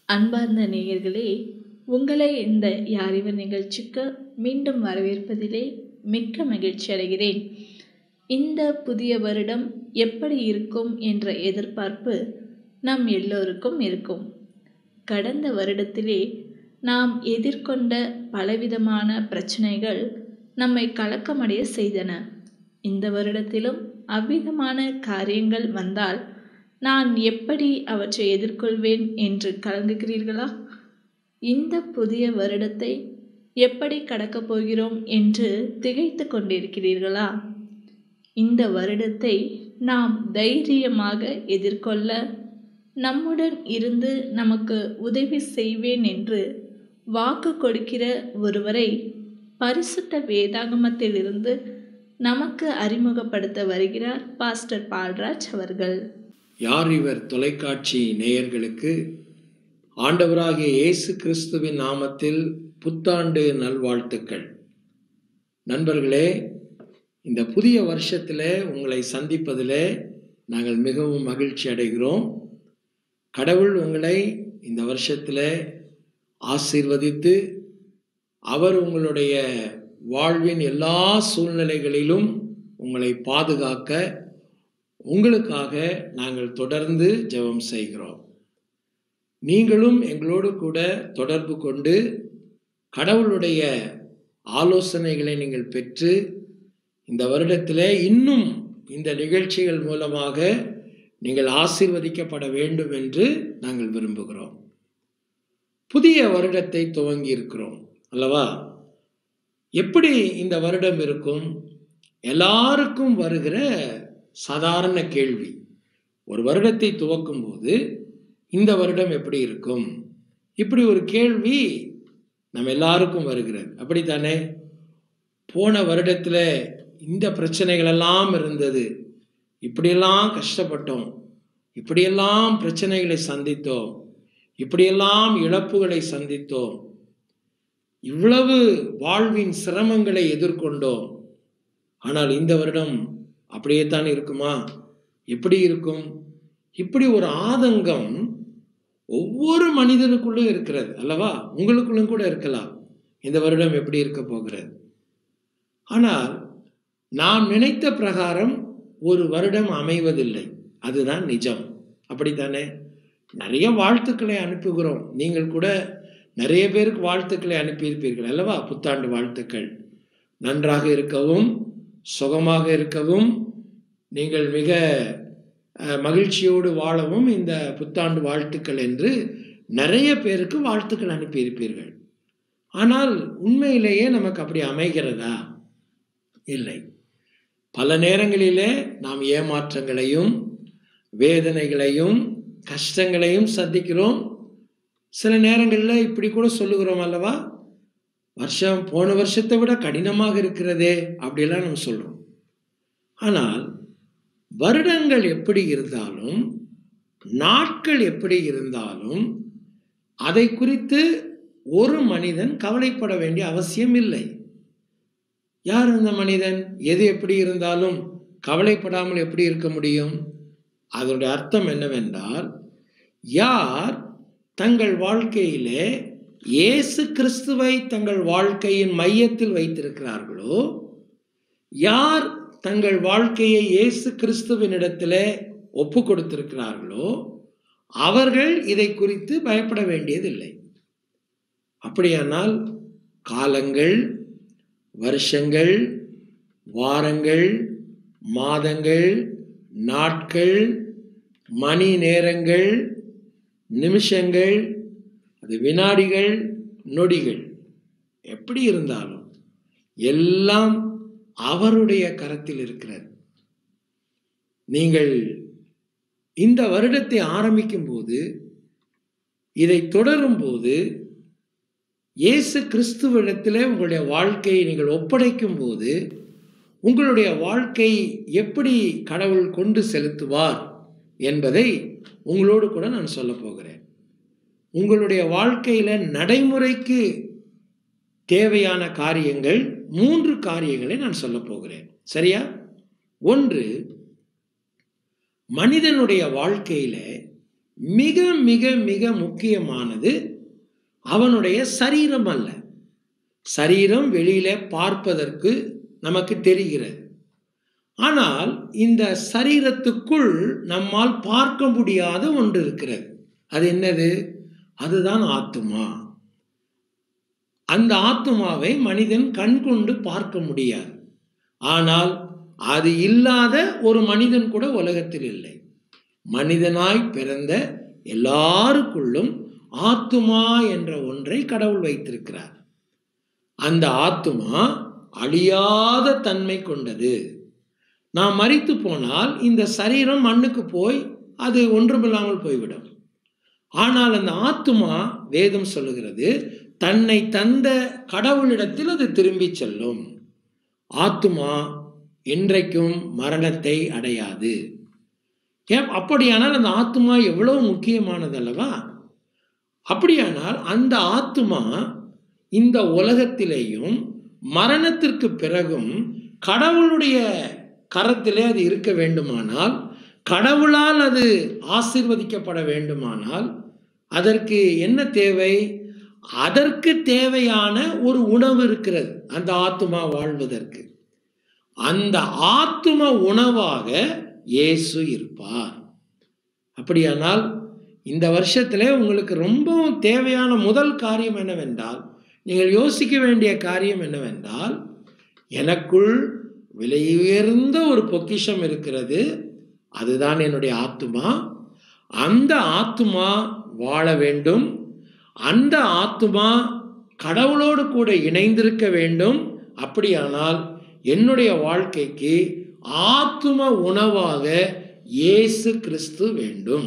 அன்பார்ந்த நேயர்களே உங்களை இந்த யாரிவர் நிகழ்ச்சிக்கு மீண்டும் வரவேற்பதிலே மிக்க மகிழ்ச்சி அடைகிறேன் இந்த புதிய வருடம் எப்படி இருக்கும் என்ற எதிர்பார்ப்பு நம் எல்லோருக்கும் இருக்கும் கடந்த வருடத்திலே நாம் எதிர்கொண்ட பலவிதமான பிரச்சனைகள் நம்மை கலக்கமடைய செய்தன இந்த வருடத்திலும் அவ்விதமான காரியங்கள் வந்தால் நான் எப்படி அவற்றை எதிர்கொள்வேன் என்று கலங்குகிறீர்களா இந்த புதிய வருடத்தை எப்படி கடக்கப் போகிறோம் என்று திகைத்து கொண்டிருக்கிறீர்களா இந்த வருடத்தை நாம் தைரியமாக எதிர்கொள்ள நம்முடன் இருந்து நமக்கு உதவி செய்வேன் என்று வாக்கு கொடுக்கிற ஒருவரை பரிசுத்த வேதாகமத்திலிருந்து நமக்கு அறிமுகப்படுத்த வருகிறார் பாஸ்டர் பால்ராஜ் அவர்கள் யார் இவர் தொலைக்காட்சி நேயர்களுக்கு ஆண்டவராகிய இயேசு கிறிஸ்துவின் நாமத்தில் புத்தாண்டு நல்வாழ்த்துக்கள் நண்பர்களே இந்த புதிய வருஷத்தில் உங்களை சந்திப்பதில் நாங்கள் மிகவும் மகிழ்ச்சி அடைகிறோம் கடவுள் உங்களை இந்த வருஷத்தில் ஆசீர்வதித்து அவர் உங்களுடைய வாழ்வின் எல்லா சூழ்நிலைகளிலும் உங்களை பாதுகாக்க உங்களுக்காக நாங்கள் தொடர்ந்து ஜெபம் செய்கிறோம் நீங்களும் எங்களோடு கூட தொடர்பு கொண்டு கடவுளுடைய ஆலோசனைகளை நீங்கள் பெற்று இந்த வருடத்தில் இன்னும் இந்த நிகழ்ச்சிகள் மூலமாக நீங்கள் ஆசீர்வதிக்கப்பட வேண்டும் என்று நாங்கள் விரும்புகிறோம் புதிய வருடத்தை துவங்கி இருக்கிறோம் அல்லவா எப்படி இந்த வருடம் இருக்கும் எல்லாருக்கும் வருகிற சாதாரண கேள்வி ஒரு வருடத்தை துவக்கும் போது இந்த வருடம் எப்படி இருக்கும் இப்படி ஒரு கேள்வி நம்ம எல்லாருக்கும் வருகிறது அப்படித்தானே போன வருடத்தில் இந்த பிரச்சனைகளெல்லாம் இருந்தது இப்படியெல்லாம் கஷ்டப்பட்டோம் இப்படியெல்லாம் பிரச்சனைகளை சந்தித்தோம் இப்படியெல்லாம் இழப்புகளை சந்தித்தோம் இவ்வளவு வாழ்வின் சிரமங்களை எதிர்கொண்டோம் ஆனால் இந்த வருடம் அப்படியே தான் இருக்குமா எப்படி இருக்கும் இப்படி ஒரு ஆதங்கம் ஒவ்வொரு மனிதனுக்குள்ளும் இருக்கிறது அல்லவா உங்களுக்குள்ளும் கூட இருக்கலாம் இந்த வருடம் எப்படி இருக்க போகிறது ஆனால் நாம் நினைத்த பிரகாரம் ஒரு வருடம் அமைவதில்லை அதுதான் நிஜம் அப்படித்தானே நிறைய வாழ்த்துக்களை அனுப்புகிறோம் நீங்கள் கூட நிறைய பேருக்கு வாழ்த்துக்களை அனுப்பியிருப்பீர்கள் அல்லவா புத்தாண்டு வாழ்த்துக்கள் நன்றாக இருக்கவும் சுகமாக இருக்கவும் நீங்கள் மிக மகிழ்ச்சியோடு வாழவும் இந்த புத்தாண்டு வாழ்த்துக்கள் என்று நிறைய பேருக்கு வாழ்த்துக்கள் அனுப்பியிருப்பீர்கள் ஆனால் உண்மையிலேயே நமக்கு அப்படி அமைகிறதா இல்லை பல நேரங்களிலே நாம் ஏமாற்றங்களையும் வேதனைகளையும் கஷ்டங்களையும் சந்திக்கிறோம் சில நேரங்களில் இப்படி கூட சொல்லுகிறோம் அல்லவா வருஷம் போன வருஷத்தை விட கடினமாக இருக்கிறதே அப்படிலாம் நம்ம சொல்கிறோம் ஆனால் வருடங்கள் எப்படி இருந்தாலும் நாட்கள் எப்படி இருந்தாலும் அதை குறித்து ஒரு மனிதன் கவலைப்பட வேண்டிய அவசியம் இல்லை யார் அந்த மனிதன் எது எப்படி இருந்தாலும் கவலைப்படாமல் எப்படி இருக்க முடியும் அதனுடைய அர்த்தம் என்னவென்றால் யார் தங்கள் வாழ்க்கையிலே இயேசு கிறிஸ்துவை தங்கள் வாழ்க்கையின் மையத்தில் வைத்திருக்கிறார்களோ யார் தங்கள் வாழ்க்கையை இயேசு கிறிஸ்துவனிடத்தில் ஒப்பு கொடுத்திருக்கிறார்களோ அவர்கள் இதை குறித்து பயப்பட வேண்டியதில்லை அப்படியானால் காலங்கள் வருஷங்கள் வாரங்கள் மாதங்கள் நாட்கள் மணி நேரங்கள் நிமிஷங்கள் அது வினாடிகள் நொடிகள் எப்படி இருந்தாலும் எல்லாம் அவருடைய கரத்தில் இருக்கிறது நீங்கள் இந்த வருடத்தை ஆரம்பிக்கும் போது இதை தொடரும் போது இயேசு கிறிஸ்துவிடத்தில் உங்களுடைய வாழ்க்கையை நீங்கள் ஒப்படைக்கும் போது உங்களுடைய வாழ்க்கை எப்படி கடவுள் கொண்டு செலுத்துவார் என்பதை உங்களோடு கூட நான் சொல்ல போகிறேன் உங்களுடைய வாழ்க்கையில் நடைமுறைக்கு தேவையான காரியங்கள் மூன்று காரியங்களை நான் சொல்ல போகிறேன் சரியா ஒன்று மனிதனுடைய வாழ்க்கையில மிக மிக மிக முக்கியமானது அவனுடைய சரீரம் அல்ல சரீரம் வெளியில பார்ப்பதற்கு நமக்கு தெரிகிறது ஆனால் இந்த சரீரத்துக்குள் நம்மால் பார்க்க முடியாத ஒன்று இருக்கிறது அது என்னது அதுதான் ஆத்துமா அந்த ஆத்துமாவை மனிதன் கண் கொண்டு பார்க்க முடியாது ஆனால் அது இல்லாத ஒரு மனிதன் கூட உலகத்தில் இல்லை மனிதனாய் பிறந்த எல்லாருக்குள்ளும் ஆத்துமா என்ற ஒன்றை கடவுள் வைத்திருக்கிறார் அந்த ஆத்துமா அழியாத தன்மை கொண்டது நாம் மறித்து போனால் இந்த சரீரம் மண்ணுக்கு போய் அது ஒன்றுமில்லாமல் போய்விடும் ஆனால் அந்த ஆத்துமா வேதம் சொல்லுகிறது தன்னை தந்த கடவுளிடத்தில் அது திரும்பி செல்லும் ஆத்துமா என்றைக்கும் மரணத்தை அடையாது ஏன் அப்படியானால் அந்த ஆத்துமா எவ்வளவு முக்கியமானது அல்லவா அப்படியானால் அந்த ஆத்துமா இந்த உலகத்திலேயும் மரணத்திற்கு பிறகும் கடவுளுடைய கரத்திலே அது இருக்க வேண்டுமானால் கடவுளால் அது ஆசிர்வதிக்கப்பட வேண்டுமானால் அதற்கு என்ன தேவை அதற்கு தேவையான ஒரு உணவு இருக்கிறது அந்த ஆத்துமா வாழ்வதற்கு அந்த ஆத்தும உணவாக இயேசு இருப்பார் அப்படியானால் இந்த வருஷத்துல உங்களுக்கு ரொம்பவும் தேவையான முதல் காரியம் என்னவென்றால் நீங்கள் யோசிக்க வேண்டிய காரியம் என்னவென்றால் எனக்குள் விலை உயர்ந்த ஒரு பொக்கிஷம் இருக்கிறது அதுதான் என்னுடைய ஆத்துமா அந்த ஆத்துமா வாழ வேண்டும் அந்த ஆத்துமா கடவுளோடு கூட இணைந்திருக்க வேண்டும் அப்படியானால் என்னுடைய வாழ்க்கைக்கு ஆத்தும உணவாக இயேசு கிறிஸ்து வேண்டும்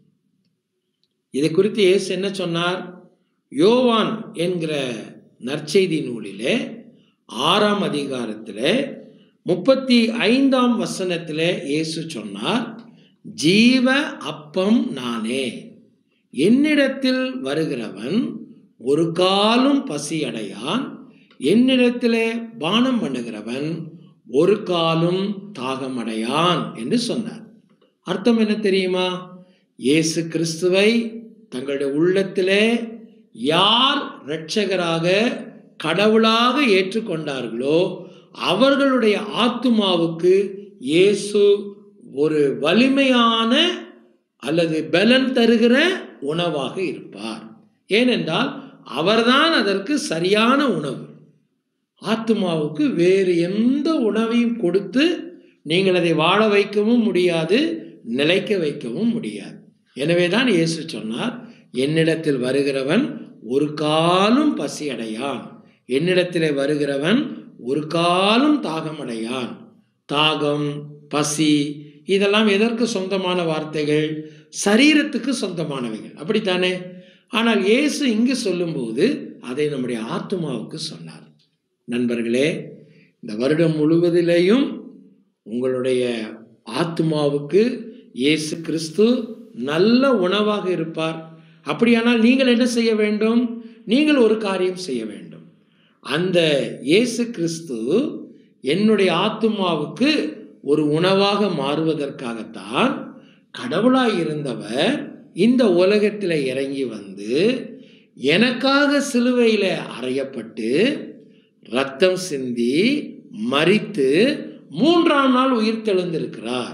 இதை குறித்து இயேசு என்ன சொன்னார் யோவான் என்கிற நற்செய்தி நூலிலே ஆறாம் அதிகாரத்திலே முப்பத்தி ஐந்தாம் வசனத்திலே இயேசு சொன்னார் ஜீவ அப்பம் நானே என்னிடத்தில் வருகிறவன் ஒரு காலும் பசியடையான் என்னிடத்திலே பானம் பண்ணுகிறவன் ஒரு காலும் தாகமடையான் என்று சொன்னார் அர்த்தம் என்ன தெரியுமா இயேசு கிறிஸ்துவை தங்களுடைய உள்ளத்திலே யார் இரட்சகராக கடவுளாக ஏற்றுக்கொண்டார்களோ அவர்களுடைய ஆத்துமாவுக்கு இயேசு ஒரு வலிமையான அல்லது பலன் தருகிற உணவாக இருப்பார் ஏனென்றால் அவர்தான் அதற்கு சரியான உணவு ஆத்மாவுக்கு வேறு எந்த உணவையும் கொடுத்து நீங்கள் அதை வாழ வைக்கவும் முடியாது நிலைக்க வைக்கவும் முடியாது எனவே தான் இயேசு சொன்னார் என்னிடத்தில் வருகிறவன் ஒரு காலும் பசி அடையான் என்னிடத்தில் வருகிறவன் ஒரு காலும் தாகமடையான் தாகம் பசி இதெல்லாம் எதற்கு சொந்தமான வார்த்தைகள் சரீரத்துக்கு சொந்தமானவைகள் அப்படித்தானே ஆனால் இயேசு இங்கு சொல்லும்போது அதை நம்முடைய ஆத்மாவுக்கு சொன்னார் நண்பர்களே இந்த வருடம் முழுவதிலேயும் உங்களுடைய ஆத்மாவுக்கு இயேசு கிறிஸ்து நல்ல உணவாக இருப்பார் அப்படியானால் நீங்கள் என்ன செய்ய வேண்டும் நீங்கள் ஒரு காரியம் செய்ய வேண்டும் அந்த இயேசு கிறிஸ்து என்னுடைய ஆத்மாவுக்கு ஒரு உணவாக மாறுவதற்காகத்தான் கடவுளாய் இருந்தவர் இந்த உலகத்தில் இறங்கி வந்து எனக்காக சிலுவையில் அறையப்பட்டு ரத்தம் சிந்தி மறித்து மூன்றாம் நாள் உயிர் தெழுந்திருக்கிறார்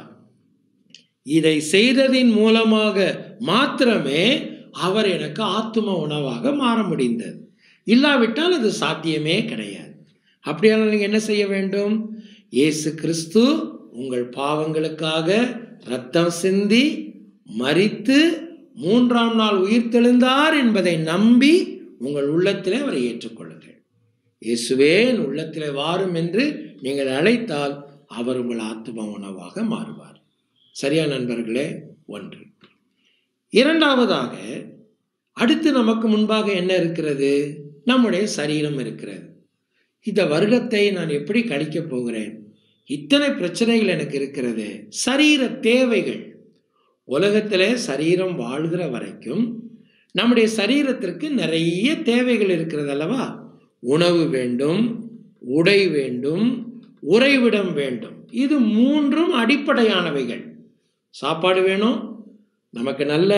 இதை செய்ததின் மூலமாக மாத்திரமே அவர் எனக்கு ஆத்தும உணவாக மாற முடிந்தது இல்லாவிட்டால் அது சாத்தியமே கிடையாது அப்படியானால் நீங்கள் என்ன செய்ய வேண்டும் இயேசு கிறிஸ்து உங்கள் பாவங்களுக்காக ரத்தம் சிந்தி மறித்து மூன்றாம் நாள் உயிர் தெழுந்தார் என்பதை நம்பி உங்கள் உள்ளத்திலே அவரை ஏற்றுக்கொள்ளுங்கள் இயேசுவே என் உள்ளத்திலே வாரும் என்று நீங்கள் அழைத்தால் அவர் உங்கள் ஆத்ம உணவாக மாறுவார் சரியா நண்பர்களே ஒன்று இரண்டாவதாக அடுத்து நமக்கு முன்பாக என்ன இருக்கிறது நம்முடைய சரீரம் இருக்கிறது இந்த வருடத்தை நான் எப்படி கழிக்கப் போகிறேன் இத்தனை பிரச்சனைகள் எனக்கு இருக்கிறது சரீர தேவைகள் உலகத்திலே சரீரம் வாழ்கிற வரைக்கும் நம்முடைய சரீரத்திற்கு நிறைய தேவைகள் இருக்கிறது அல்லவா உணவு வேண்டும் உடை வேண்டும் உறைவிடம் வேண்டும் இது மூன்றும் அடிப்படையானவைகள் சாப்பாடு வேணும் நமக்கு நல்ல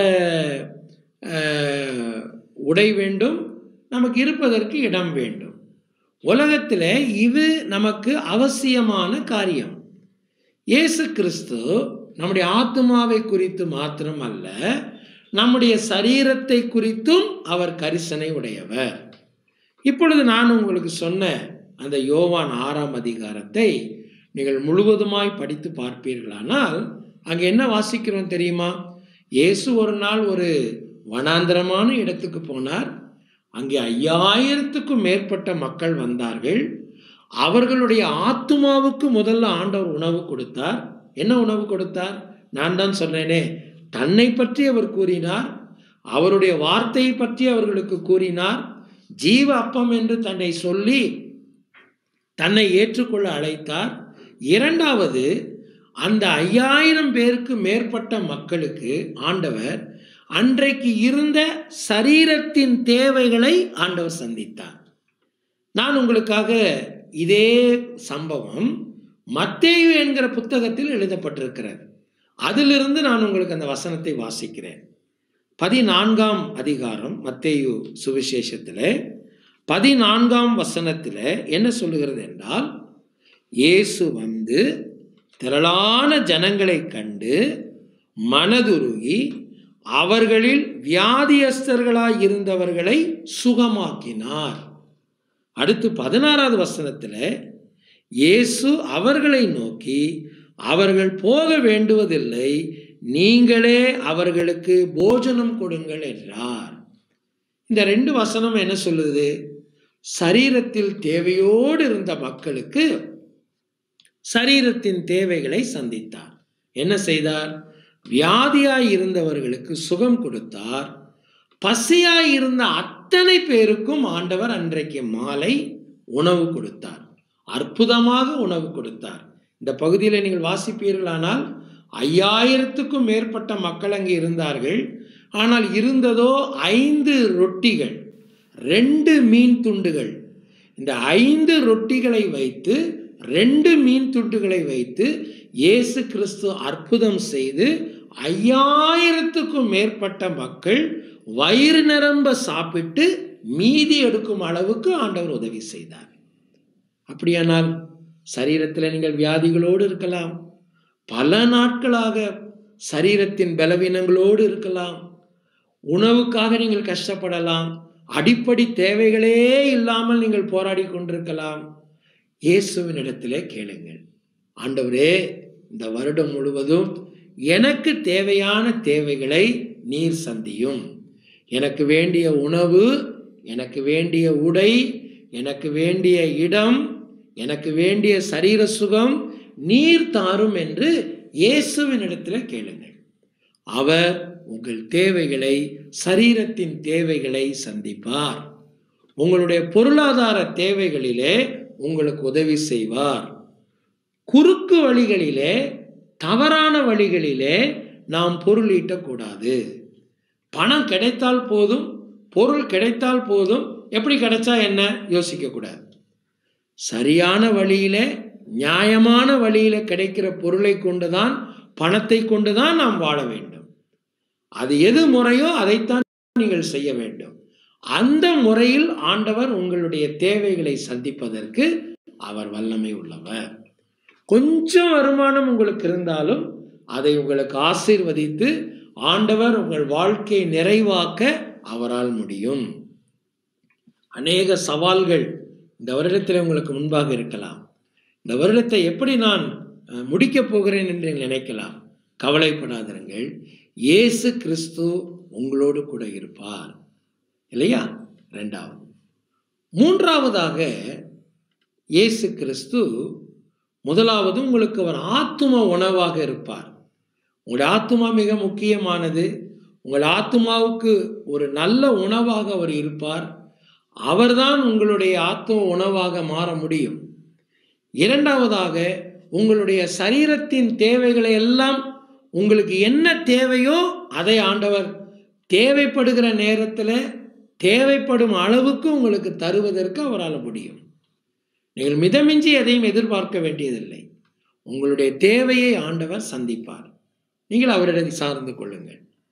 அஹ், உடை வேண்டும் நமக்கு இருப்பதற்கு இடம் வேண்டும் உலகத்தில் இது நமக்கு அவசியமான காரியம் இயேசு கிறிஸ்து நம்முடைய ஆத்மாவை குறித்து மாத்திரம் அல்ல நம்முடைய சரீரத்தை குறித்தும் அவர் கரிசனை உடையவர் இப்பொழுது நான் உங்களுக்கு சொன்ன அந்த யோவான் ஆறாம் அதிகாரத்தை நீங்கள் முழுவதுமாய் படித்து பார்ப்பீர்களானால் அங்கே என்ன வாசிக்கிறோம் தெரியுமா இயேசு ஒரு நாள் ஒரு வனாந்தரமான இடத்துக்கு போனார் அங்கே ஐயாயிரத்துக்கும் மேற்பட்ட மக்கள் வந்தார்கள் அவர்களுடைய ஆத்துமாவுக்கு முதல்ல ஆண்டவர் உணவு கொடுத்தார் என்ன உணவு கொடுத்தார் நான் தான் சொன்னேனே தன்னை பற்றி அவர் கூறினார் அவருடைய வார்த்தையை பற்றி அவர்களுக்கு கூறினார் ஜீவ அப்பம் என்று தன்னை சொல்லி தன்னை ஏற்றுக்கொள்ள அழைத்தார் இரண்டாவது அந்த ஐயாயிரம் பேருக்கு மேற்பட்ட மக்களுக்கு ஆண்டவர் அன்றைக்கு இருந்த சரீரத்தின் தேவைகளை ஆண்டவர் சந்தித்தார் நான் உங்களுக்காக இதே சம்பவம் மத்தேயு என்கிற புத்தகத்தில் எழுதப்பட்டிருக்கிறது அதிலிருந்து நான் உங்களுக்கு அந்த வசனத்தை வாசிக்கிறேன் பதினான்காம் அதிகாரம் மத்தேயு சுவிசேஷத்தில் பதினான்காம் வசனத்தில் என்ன சொல்லுகிறது என்றால் இயேசு வந்து திரளான ஜனங்களை கண்டு மனதுருகி அவர்களில் வியாதியஸ்தர்களாய் இருந்தவர்களை சுகமாக்கினார் அடுத்து பதினாறாவது வசனத்தில் இயேசு அவர்களை நோக்கி அவர்கள் போக வேண்டுவதில்லை நீங்களே அவர்களுக்கு போஜனம் கொடுங்கள் என்றார் இந்த ரெண்டு வசனம் என்ன சொல்லுது சரீரத்தில் தேவையோடு இருந்த மக்களுக்கு சரீரத்தின் தேவைகளை சந்தித்தார் என்ன செய்தார் வியாதியாய் இருந்தவர்களுக்கு சுகம் கொடுத்தார் பசியாய் இருந்த அத்தனை பேருக்கும் ஆண்டவர் அன்றைக்கு மாலை உணவு கொடுத்தார் அற்புதமாக உணவு கொடுத்தார் இந்த பகுதியில் நீங்கள் வாசிப்பீர்களானால் ஐயாயிரத்துக்கும் மேற்பட்ட மக்கள் அங்கே இருந்தார்கள் ஆனால் இருந்ததோ ஐந்து ரொட்டிகள் ரெண்டு மீன் துண்டுகள் இந்த ஐந்து ரொட்டிகளை வைத்து ரெண்டு மீன் துண்டுகளை வைத்து இயேசு கிறிஸ்து அற்புதம் செய்து ஐயாயிரத்துக்கும் மேற்பட்ட மக்கள் வயிறு நிரம்ப சாப்பிட்டு மீதி எடுக்கும் அளவுக்கு ஆண்டவர் உதவி செய்தார் அப்படியானால் சரீரத்தில் நீங்கள் வியாதிகளோடு இருக்கலாம் பல நாட்களாக சரீரத்தின் பலவீனங்களோடு இருக்கலாம் உணவுக்காக நீங்கள் கஷ்டப்படலாம் அடிப்படை தேவைகளே இல்லாமல் நீங்கள் போராடி கொண்டிருக்கலாம் இயேசுவின் இடத்திலே கேளுங்கள் ஆண்டவரே இந்த வருடம் முழுவதும் எனக்கு தேவையான தேவைகளை நீர் சந்தியும் எனக்கு வேண்டிய உணவு எனக்கு வேண்டிய உடை எனக்கு வேண்டிய இடம் எனக்கு வேண்டிய சரீர சுகம் நீர் தாரும் என்று இயேசுவின் இடத்துல கேளுங்கள் அவர் உங்கள் தேவைகளை சரீரத்தின் தேவைகளை சந்திப்பார் உங்களுடைய பொருளாதார தேவைகளிலே உங்களுக்கு உதவி செய்வார் குறுக்கு வழிகளிலே தவறான வழிகளிலே நாம் பொருள் ஈட்டக்கூடாது பணம் கிடைத்தால் போதும் பொருள் கிடைத்தால் போதும் எப்படி கிடைச்சா என்ன யோசிக்க கூடாது சரியான வழியிலே நியாயமான வழியில கிடைக்கிற பொருளை கொண்டுதான் பணத்தை கொண்டுதான் நாம் வாழ வேண்டும் அது எது முறையோ அதைத்தான் நீங்கள் செய்ய வேண்டும் அந்த முறையில் ஆண்டவர் உங்களுடைய தேவைகளை சந்திப்பதற்கு அவர் வல்லமை உள்ளவர் கொஞ்சம் வருமானம் உங்களுக்கு இருந்தாலும் அதை உங்களுக்கு ஆசீர்வதித்து ஆண்டவர் உங்கள் வாழ்க்கையை நிறைவாக்க அவரால் முடியும் அநேக சவால்கள் இந்த வருடத்தில் உங்களுக்கு முன்பாக இருக்கலாம் இந்த வருடத்தை எப்படி நான் அஹ், முடிக்கப் போகிறேன் என்று நீங்கள் நினைக்கலாம் கவலைப்படாதிருங்கள் இயேசு கிறிஸ்து உங்களோடு கூட இருப்பார் இல்லையா ரெண்டாவது மூன்றாவதாக இயேசு கிறிஸ்து முதலாவது உங்களுக்கு அவர் ஆத்தும உணவாக இருப்பார் உங்களுடைய ஆத்துமா மிக முக்கியமானது உங்கள் ஆத்துமாவுக்கு ஒரு நல்ல உணவாக அவர் இருப்பார் அவர்தான் உங்களுடைய ஆத்தும உணவாக மாற முடியும் இரண்டாவதாக உங்களுடைய சரீரத்தின் தேவைகளை எல்லாம் உங்களுக்கு என்ன தேவையோ அதை ஆண்டவர் தேவைப்படுகிற நேரத்தில் தேவைப்படும் அளவுக்கு உங்களுக்கு தருவதற்கு அவரால் முடியும் நீங்கள் மிதமிஞ்சி எதையும் எதிர்பார்க்க வேண்டியதில்லை உங்களுடைய தேவையை ஆண்டவர் சந்திப்பார் நீங்கள் அவரிடம் சார்ந்து கொள்ளுங்கள்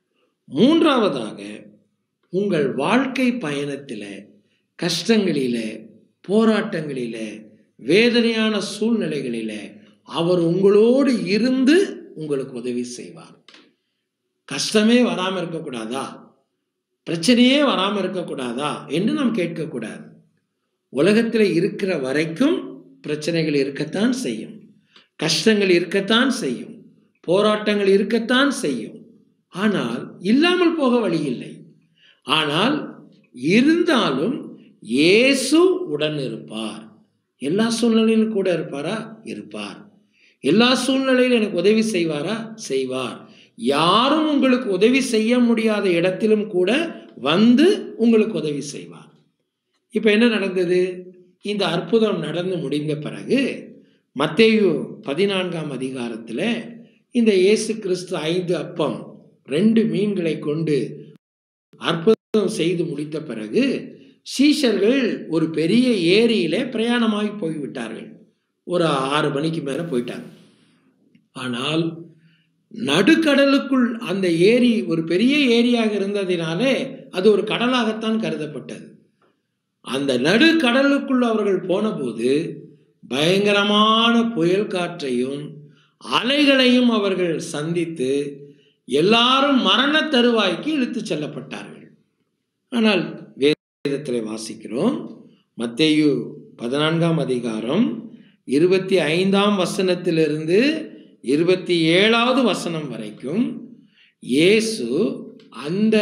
மூன்றாவதாக உங்கள் வாழ்க்கை பயணத்தில் கஷ்டங்களிலே போராட்டங்களிலே வேதனையான சூழ்நிலைகளிலே அவர் உங்களோடு இருந்து உங்களுக்கு உதவி செய்வார் கஷ்டமே வராமல் இருக்கக்கூடாதா பிரச்சனையே வராமல் இருக்கக்கூடாதா என்று நாம் கேட்கக்கூடாது உலகத்தில் இருக்கிற வரைக்கும் பிரச்சனைகள் இருக்கத்தான் செய்யும் கஷ்டங்கள் இருக்கத்தான் செய்யும் போராட்டங்கள் இருக்கத்தான் செய்யும் ஆனால் இல்லாமல் போக வழி இல்லை ஆனால் இருந்தாலும் இயேசு உடன் இருப்பார் எல்லா சூழ்நிலையிலும் கூட இருப்பாரா இருப்பார் எல்லா சூழ்நிலையிலும் எனக்கு உதவி செய்வாரா செய்வார் யாரும் உங்களுக்கு உதவி செய்ய முடியாத இடத்திலும் கூட வந்து உங்களுக்கு உதவி செய்வார் இப்போ என்ன நடந்தது இந்த அற்புதம் நடந்து முடிந்த பிறகு மத்தேயு பதினான்காம் அதிகாரத்தில் இந்த இயேசு கிறிஸ்து ஐந்து அப்பம் ரெண்டு மீன்களை கொண்டு அற்புதம் செய்து முடித்த பிறகு சீஷர்கள் ஒரு பெரிய ஏரியிலே பிரயாணமாகி போய்விட்டார்கள் ஒரு ஆறு மணிக்கு மேலே போயிட்டாங்க ஆனால் நடுக்கடலுக்குள் அந்த ஏரி ஒரு பெரிய ஏரியாக இருந்ததினாலே அது ஒரு கடலாகத்தான் கருதப்பட்டது அந்த நடுக்கடலுக்குள் அவர்கள் போனபோது பயங்கரமான புயல் காற்றையும் அலைகளையும் அவர்கள் சந்தித்து எல்லாரும் மரண தருவாய்க்கு இழுத்து செல்லப்பட்டார்கள் ஆனால் வேதத்தில் வாசிக்கிறோம் மத்தேயு பதினான்காம் அதிகாரம் இருபத்தி ஐந்தாம் வசனத்திலிருந்து இருபத்தி ஏழாவது வசனம் வரைக்கும் இயேசு அந்த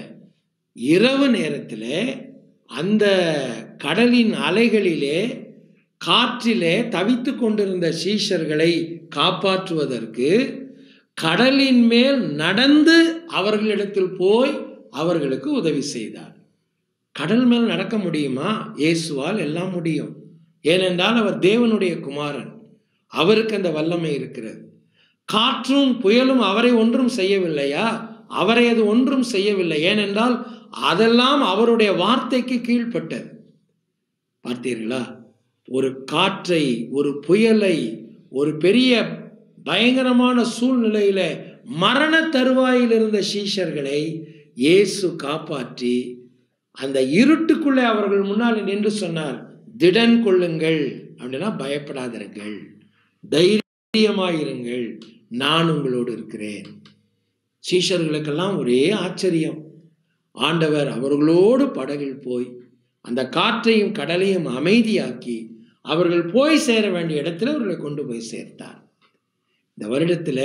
இரவு நேரத்தில் அந்த கடலின் அலைகளிலே காற்றிலே தவித்து கொண்டிருந்த சீஷர்களை காப்பாற்றுவதற்கு கடலின் மேல் நடந்து அவர்களிடத்தில் போய் அவர்களுக்கு உதவி செய்தார் கடல் மேல் நடக்க முடியுமா இயேசுவால் எல்லாம் முடியும் ஏனென்றால் அவர் தேவனுடைய குமாரன் அவருக்கு அந்த வல்லமை இருக்கிறது காற்றும் புயலும் அவரை ஒன்றும் செய்யவில்லையா அவரை அது ஒன்றும் செய்யவில்லை ஏனென்றால் அதெல்லாம் அவருடைய வார்த்தைக்கு கீழ்ப்பட்டது பார்த்தீர்களா ஒரு காற்றை ஒரு புயலை ஒரு பெரிய பயங்கரமான சூழ்நிலையில மரண தருவாயில் இருந்த சீஷர்களை இயேசு காப்பாற்றி அந்த இருட்டுக்குள்ளே அவர்கள் முன்னால் நின்று சொன்னார் திடன் கொள்ளுங்கள் அப்படின்னா பயப்படாதிருங்கள் தைரியமாயிருங்கள் நான் உங்களோடு இருக்கிறேன் சீஷர்களுக்கெல்லாம் ஒரே ஆச்சரியம் ஆண்டவர் அவர்களோடு படகில் போய் அந்த காற்றையும் கடலையும் அமைதியாக்கி அவர்கள் போய் சேர வேண்டிய இடத்துல அவர்களை கொண்டு போய் சேர்த்தார் இந்த வருடத்தில்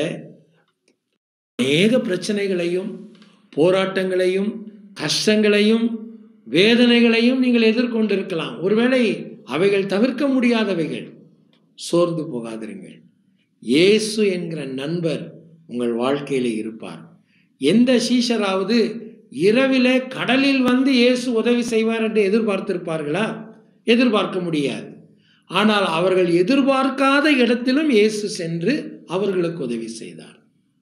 அநேக பிரச்சனைகளையும் போராட்டங்களையும் கஷ்டங்களையும் வேதனைகளையும் நீங்கள் எதிர்கொண்டிருக்கலாம் ஒருவேளை அவைகள் தவிர்க்க முடியாதவைகள் சோர்ந்து போகாதிருங்கள் இயேசு என்கிற நண்பர் உங்கள் வாழ்க்கையிலே இருப்பார் எந்த சீஷராவது இரவிலே கடலில் வந்து இயேசு உதவி செய்வார் என்று எதிர்பார்த்திருப்பார்களா எதிர்பார்க்க முடியாது ஆனால் அவர்கள் எதிர்பார்க்காத இடத்திலும் இயேசு சென்று அவர்களுக்கு உதவி செய்தார்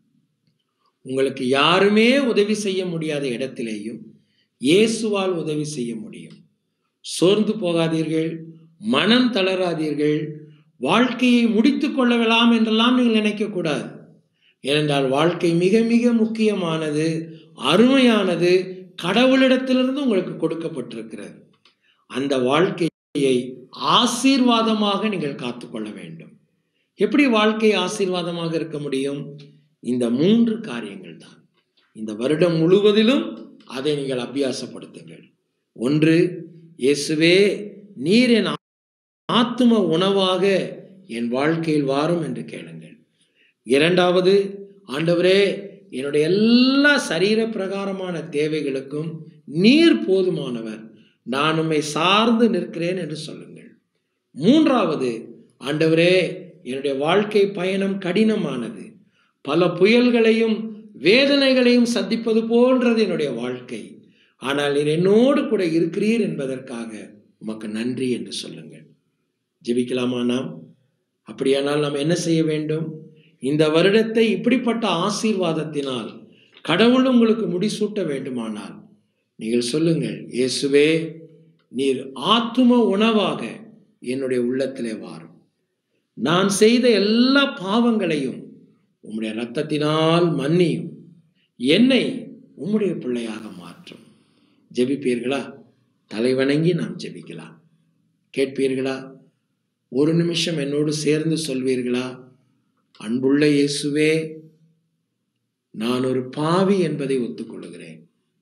உங்களுக்கு யாருமே உதவி செய்ய முடியாத இடத்திலேயும் இயேசுவால் உதவி செய்ய முடியும் சோர்ந்து போகாதீர்கள் மனம் தளராதீர்கள் வாழ்க்கையை முடித்து கொள்ளலாம் என்றெல்லாம் நீங்கள் நினைக்கக்கூடாது ஏனென்றால் வாழ்க்கை மிக மிக முக்கியமானது அருமையானது கடவுளிடத்திலிருந்து உங்களுக்கு கொடுக்கப்பட்டிருக்கிறது அந்த வாழ்க்கையை ஆசீர்வாதமாக நீங்கள் காத்துக்கொள்ள வேண்டும் எப்படி வாழ்க்கை ஆசீர்வாதமாக இருக்க முடியும் இந்த மூன்று காரியங்கள் தான் இந்த வருடம் முழுவதிலும் அதை நீங்கள் அபியாசப்படுத்துங்கள் ஒன்று இயேசுவே நீர் என் ஆத்தும உணவாக என் வாழ்க்கையில் வாரும் என்று கேளுங்கள் இரண்டாவது ஆண்டவரே என்னுடைய எல்லா சரீர பிரகாரமான தேவைகளுக்கும் நீர் போதுமானவர் நான் உம்மை சார்ந்து நிற்கிறேன் என்று சொல்லுங்கள் மூன்றாவது ஆண்டவரே என்னுடைய வாழ்க்கை பயணம் கடினமானது பல புயல்களையும் வேதனைகளையும் சந்திப்பது போன்றது என்னுடைய வாழ்க்கை ஆனால் நீர் என்னோடு கூட இருக்கிறீர் என்பதற்காக உமக்கு நன்றி என்று சொல்லுங்கள் ஜெபிக்கலாமா நாம் அப்படியானால் நாம் என்ன செய்ய வேண்டும் இந்த வருடத்தை இப்படிப்பட்ட ஆசீர்வாதத்தினால் கடவுள் உங்களுக்கு முடிசூட்ட வேண்டுமானால் நீங்கள் சொல்லுங்கள் இயேசுவே நீர் ஆத்தும உணவாக என்னுடைய உள்ளத்திலே வாரும் நான் செய்த எல்லா பாவங்களையும் உம்முடைய இரத்தத்தினால் மன்னியும் என்னை உம்முடைய பிள்ளையாக மாற்றும் ஜெபிப்பீர்களா தலைவணங்கி நாம் ஜெபிக்கலாம் கேட்பீர்களா ஒரு நிமிஷம் என்னோடு சேர்ந்து சொல்வீர்களா அன்புள்ள இயேசுவே நான் ஒரு பாவி என்பதை ஒத்துக்கொள்கிறேன்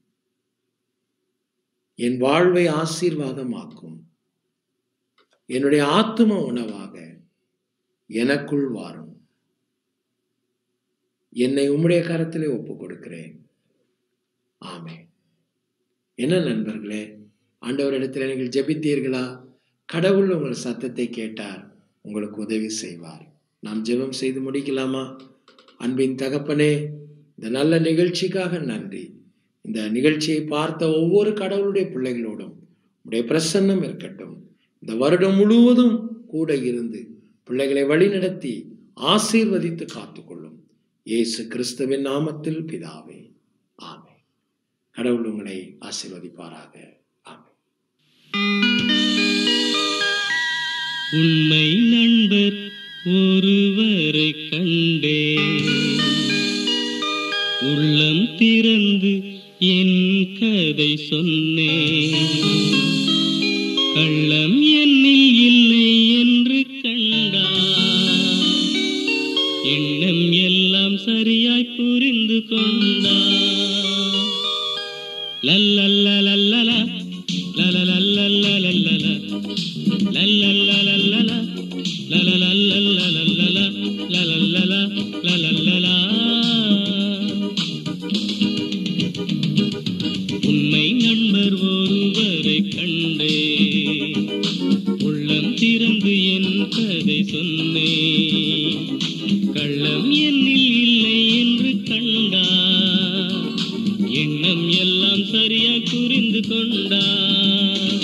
என் வாழ்வை ஆசீர்வாதமாக்கும் என்னுடைய ஆத்தும உணவாக எனக்குள் வாரும் என்னை உம்முடைய கரத்திலே ஒப்புக் கொடுக்கிறேன் ஆமே என்ன நண்பர்களே ஆண்டவரிடத்தில் நீங்கள் ஜெபித்தீர்களா கடவுள் உங்கள் சத்தத்தை கேட்டார் உங்களுக்கு உதவி செய்வார் நாம் ஜெபம் செய்து முடிக்கலாமா அன்பின் தகப்பனே இந்த நல்ல நிகழ்ச்சிக்காக நன்றி இந்த நிகழ்ச்சியை பார்த்த ஒவ்வொரு கடவுளுடைய பிள்ளைகளோடும் உடைய பிரசன்னம் இருக்கட்டும் இந்த வருடம் முழுவதும் கூட இருந்து பிள்ளைகளை வழிநடத்தி ஆசீர்வதித்து காத்துக்கொள்ளும் இயேசு கிறிஸ்துவின் நாமத்தில் பிதாவே ஆமே கடவுள் உங்களை ஆசீர்வதிப்பாராக ஆமே உண்மை நண்பர் ஒருவரை கண்டே உள்ளம் திறந்து என் கதை சொன்னேன் கள்ளம் என்னில் இல்லை என்று கண்டார் எண்ணம் எல்லாம் சரியாய் புரிந்து கொண்டார் லல்லல்லலல்லலா லலலல்லலல்லலா லல்லல்லலல்லலா லலலல்லலல்லலா லலல்லலா லலல்லலா உண்மை நண்பர் ஒருவரை கண்டே உள்ளம் திறந்து என் கதை சொன்னேன் கள்ளம் என்னில் இல்லை என்று கண்டார் எண்ணம் எல்லாம் சரியா புரிந்து கொண்டார்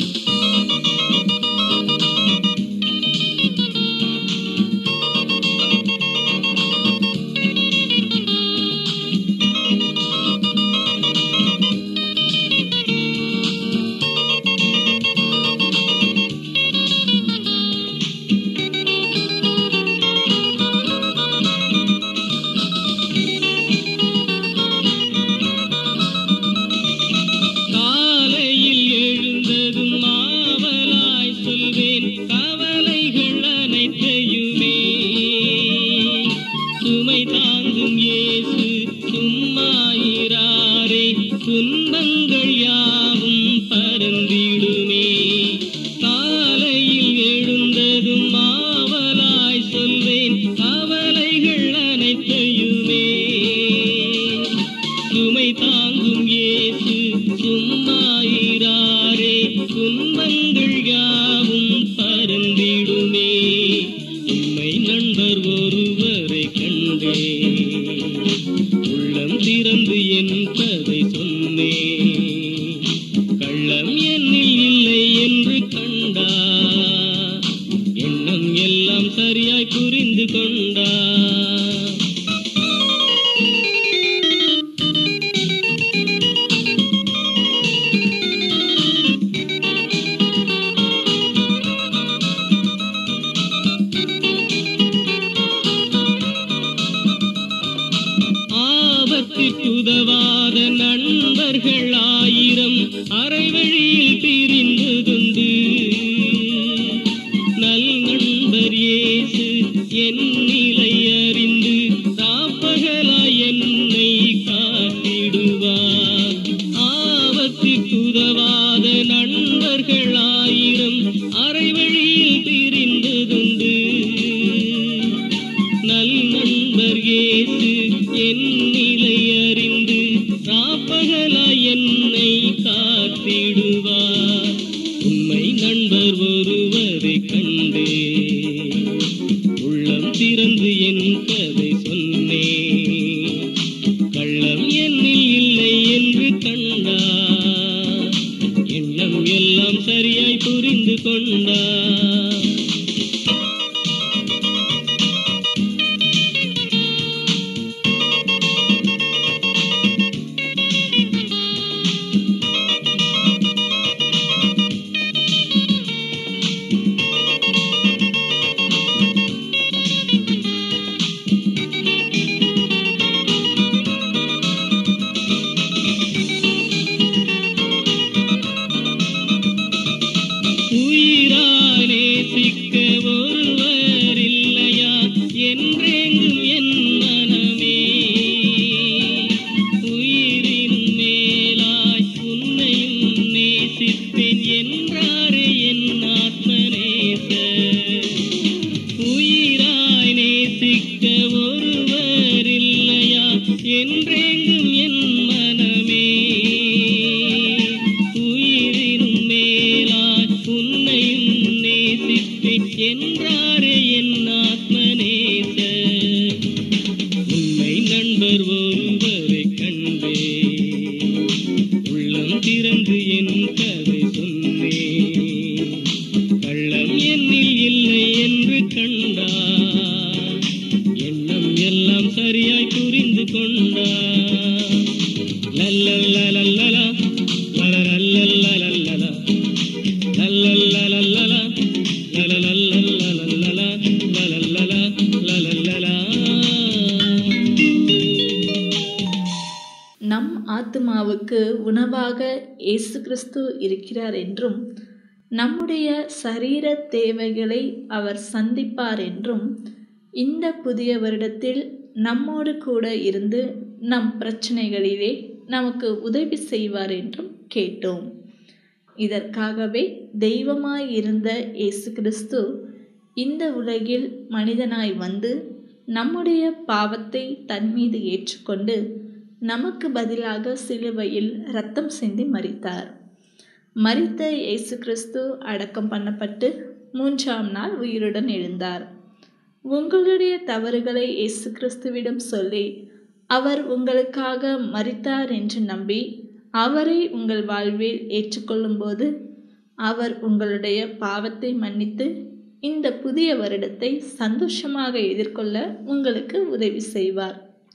காலையில் எழுந்ததும் மாவலாய் சொல்வேன் கவலைகள் அனைத்தையுமே சுமை தாங்கும் இயேசு சும்மாயிராரே துன்பங்கள் யாவும் பரந்திடுமே காலையில் எழுந்ததும் மாவலாய் சொல்வேன் கவலைகள் அனைத்தையுமே சுமை தாங்கும் இயேசு சும்மாயிராரே துன்பங்கள் யாவும் பரந்திடுமே உண்மை நண்பர் ஒருவரை கண்டே உள்ளம் திறந்து என் கதை சொன்னேன் கள்ளம் என்னில் இல்லை என்று கண்டார் எண்ணம் எல்லாம் சரியாய் புரிந்து கொண்டார் ஆபத்துக்குதவாத நண்பர்கள் ஆயிரம் அரைவழியில் பிரிந்ததுண்டு நல் நண்பர் இயேசு என் நிலை அறிந்து தாப்பகலாய் என்னை காத்திடுவார் ஆபத்துக்குதவாத நண்பர்கள் ஆயிரம் அரைவழியில் பிரிந்ததுண்டு நல் நண்பர் இயேசு என் நிலை அறிந்து ராப்பகலாய் என்னை காத்திடுவார் உண்மை நண்பர் ஒருவரை கண்டே உள்ளம் திறந்து என் கதை சொன்னேன் கள்ளம் என்னில் இல்லை என்று கண்டார் எண்ணம் எல்லாம் சரியாய் புரிந்து கொண்டார் என் கதை சொன்னேன் கள்ளம் என்னில் இல்லை என்று கண்டார் எண்ணம் எல்லாம் சரியாய் புரிந்து கொண்டார் லல்லல்லலல்லலா, லலலல்லலல்லலா, லல்லல்லலல்லலா, லலலல்லலல்லலா, லலல்லலா, லலல்லலா. நம் ஆத்துமாவுக்கு உணவாக இயேசு கிறிஸ்து இருக்கிறார் என்றும் நம்முடைய சரீர தேவைகளை அவர் சந்திப்பார் என்றும் இந்த புதிய வருடத்தில் நம்மோடு கூட இருந்து நம் பிரச்சனைகளிலே நமக்கு உதவி செய்வார் என்றும் கேட்டோம் இதற்காகவே தெய்வமாய் இருந்த இயேசு கிறிஸ்து இந்த உலகில் மனிதனாய் வந்து நம்முடைய பாவத்தை தன் மீது ஏற்றுக்கொண்டு நமக்கு பதிலாக சிலுவையில் இரத்தம் சிந்தி மரித்தார் மரித்த இயேசு கிறிஸ்து அடக்கம் பண்ணப்பட்டு மூன்றாம் நாள் உயிருடன் எழுந்தார் உங்களுடைய தவறுகளை இயேசு கிறிஸ்துவிடம் சொல்லி அவர் உங்களுக்காக மரித்தார் என்று நம்பி அவரை உங்கள் வாழ்வில் ஏற்றுக்கொள்ளும்போது அவர் உங்களுடைய பாவத்தை மன்னித்து இந்த புதிய வருடத்தை சந்தோஷமாக எதிர்கொள்ள உங்களுக்கு உதவி செய்வார்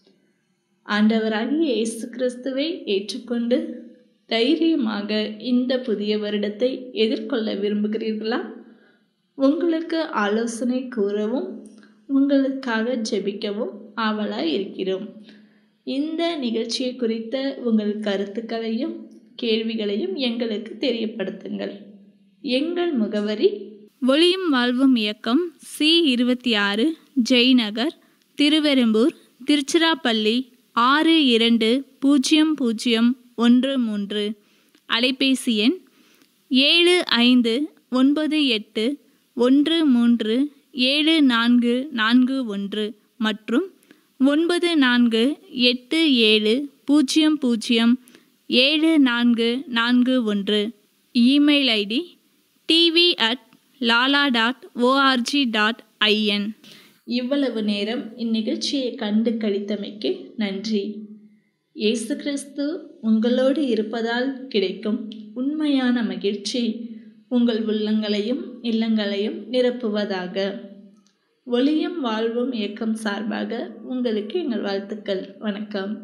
ஆண்டவராகிய இயேசு கிறிஸ்துவை ஏற்றுக்கொண்டு தைரியமாக இந்த புதிய வருடத்தை எதிர்கொள்ள விரும்புகிறீர்களா உங்களுக்கு ஆலோசனை கூறவும் உங்களுக்காக ஜெபிக்கவும் ஆவலாய் இருக்கிறோம் இந்த நிகழ்ச்சியை குறித்த உங்கள் கருத்துக்களையும் கேள்விகளையும் எங்களுக்கு தெரியப்படுத்துங்கள் எங்கள் முகவரி ஒளியும் வாழ்வும் இயக்கம் சி இருபத்தி ஆறு ஜெய்நகர் திருவெரும்பூர் திருச்சிராப்பள்ளி ஆறு இரண்டு பூஜ்ஜியம் பூஜ்ஜியம் ஒன்று மூன்று அலைபேசி எண் ஏழு ஐந்து ஒன்பது எட்டு ஒன்று மூன்று ஏழு நான்கு நான்கு ஒன்று மற்றும் ஒன்பது நான்கு எட்டு ஏழு பூஜ்ஜியம் பூஜ்ஜியம் ஏழு நான்கு நான்கு ஒன்று email ID TV at lala dot O R G dot I N இவ்வளவு நேரம் இந்நிகழ்ச்சியை கண்டு கழித்தமைக்கு நன்றி இயேசு கிறிஸ்து உங்களோடு இருப்பதால் கிடைக்கும் உண்மையான மகிழ்ச்சி உங்கள் உள்ளங்களையும் இல்லங்களையும் நிரப்புவதாக ஒளியும் வாழ்வும் இயக்கம் சார்பாக உங்களுக்கு எங்கள் வாழ்த்துக்கள் வணக்கம்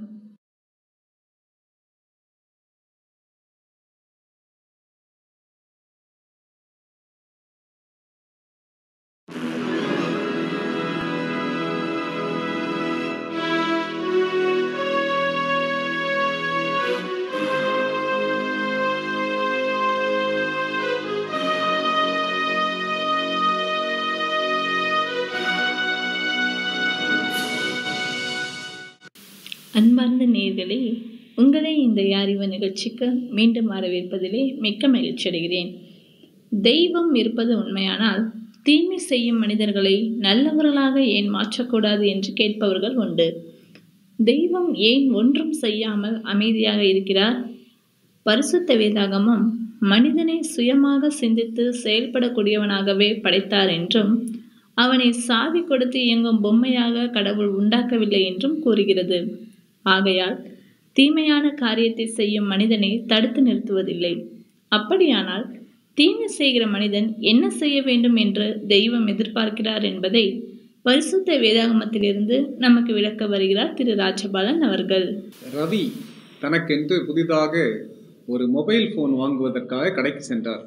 அன்பார்ந்த நேர்களே உங்களை இந்த யாரிவ நிகழ்ச்சிக்கு மீண்டும் வரவேற்பதிலே மிக்க மகிழ்ச்சி அடைகிறேன் தெய்வம் இருப்பது உண்மையானால் தீமை செய்யும் மனிதர்களை நல்லவர்களாக ஏன் மாற்றக்கூடாது என்று கேட்பவர்கள் உண்டு தெய்வம் ஏன் ஒன்றும் செய்யாமல் அமைதியாக இருக்கிறார் பரிசுத்த வேதாகமம் மனிதனை சுயமாக சிந்தித்து செயல்படக்கூடியவனாகவே படைத்தார் என்றும் அவனை சாவி கொடுத்து இயங்கும் பொம்மையாக கடவுள் உண்டாக்கவில்லை என்றும் கூறுகிறது ஆகையால் தீமையான காரியத்தை செய்யும் மனிதனை தடுத்து நிறுத்துவதில்லை அப்படியானால் தீமை செய்கிற மனிதன் என்ன செய்ய வேண்டும் என்று தெய்வம் எதிர்பார்க்கிறார் என்பதை பரிசுத்த வேதாகமத்திலிருந்து நமக்கு விளக்க வருகிறார் திரு ராஜபாலன் அவர்கள் ரவி தனக்கென்று புதிதாக ஒரு மொபைல் ஃபோன் வாங்குவதற்காக கடைக்கு சென்றார்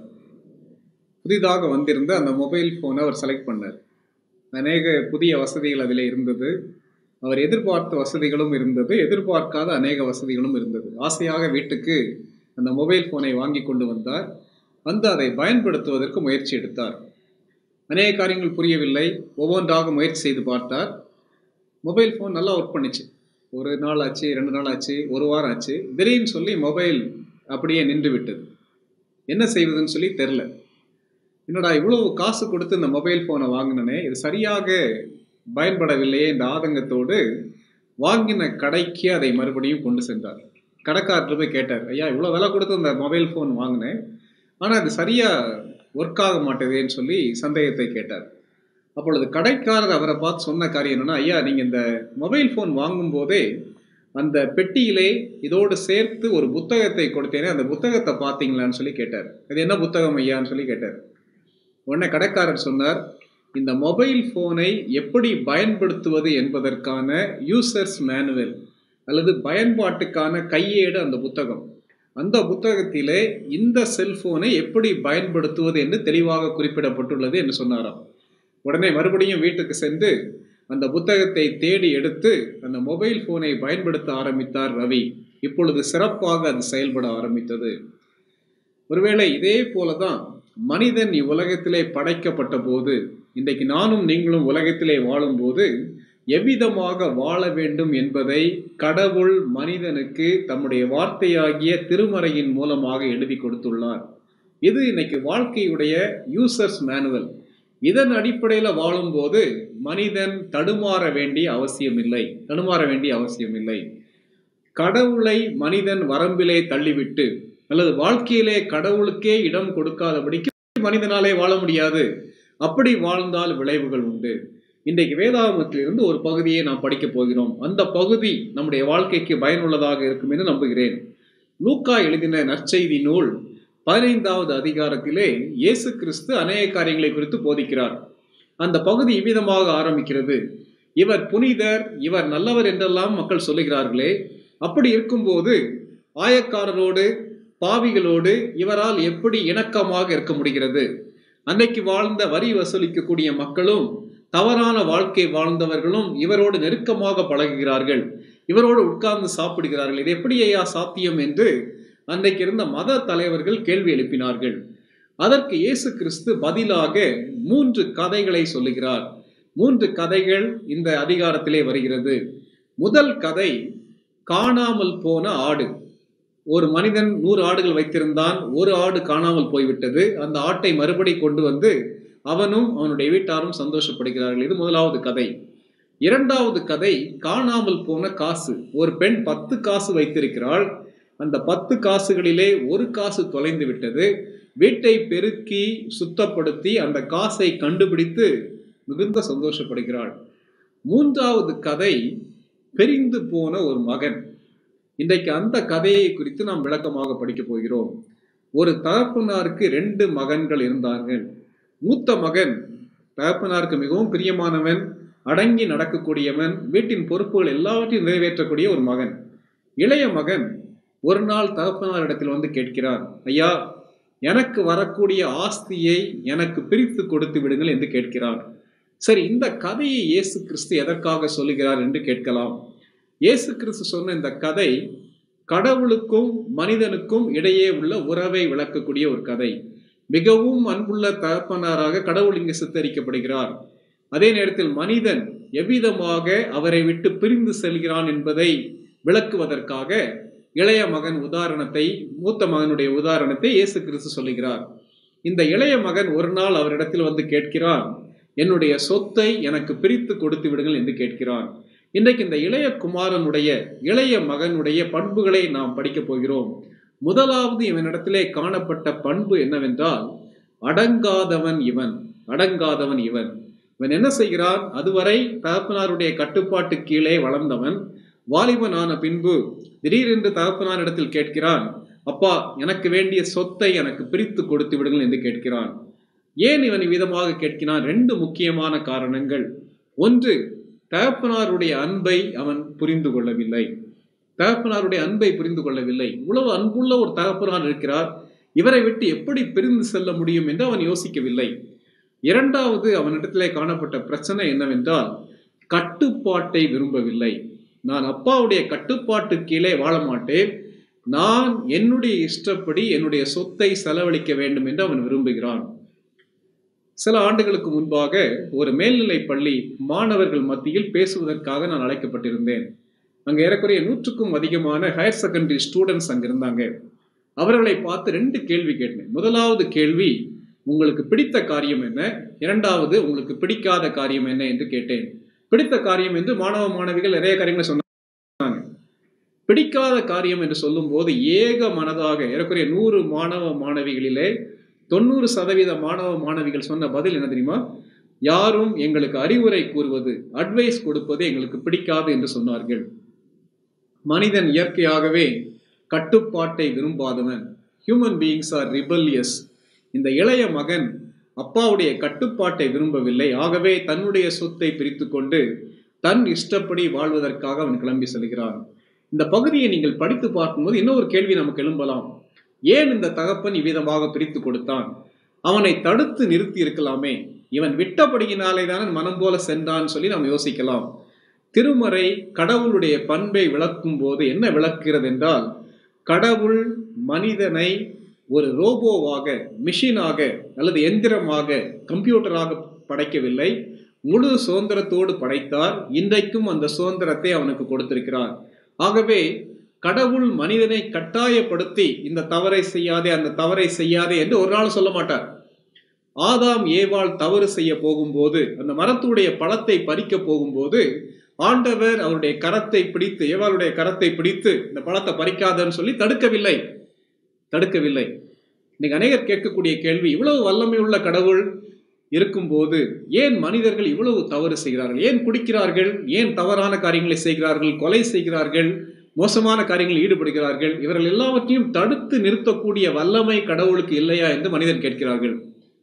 புதிதாக வந்திருந்த அந்த மொபைல் ஃபோனை அவர் செலக்ட் பண்ணார் அநேக புதிய வசதிகள் அதில் இருந்தது அவர் எதிர்பார்த்த வசதிகளும் இருந்தது எதிர்பார்க்காத அநேக வசதிகளும் இருந்தது ஆசையாக வீட்டுக்கு அந்த மொபைல் ஃபோனை வாங்கி கொண்டு வந்தார் வந்து அதை பயன்படுத்துவதற்கு முயற்சி எடுத்தார் அநேக காரியங்கள் புரியவில்லை ஒவ்வொன்றாக முயற்சி செய்து பார்த்தார் மொபைல் ஃபோன் நல்லா ஒர்க் பண்ணுச்சு ஒரு நாள் ஆச்சு ரெண்டு நாள் ஆச்சு ஒரு வாரம் ஆச்சு திடீர்னு சொல்லி மொபைல் அப்படியே நின்று விட்டது என்ன செய்வதுன்னு சொல்லி தெரில என்னடா இவ்வளவு காசு கொடுத்து இந்த மொபைல் ஃபோனை வாங்கினனே இது சரியாக பயன்படவில்லையே இந்த ஆதங்கத்தோடு வாங்கின கடைக்கு அதை மறுபடியும் கொண்டு சென்றார் கடைக்காரர்கிட்ட போய் கேட்டார் ஐயா இவ்வளோ விலை கொடுத்து இந்த மொபைல் ஃபோன் வாங்கினேன் ஆனால் அது சரியாக ஒர்க் ஆக மாட்டேதேன்னு சொல்லி சந்தேகத்தை கேட்டார் அப்பொழுது கடைக்காரர் அவரை பார்த்து சொன்ன காரியம் என்னன்னா ஐயா நீங்கள் இந்த மொபைல் ஃபோன் வாங்கும்போதே அந்த பெட்டியிலே இதோடு சேர்த்து ஒரு புத்தகத்தை கொடுத்தேனே அந்த புத்தகத்தை பார்த்தீங்களான்னு சொல்லி கேட்டார் அது என்ன புத்தகம் ஐயான்னு சொல்லி கேட்டார் உடனே கடைக்காரர் சொன்னார் இந்த மொபைல் ஃபோனை எப்படி பயன்படுத்துவது என்பதற்கான யூசர்ஸ் மேனுவல் அல்லது பயன்பாட்டுக்கான கையேடு அந்த புத்தகம் அந்த புத்தகத்திலே இந்த செல்போனை எப்படி பயன்படுத்துவது என்று தெளிவாக குறிப்பிடப்பட்டுள்ளது என்று சொன்னாராம் உடனே மறுபடியும் வீட்டுக்கு சென்று அந்த புத்தகத்தை தேடி எடுத்து அந்த மொபைல் போனை பயன்படுத்த ஆரம்பித்தார் ரவி இப்பொழுது சிறப்பாக அது செயல்பட ஆரம்பித்தது ஒருவேளை இதே போலதான் மனிதன் இவ்வுலகத்திலே படைக்கப்பட்ட போது இன்றைக்கு நானும் நீங்களும் உலகத்திலே வாழும்போது எவ்விதமாக வாழ வேண்டும் என்பதை கடவுள் மனிதனுக்கு தம்முடைய வார்த்தையாகிய திருமறையின் மூலமாக எழுதி கொடுத்துள்ளார் இது இன்னைக்கு வாழ்க்கையுடைய யூசர்ஸ் மேனுவல் இதன் அடிப்படையில் வாழும்போது மனிதன் தடுமாற வேண்டிய அவசியமில்லை தடுமாற வேண்டிய அவசியமில்லை கடவுளை மனிதன் வரம்பிலே தள்ளிவிட்டு அல்லது வாழ்க்கையிலே கடவுளுக்கே இடம் கொடுக்காதபடிக்கு மனிதனாலே வாழ முடியாது அப்படி வாழ்ந்தால் விளைவுகள் உண்டு இன்றைக்கு வேதாகமத்திலிருந்து ஒரு பகுதியை நாம் படிக்கப் போகிறோம் அந்த பகுதி நம்முடைய வாழ்க்கைக்கு பயனுள்ளதாக இருக்கும் என்று நம்புகிறேன் லூக்கா எழுதின நற்செய்தி நூல் பதினைந்தாவது அதிகாரத்திலே இயேசு கிறிஸ்து அநேக காரியங்களை குறித்து போதிக்கிறார் அந்த பகுதி இவ்விதமாக ஆரம்பிக்கிறது இவர் புனிதர் இவர் நல்லவர் என்றெல்லாம் மக்கள் சொல்லுகிறார்களே அப்படி இருக்கும்போது ஆயக்காரரோடு பாவிகளோடு இவரால் எப்படி இணக்கமாக இருக்க முடிகிறது அன்னைக்கு வாழ்ந்த வரி வசூலிக்கக்கூடிய மக்களும் தவறான வாழ்க்கை வாழ்ந்தவர்களும் இவரோடு நெருக்கமாக பழகுகிறார்கள் இவரோடு உட்கார்ந்து சாப்பிடுகிறார்கள் இது எப்படி ஐயா சாத்தியம் என்று அன்றைக்கு இருந்த மத தலைவர்கள் கேள்வி எழுப்பினார்கள் அதற்கு இயேசு கிறிஸ்து பதிலாக மூன்று கதைகளை சொல்லுகிறார் மூன்று கதைகள் இந்த அதிகாரத்திலே வருகிறது முதல் கதை காணாமல் போன ஆடு ஒரு மனிதன் நூறு ஆடுகள் வைத்திருந்தான் ஒரு ஆடு காணாமல் போய்விட்டது அந்த ஆட்டை மறுபடி கொண்டு வந்து அவனும் அவனுடைய வீட்டாரும் சந்தோஷப்படுகிறார்கள் இது முதலாவது கதை இரண்டாவது கதை காணாமல் போன காசு ஒரு பெண் பத்து காசு வைத்திருக்கிறாள் அந்த பத்து காசுகளிலே ஒரு காசு தொலைந்து விட்டது வீட்டை பெருக்கி சுத்தப்படுத்தி அந்த காசை கண்டுபிடித்து மிகுந்த சந்தோஷப்படுகிறாள் மூன்றாவது கதை பிரிந்து போன ஒரு மகன் இன்றைக்கு அந்த கதையை குறித்து நாம் விளக்கமாக படிக்க போகிறோம் ஒரு தகப்பனாருக்கு ரெண்டு மகன்கள் இருந்தார்கள் மூத்த மகன் தகப்பனாருக்கு மிகவும் பிரியமானவன் அடங்கி நடக்கக்கூடியவன் வீட்டின் பொறுப்புகள் எல்லாவற்றையும் நிறைவேற்றக்கூடிய ஒரு மகன் இளைய மகன் ஒரு நாள் தகப்பனாரிடத்தில் வந்து கேட்கிறார் ஐயா எனக்கு வரக்கூடிய ஆஸ்தியை எனக்கு பிரித்து கொடுத்து விடுங்கள் என்று கேட்கிறார் சரி இந்த கதையை இயேசு கிறிஸ்து எதற்காக சொல்லுகிறார் என்று கேட்கலாம் இயேசு கிறிஸ்து சொன்ன இந்த கதை கடவுளுக்கும் மனிதனுக்கும் இடையே உள்ள உறவை விளக்கக்கூடிய ஒரு கதை மிகவும் அன்புள்ள தகப்பனாராக கடவுள் இங்கு சித்தரிக்கப்படுகிறார் அதே நேரத்தில் மனிதன் எவ்விதமாக அவரை விட்டு பிரிந்து செல்கிறான் என்பதை விளக்குவதற்காக இளைய மகன் உதாரணத்தை மூத்த மகனுடைய உதாரணத்தை இயேசு கிறிஸ்து சொல்லுகிறார் இந்த இளைய மகன் ஒரு நாள் அவரிடத்தில் வந்து கேட்கிறான் என்னுடைய சொத்தை எனக்கு பிரித்து கொடுத்து விடுங்கள் என்று கேட்கிறான் இன்றைக்கு இந்த இளைய குமாரனுடைய இளைய மகனுடைய பண்புகளை நாம் படிக்கப் போகிறோம் முதலாவது இவனிடத்திலே காணப்பட்ட பண்பு என்னவென்றால் அடங்காதவன் இவன் அடங்காதவன் இவன் இவன் என்ன செய்கிறான் அதுவரை தகப்பனாருடைய கட்டுப்பாட்டு கீழே வளர்ந்தவன் வாலிபனான பின்பு திடீரென்று தகப்பனாரிடத்தில் கேட்கிறான் அப்பா எனக்கு வேண்டிய சொத்தை எனக்கு பிரித்து கொடுத்து விடுங்கள் என்று கேட்கிறான் ஏன் இவன் விதமாக கேட்கிறான் ரெண்டு முக்கியமான காரணங்கள் ஒன்று தகப்பனாருடைய அன்பை அவன் புரிந்து கொள்ளவில்லை தகப்பனாருடைய அன்பை புரிந்து கொள்ளவில்லை இவ்வளவு அன்புள்ள ஒரு தகப்பனார் இருக்கிறார் இவரை விட்டு எப்படி பிரிந்து செல்ல முடியும் என்று அவன் யோசிக்கவில்லை இரண்டாவது அவனிடத்திலே காணப்பட்ட பிரச்சனை என்னவென்றால் கட்டுப்பாட்டை விரும்பவில்லை நான் அப்பாவுடைய கட்டுப்பாட்டு கீழே வாழ மாட்டேன் நான் என்னுடைய இஷ்டப்படி என்னுடைய சொத்தை செலவழிக்க வேண்டும் என்று அவன் விரும்புகிறான் சில ஆண்டுகளுக்கு முன்பாக ஒரு மேல்நிலை பள்ளி மாணவர்கள் மத்தியில் பேசுவதற்காக நான் அழைக்கப்பட்டிருந்தேன் அங்க ஏறக்குறைய நூற்றுக்கும் அதிகமான ஹையர் செகண்டரி ஸ்டூடெண்ட்ஸ் அங்க இருந்தாங்க அவர்களை பார்த்து ரெண்டு கேள்வி கேட்டேன் முதலாவது கேள்வி உங்களுக்கு பிடித்த காரியம் என்ன இரண்டாவது உங்களுக்கு பிடிக்காத காரியம் என்ன என்று கேட்டேன் பிடித்த காரியம் என்று மாணவ மாணவிகள் நிறைய காரியங்களை சொன்னாங்க பிடிக்காத காரியம் என்று சொல்லும்போது ஏக மனதாக ஏறக்குறைய நூறு மாணவ மாணவிகளிலே தொண்ணூறு சதவீத மாணவ மாணவிகள் சொன்ன பதில் என்ன தெரியுமா யாரும் எங்களுக்கு அறிவுரை கூறுவது அட்வைஸ் கொடுப்பது எங்களுக்கு பிடிக்காது என்று சொன்னார்கள் மனிதன் இயற்கையாகவே கட்டுப்பாட்டை விரும்பாதவன் ஹியூமன் பீயிங்ஸ் ஆர் ரிபல்லியஸ் இந்த இளைய மகன் அப்பாவுடைய கட்டுப்பாட்டை விரும்பவில்லை ஆகவே தன்னுடைய சொத்தை பிரித்து கொண்டு தன் இஷ்டப்படி வாழ்வதற்காக அவன் கிளம்பி செல்கிறான் இந்த பகுதியை நீங்கள் படித்து பார்க்கும்போது இன்னொரு கேள்வி நமக்கு எழும்பலாம் ஏன் இந்த தகப்பன் இவ்விதமாக பிரித்து கொடுத்தான் அவனை தடுத்து நிறுத்தி இருக்கலாமே இவன் விட்டபடியினாலே தானே மனம் போல சென்றான் சொல்லி நாம் யோசிக்கலாம் திருமறை கடவுளுடைய பண்பை விளக்கும் போது என்ன விளக்குகிறது என்றால் கடவுள் மனிதனை ஒரு ரோபோவாக மிஷினாக அல்லது எந்திரமாக கம்ப்யூட்டராக படைக்கவில்லை முழு சுதந்திரத்தோடு படைத்தார் இன்றைக்கும் அந்த சுதந்திரத்தை அவனுக்கு கொடுத்திருக்கிறார் ஆகவே கடவுள் மனிதனை கட்டாயப்படுத்தி இந்த தவறை செய்யாதே அந்த தவறை செய்யாதே என்று ஒரு நாள் சொல்ல மாட்டார் ஆதாம் ஏவாள் தவறு செய்ய போகும்போது அந்த மரத்துடைய பழத்தை பறிக்க போகும்போது ஆண்டவர் அவருடைய கரத்தை பிடித்து ஏவாளுடைய கரத்தை பிடித்து இந்த பழத்தை பறிக்காதன்னு சொல்லி தடுக்கவில்லை தடுக்கவில்லை இன்னைக்கு அநேகர் கேட்கக்கூடிய கேள்வி இவ்வளவு வல்லமை உள்ள கடவுள் இருக்கும்போது ஏன் மனிதர்கள் இவ்வளவு தவறு செய்கிறார்கள் ஏன் குடிக்கிறார்கள் ஏன் தவறான காரியங்களை செய்கிறார்கள் கொலை செய்கிறார்கள் மோசமான காரியங்களில் ஈடுபடுகிறார்கள் இவர்கள் எல்லாவற்றையும் தடுத்து நிறுத்தக்கூடிய வல்லமை கடவுளுக்கு இல்லையா என்று மனிதர் கேட்கிறார்கள்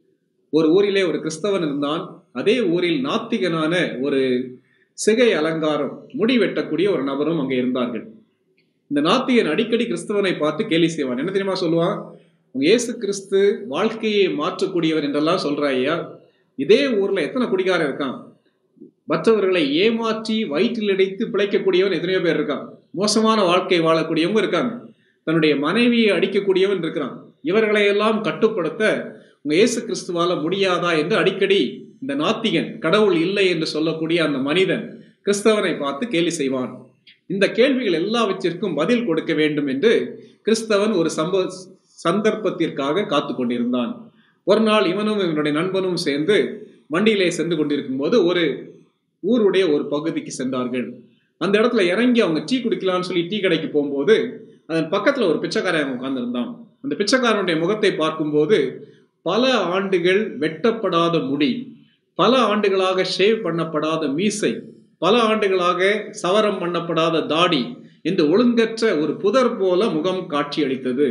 ஒரு ஊரிலே ஒரு கிறிஸ்தவன் இருந்தான் அதே ஊரில் நாத்திகனான ஒரு சிகை அலங்காரம் முடி வெட்டக்கூடிய ஒரு நபரும் அங்கே இருந்தார்கள் இந்த நாத்திகன் அடிக்கடி கிறிஸ்தவனை பார்த்து கேலி செய்வான் என்ன தெரியுமா சொல்லுவான் உங்க இயேசு கிறிஸ்து வாழ்க்கையை மாற்றக்கூடியவர் என்றெல்லாம் சொல்றாய்யா இதே ஊர்ல எத்தனை குடிகாரன் இருக்கான் மற்றவர்களை ஏமாற்றி வயிற்றில் அடைத்து பிழைக்கக்கூடியவன் எத்தனையோ பேர் இருக்கான் மோசமான வாழ்க்கை வாழக்கூடியவங்க இருக்காங்க தன்னுடைய மனைவியை அடிக்கக்கூடியவன் இருக்கிறான் இவர்களை எல்லாம் கட்டுப்படுத்த உங்க இயேசு கிறிஸ்துவால முடியாதா என்று அடிக்கடி இந்த நாத்திகன் கடவுள் இல்லை என்று சொல்லக்கூடிய அந்த மனிதன் கிறிஸ்தவனை பார்த்து கேலி செய்வான் இந்த கேள்விகள் எல்லாவற்றிற்கும் பதில் கொடுக்க வேண்டும் என்று கிறிஸ்தவன் ஒரு சம்ப சந்தர்ப்பத்திற்காக காத்து கொண்டிருந்தான் ஒரு நாள் இவனும் இவனுடைய நண்பனும் சேர்ந்து வண்டியிலே சென்று கொண்டிருக்கும் போது ஒரு ஊருடைய ஒரு பகுதிக்கு சென்றார்கள் அந்த இடத்துல இறங்கி அவங்க டீ குடிக்கலாம்னு சொல்லி டீ கடைக்கு போகும்போது அதன் பக்கத்துல ஒரு பிச்சைக்காரன் உட்கார்ந்திருந்தான் அந்த பிச்சைக்காரனுடைய முகத்தை பார்க்கும்போது பல ஆண்டுகள் வெட்டப்படாத முடி பல ஆண்டுகளாக ஷேவ் பண்ணப்படாத மீசை பல ஆண்டுகளாக சவரம் பண்ணப்படாத தாடி என்று ஒழுங்கற்ற ஒரு புதர் போல முகம் காட்சியளித்தது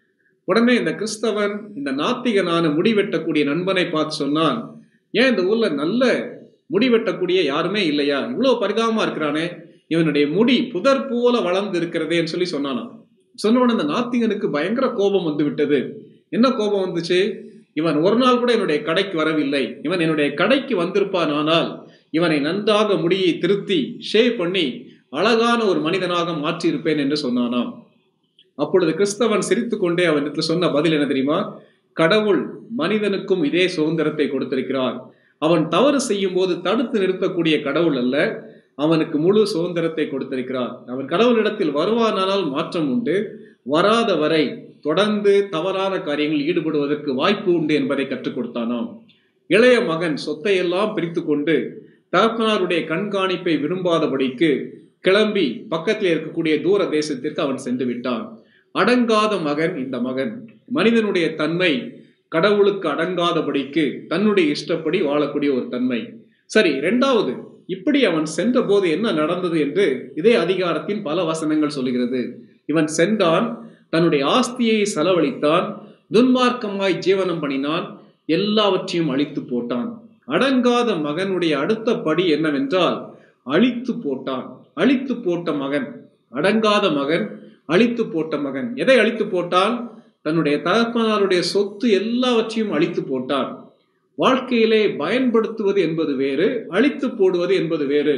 உடனே இந்த கிறிஸ்தவன் இந்த நாத்திகனான முடி வெட்டக்கூடிய நண்பனை பார்த்து சொன்னான் ஏன் இந்த ஊர்ல நல்ல முடி வெட்டக்கூடிய யாருமே இல்லையா இவ்வளவு பரிதாபமா இருக்கிறானே இவனுடைய முடி புதர் போல வளர்ந்து இருக்கிறதேன்னு சொல்லி சொன்னானாம் சொன்னவன அந்த நாத்திகனுக்கு பயங்கர கோபம் வந்து விட்டது என்ன கோபம் வந்துச்சு இவன் ஒரு நாள் கூட என்னுடைய கடைக்கு வரவில்லை இவன் என்னுடைய கடைக்கு வந்திருப்பான் ஆனால் இவனை நன்றாக முடியை திருத்தி ஷேவ் பண்ணி அழகான ஒரு மனிதனாக மாற்றியிருப்பேன் என்று சொன்னானாம் அப்பொழுது கிறிஸ்தவன் சிரித்துக்கொண்டே அவனிடத்துல சொன்ன பதில் என்ன தெரியுமா கடவுள் மனிதனுக்கும் இதே சுதந்திரத்தை கொடுத்திருக்கிறார் அவன் தவறு செய்யும் போது தடுத்து நிறுத்தக்கூடிய கடவுள் அல்ல அவனுக்கு முழு சுதந்திரத்தை கொடுத்திருக்கிறார் அவன் கடவுளிடத்தில் வருவானானால் மாற்றம் உண்டு வராத வரை தொடர்ந்து தவறான காரியங்களில் ஈடுபடுவதற்கு வாய்ப்பு உண்டு என்பதை கற்றுக் கொடுத்தானாம் இளைய மகன் சொத்தை எல்லாம் பிரித்து கொண்டு தகப்பனாருடைய கண்காணிப்பை விரும்பாதபடிக்கு கிளம்பி பக்கத்தில் இருக்கக்கூடிய தூர தேசத்திற்கு அவன் சென்று விட்டான் அடங்காத மகன் இந்த மகன் மனிதனுடைய தன்மை கடவுளுக்கு அடங்காதபடிக்கு தன்னுடைய இஷ்டப்படி வாழக்கூடிய ஒரு தன்மை சரி இரண்டாவது இப்படி அவன் சென்ற போது என்ன நடந்தது என்று இதே அதிகாரத்தின் பல வசனங்கள் சொல்லுகிறது இவன் சென்றான் தன்னுடைய ஆஸ்தியை செலவழித்தான் துன்மார்க்கமாய் ஜீவனம் பண்ணினான் எல்லாவற்றையும் அழித்து போட்டான் அடங்காத மகனுடைய அடுத்த படி என்னவென்றால் அழித்து போட்டான் அழித்து போட்ட மகன் அடங்காத மகன் அழித்து போட்ட மகன் எதை அழித்து போட்டான் தன்னுடைய தகப்பனாருடைய சொத்து எல்லாவற்றையும் அழித்து போட்டான் வாழ்க்கையிலே பயன்படுத்துவது என்பது வேறு அழித்து போடுவது என்பது வேறு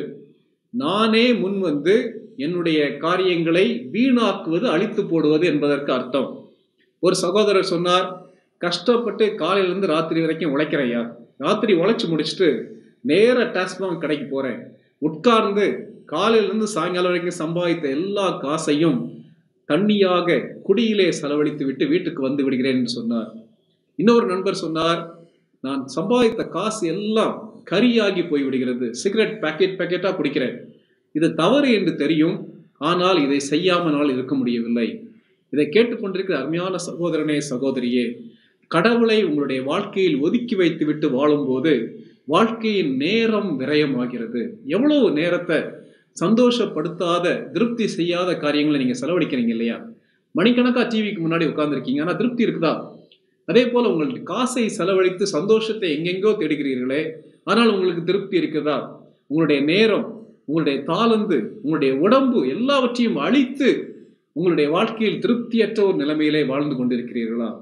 நானே முன் வந்து என்னுடைய காரியங்களை வீணாக்குவது அழித்து போடுவது என்பதற்கு அர்த்தம் ஒரு சகோதரர் சொன்னார் கஷ்டப்பட்டு காலையிலேருந்து ராத்திரி வரைக்கும் உழைக்கிறையா ராத்திரி உழைச்சி முடிச்சுட்டு நேர டாஸ்மாக் கடைக்கு போறேன் உட்கார்ந்து காலையிலேருந்து சாயங்காலம் வரைக்கும் சம்பாதித்த எல்லா காசையும் தண்ணியாக குடியிலே செலவழித்து விட்டு வீட்டுக்கு வந்து விடுகிறேன் என்று சொன்னார் இன்னொரு நண்பர் சொன்னார் நான் சம்பாதித்த காசு எல்லாம் கரியாகி போய் விடுகிறது சிகரெட் பாக்கெட் பாக்கெட்டா குடிக்கிறேன் இது தவறு என்று தெரியும் ஆனால் இதை செய்யாமனால் இருக்க முடியவில்லை இதை கேட்டுக்கொண்டிருக்கிற அருமையான சகோதரனே சகோதரியே கடவுளை உங்களுடைய வாழ்க்கையில் ஒதுக்கி வைத்து விட்டு வாழும்போது வாழ்க்கையின் நேரம் விரயமாகிறது எவ்வளவு நேரத்தை சந்தோஷப்படுத்தாத திருப்தி செய்யாத காரியங்களை நீங்க செலவழிக்கிறீங்க இல்லையா மணிக்கணக்கா டிவிக்கு முன்னாடி உட்கார்ந்துருக்கீங்க ஆனா திருப்தி இருக்குதா அதே போல உங்களுக்கு காசை செலவழித்து சந்தோஷத்தை எங்கெங்கோ தேடுகிறீர்களே ஆனால் உங்களுக்கு திருப்தி இருக்குதா உங்களுடைய நேரம் உங்களுடைய தாளந்து உங்களுடைய உடம்பு எல்லாவற்றையும் அழித்து உங்களுடைய வாழ்க்கையில் திருப்தியற்ற ஒரு நிலைமையிலே வாழ்ந்து கொண்டிருக்கிறீர்களா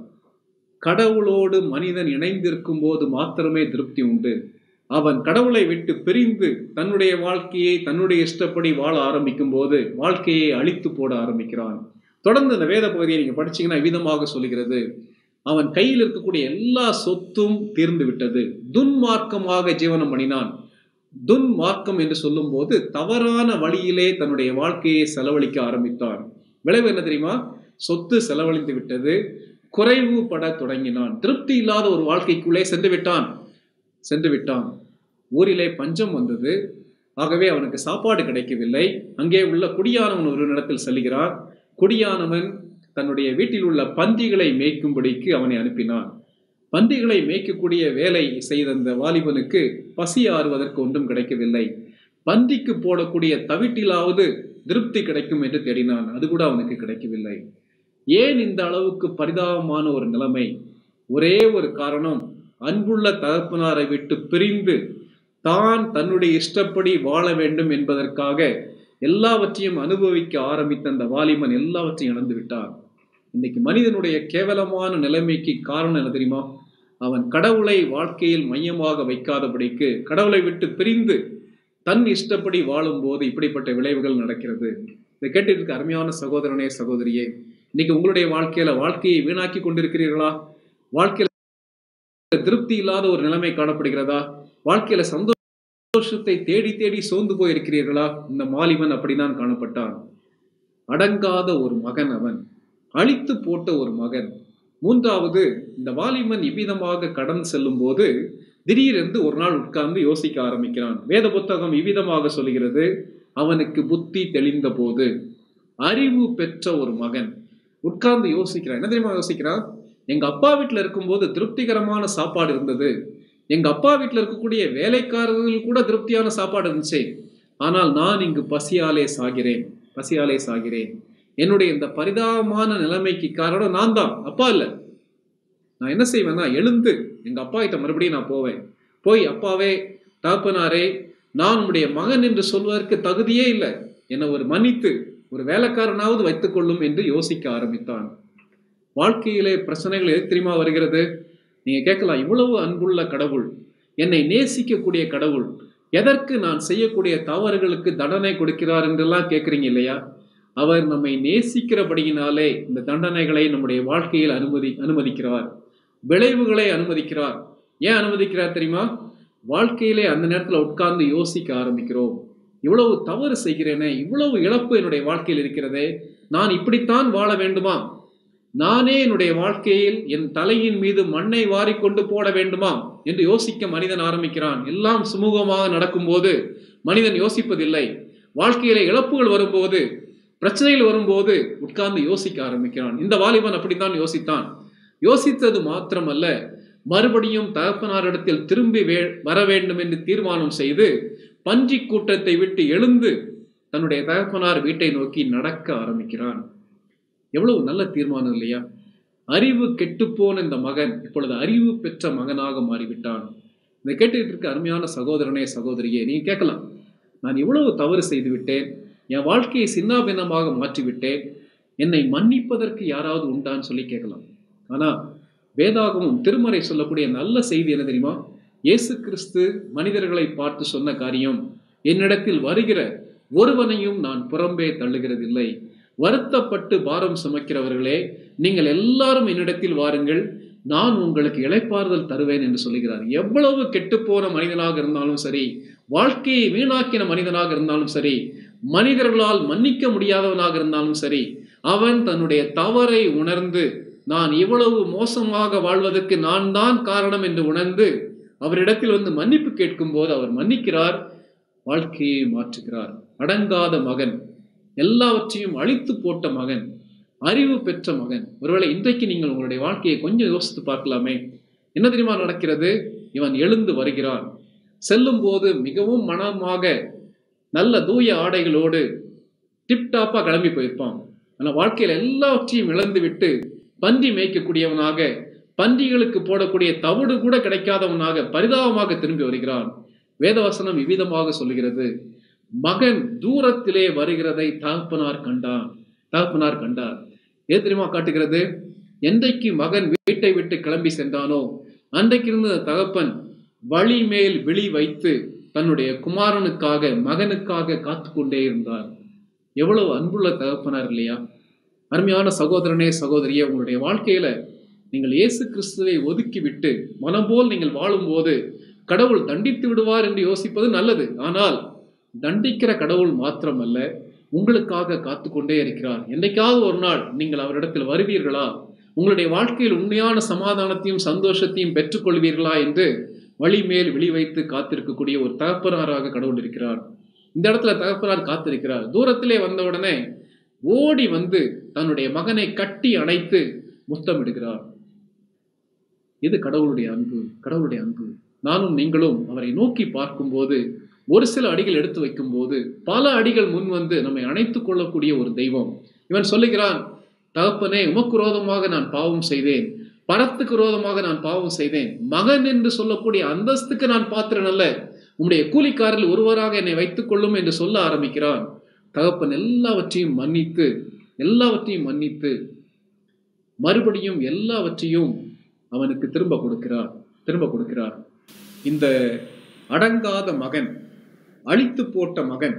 கடவுளோடு மனிதன் இணைந்திருக்கும் போது மாத்திரமே திருப்தி உண்டு அவன் கடவுளை விட்டு பிரிந்து தன்னுடைய வாழ்க்கையை தன்னுடைய இஷ்டப்படி வாழ ஆரம்பிக்கும் போது வாழ்க்கையை அழித்து போட ஆரம்பிக்கிறான் தொடர்ந்து இந்த வேத பகுதியை நீங்க படிச்சீங்கன்னா விதமாக சொல்லுகிறது அவன் கையில் இருக்கக்கூடிய எல்லா சொத்தும் தீர்ந்து விட்டது துன்மார்க்கமாக ஜீவனம் பண்ணினான் துன்மார்க்கம் என்று சொல்லும்போது தவறான வழியிலே தன்னுடைய வாழ்க்கையை செலவழிக்க ஆரம்பித்தான் விளைவு என்ன தெரியுமா சொத்து செலவழிந்து விட்டது குறைவுபட தொடங்கினான் திருப்தி இல்லாத ஒரு வாழ்க்கைக்குள்ளே சென்று விட்டான் சென்று விட்டான் ஊரிலே பஞ்சம் வந்தது ஆகவே அவனுக்கு சாப்பாடு கிடைக்கவில்லை அங்கே உள்ள குடியானவன் ஒரு இடத்தில் செல்கிறான் குடியானவன் தன்னுடைய வீட்டில் உள்ள பந்திகளை மேய்க்கும்படிக்கு அவனை அனுப்பினான் பந்திகளை மேய்க்கக்கூடிய வேலை செய்த அந்த வாலிபனுக்கு பசி ஆறுவதற்கு ஒன்றும் கிடைக்கவில்லை பந்திக்கு போடக்கூடிய தவிட்டிலாவது திருப்தி கிடைக்கும் என்று தேடினான் அது கூட அவனுக்கு கிடைக்கவில்லை ஏன் இந்த அளவுக்கு பரிதாபமான ஒரு நிலைமை ஒரே ஒரு காரணம் அன்புள்ள தகப்பனாரை விட்டு பிரிந்து தான் தன்னுடைய இஷ்டப்படி வாழ வேண்டும் என்பதற்காக எல்லாவற்றையும் அனுபவிக்க ஆரம்பித்த அந்த வாலிபன் எல்லாவற்றையும் இழந்து விட்டான் இன்னைக்கு மனிதனுடைய கேவலமான நிலைமைக்கு காரணம் என்ன தெரியுமா அவன் கடவுளை வாழ்க்கையில் மையமாக வைக்காதபடிக்கு கடவுளை விட்டு பிரிந்து தன் இஷ்டப்படி வாழும்போது இப்படிப்பட்ட விளைவுகள் நடக்கிறது இதை கேட்டு இருக்க அருமையான சகோதரனே சகோதரியே இன்னைக்கு உங்களுடைய வாழ்க்கையில வாழ்க்கையை வீணாக்கி கொண்டிருக்கிறீர்களா வாழ்க்கையில திருப்தி இல்லாத ஒரு நிலைமை காணப்படுகிறதா வாழ்க்கையில சந்தோஷத்தை தேடி தேடி சோர்ந்து போயிருக்கிறீர்களா இந்த மாலிவன் அப்படிதான் காணப்பட்டான் அடங்காத ஒரு மகன் அவன் அழித்து போட்ட ஒரு மகன் மூன்றாவது இந்த வாலிபன் இவ்விதமாக கடன் செல்லும் போது திடீரென்று ஒரு நாள் உட்கார்ந்து யோசிக்க ஆரம்பிக்கிறான் வேத புத்தகம் இவ்விதமாக சொல்கிறது அவனுக்கு புத்தி தெளிந்த போது அறிவு பெற்ற ஒரு மகன் உட்கார்ந்து யோசிக்கிறான் என்ன தெரியுமா யோசிக்கிறான் எங்க அப்பா வீட்டுல இருக்கும்போது திருப்திகரமான சாப்பாடு இருந்தது எங்க அப்பா வீட்டுல இருக்கக்கூடிய வேலைக்காரர்கள் கூட திருப்தியான சாப்பாடு இருந்துச்சு ஆனால் நான் இங்கு பசியாலே சாகிறேன் பசியாலே சாகிறேன் என்னுடைய இந்த பரிதாபமான நிலைமைக்கு காரணம் நான் தான் அப்பா இல்லை நான் என்ன செய்வேன்னா எழுந்து எங்க அப்பா கிட்ட மறுபடியும் நான் போவேன் போய் அப்பாவே தகப்பனாரே நான் உடைய மகன் என்று சொல்வதற்கு தகுதியே இல்லை என்னை ஒரு மன்னித்து ஒரு வேலைக்காரனாவது வைத்துக் கொள்ளும் என்று யோசிக்க ஆரம்பித்தான் வாழ்க்கையிலே பிரச்சனைகள் எது தெரியுமா வருகிறது நீங்க கேட்கலாம் இவ்வளவு அன்புள்ள கடவுள் என்னை நேசிக்கக்கூடிய கடவுள் எதற்கு நான் செய்யக்கூடிய தவறுகளுக்கு தண்டனை கொடுக்கிறார் என்றெல்லாம் கேட்குறீங்க இல்லையா அவர் நம்மை நேசிக்கிறபடியினாலே இந்த தண்டனைகளை நம்முடைய வாழ்க்கையில் அனுமதி அனுமதிக்கிறார் விளைவுகளை அனுமதிக்கிறார் ஏன் அனுமதிக்கிறார் தெரியுமா வாழ்க்கையிலே அந்த நேரத்தில் உட்கார்ந்து யோசிக்க ஆரம்பிக்கிறோம் இவ்வளவு தவறு செய்கிறேனே இவ்வளவு இழப்பு என்னுடைய வாழ்க்கையில் இருக்கிறதே நான் இப்படித்தான் வாழ வேண்டுமா நானே என்னுடைய வாழ்க்கையில் என் தலையின் மீது மண்ணை வாரிக்கொண்டு போட வேண்டுமா என்று யோசிக்க மனிதன் ஆரம்பிக்கிறான் எல்லாம் சுமூகமாக நடக்கும்போது மனிதன் யோசிப்பதில்லை வாழ்க்கையில இழப்புகள் வரும்போது பிரச்சனைகள் வரும்போது உட்கார்ந்து யோசிக்க ஆரம்பிக்கிறான் இந்த வாலிபன் அப்படித்தான் யோசித்தான் யோசித்தது மாத்திரமல்ல மறுபடியும் தகப்பனாரிடத்தில் திரும்பி வே வர வேண்டும் என்று தீர்மானம் செய்து பன்றி கூட்டத்தை விட்டு எழுந்து தன்னுடைய தகப்பனார் வீட்டை நோக்கி நடக்க ஆரம்பிக்கிறான் எவ்வளவு நல்ல தீர்மானம் இல்லையா அறிவு கெட்டுப்போன இந்த மகன் இப்பொழுது அறிவு பெற்ற மகனாக மாறிவிட்டான் இதை கேட்டுக்கிட்டு இருக்க அருமையான சகோதரனே சகோதரியே நீங்க கேட்கலாம் நான் இவ்வளவு தவறு செய்து விட்டேன் என் வாழ்க்கையை சின்னாபின்னமாக மாற்றிவிட்டேன் என்னை மன்னிப்பதற்கு யாராவது உண்டான்னு சொல்லி கேட்கலாம் ஆனா வேதாகமும் திருமறை சொல்லக்கூடிய நல்ல செய்தி என்ன தெரியுமா இயேசு கிறிஸ்து மனிதர்களை பார்த்து சொன்ன காரியம் என்னிடத்தில் வருகிற ஒருவனையும் நான் புறம்பே தள்ளுகிறதில்லை வருத்தப்பட்டு பாரம் சுமக்கிறவர்களே நீங்கள் எல்லாரும் என்னிடத்தில் வாருங்கள் நான் உங்களுக்கு இளைப்பாறுதல் தருவேன் என்று சொல்லுகிறார் எவ்வளவு கெட்டுப்போன மனிதனாக இருந்தாலும் சரி வாழ்க்கையை வீணாக்கின மனிதனாக இருந்தாலும் சரி மனிதர்களால் மன்னிக்க முடியாதவனாக இருந்தாலும் சரி அவன் தன்னுடைய தவறை உணர்ந்து நான் இவ்வளவு மோசமாக வாழ்வதற்கு நான் தான் காரணம் என்று உணர்ந்து அவரிடத்தில் வந்து மன்னிப்பு கேட்கும் போது அவர் மன்னிக்கிறார் வாழ்க்கையை மாற்றுகிறார் அடங்காத மகன் எல்லாவற்றையும் அழித்து போட்ட மகன் அறிவு பெற்ற மகன் ஒருவேளை இன்றைக்கு நீங்கள் உங்களுடைய வாழ்க்கையை கொஞ்சம் யோசித்து பார்க்கலாமே என்ன தெரியுமா நடக்கிறது இவன் எழுந்து வருகிறான் செல்லும் போது மிகவும் மனமாக நல்ல தூய ஆடைகளோடு டிப்டாப்பா கிளம்பி போயிருப்பான் ஆனால் வாழ்க்கையில் எல்லாவற்றையும் இழந்து விட்டு பன்றி மேய்க்கக்கூடியவனாக பன்றிகளுக்கு போடக்கூடிய தவிடு கூட கிடைக்காதவனாக பரிதாபமாக திரும்பி வருகிறான் வேதவசனம் இவ்விதமாக சொல்லுகிறது மகன் தூரத்திலே வருகிறதை தகப்பனார் கண்டான் தகப்பனார் கண்டார் ஏன் தெரியுமா காட்டுகிறது என்றைக்கு மகன் வீட்டை விட்டு கிளம்பி சென்றானோ அன்றைக்கு இருந்த தகப்பன் வழி மேல் விழி வைத்து தன்னுடைய குமாரனுக்காக மகனுக்காக காத்து கொண்டே இருந்தார் எவ்வளவு அன்புள்ள தகப்பனார் இல்லையா அருமையான சகோதரனே சகோதரியே உங்களுடைய வாழ்க்கையில நீங்கள் இயேசு கிறிஸ்துவை ஒதுக்கி விட்டு மனம் போல் நீங்கள் வாழும்போது கடவுள் தண்டித்து விடுவார் என்று யோசிப்பது நல்லது ஆனால் தண்டிக்கிற கடவுள் மாத்திரமல்ல உங்களுக்காக காத்து கொண்டே இருக்கிறார் என்றைக்காவது ஒரு நாள் நீங்கள் அவரிடத்தில் வருவீர்களா உங்களுடைய வாழ்க்கையில் உண்மையான சமாதானத்தையும் சந்தோஷத்தையும் பெற்றுக்கொள்வீர்களா என்று வழி மேல் விழி வைத்து காத்திருக்கக்கூடிய ஒரு தகப்பனாராக கடவுள் இருக்கிறார் இந்த இடத்துல தகப்பனார் காத்திருக்கிறார் தூரத்திலே வந்தவுடனே ஓடி வந்து தன்னுடைய மகனை கட்டி அணைத்து முத்தமிடுகிறார் இது கடவுளுடைய அன்பு கடவுளுடைய அன்பு நானும் நீங்களும் அவரை நோக்கி பார்க்கும்போது ஒரு சில அடிகள் எடுத்து வைக்கும்போது பல அடிகள் முன் வந்து நம்மை அணைத்துக் கொள்ளக்கூடிய ஒரு தெய்வம் இவன் சொல்லுகிறான் தகப்பனே உமக்கு விரோதமாக நான் பாவம் செய்தேன் பணத்துக்கு விரோதமாக நான் பாவம் செய்தேன் மகன் என்று சொல்லக்கூடிய அந்தஸ்துக்கு நான் பாத்திரன் அல்ல உம்முடைய கூலிக்காரில் ஒருவராக என்னை வைத்துக் கொள்ளும் என்று சொல்ல ஆரம்பிக்கிறான் தகப்பன் எல்லாவற்றையும் மன்னித்து எல்லாவற்றையும் மன்னித்து மறுபடியும் எல்லாவற்றையும் அவனுக்கு திரும்ப கொடுக்கிறார் திரும்ப கொடுக்கிறார் இந்த அடங்காத மகன் அழித்து போட்ட மகன்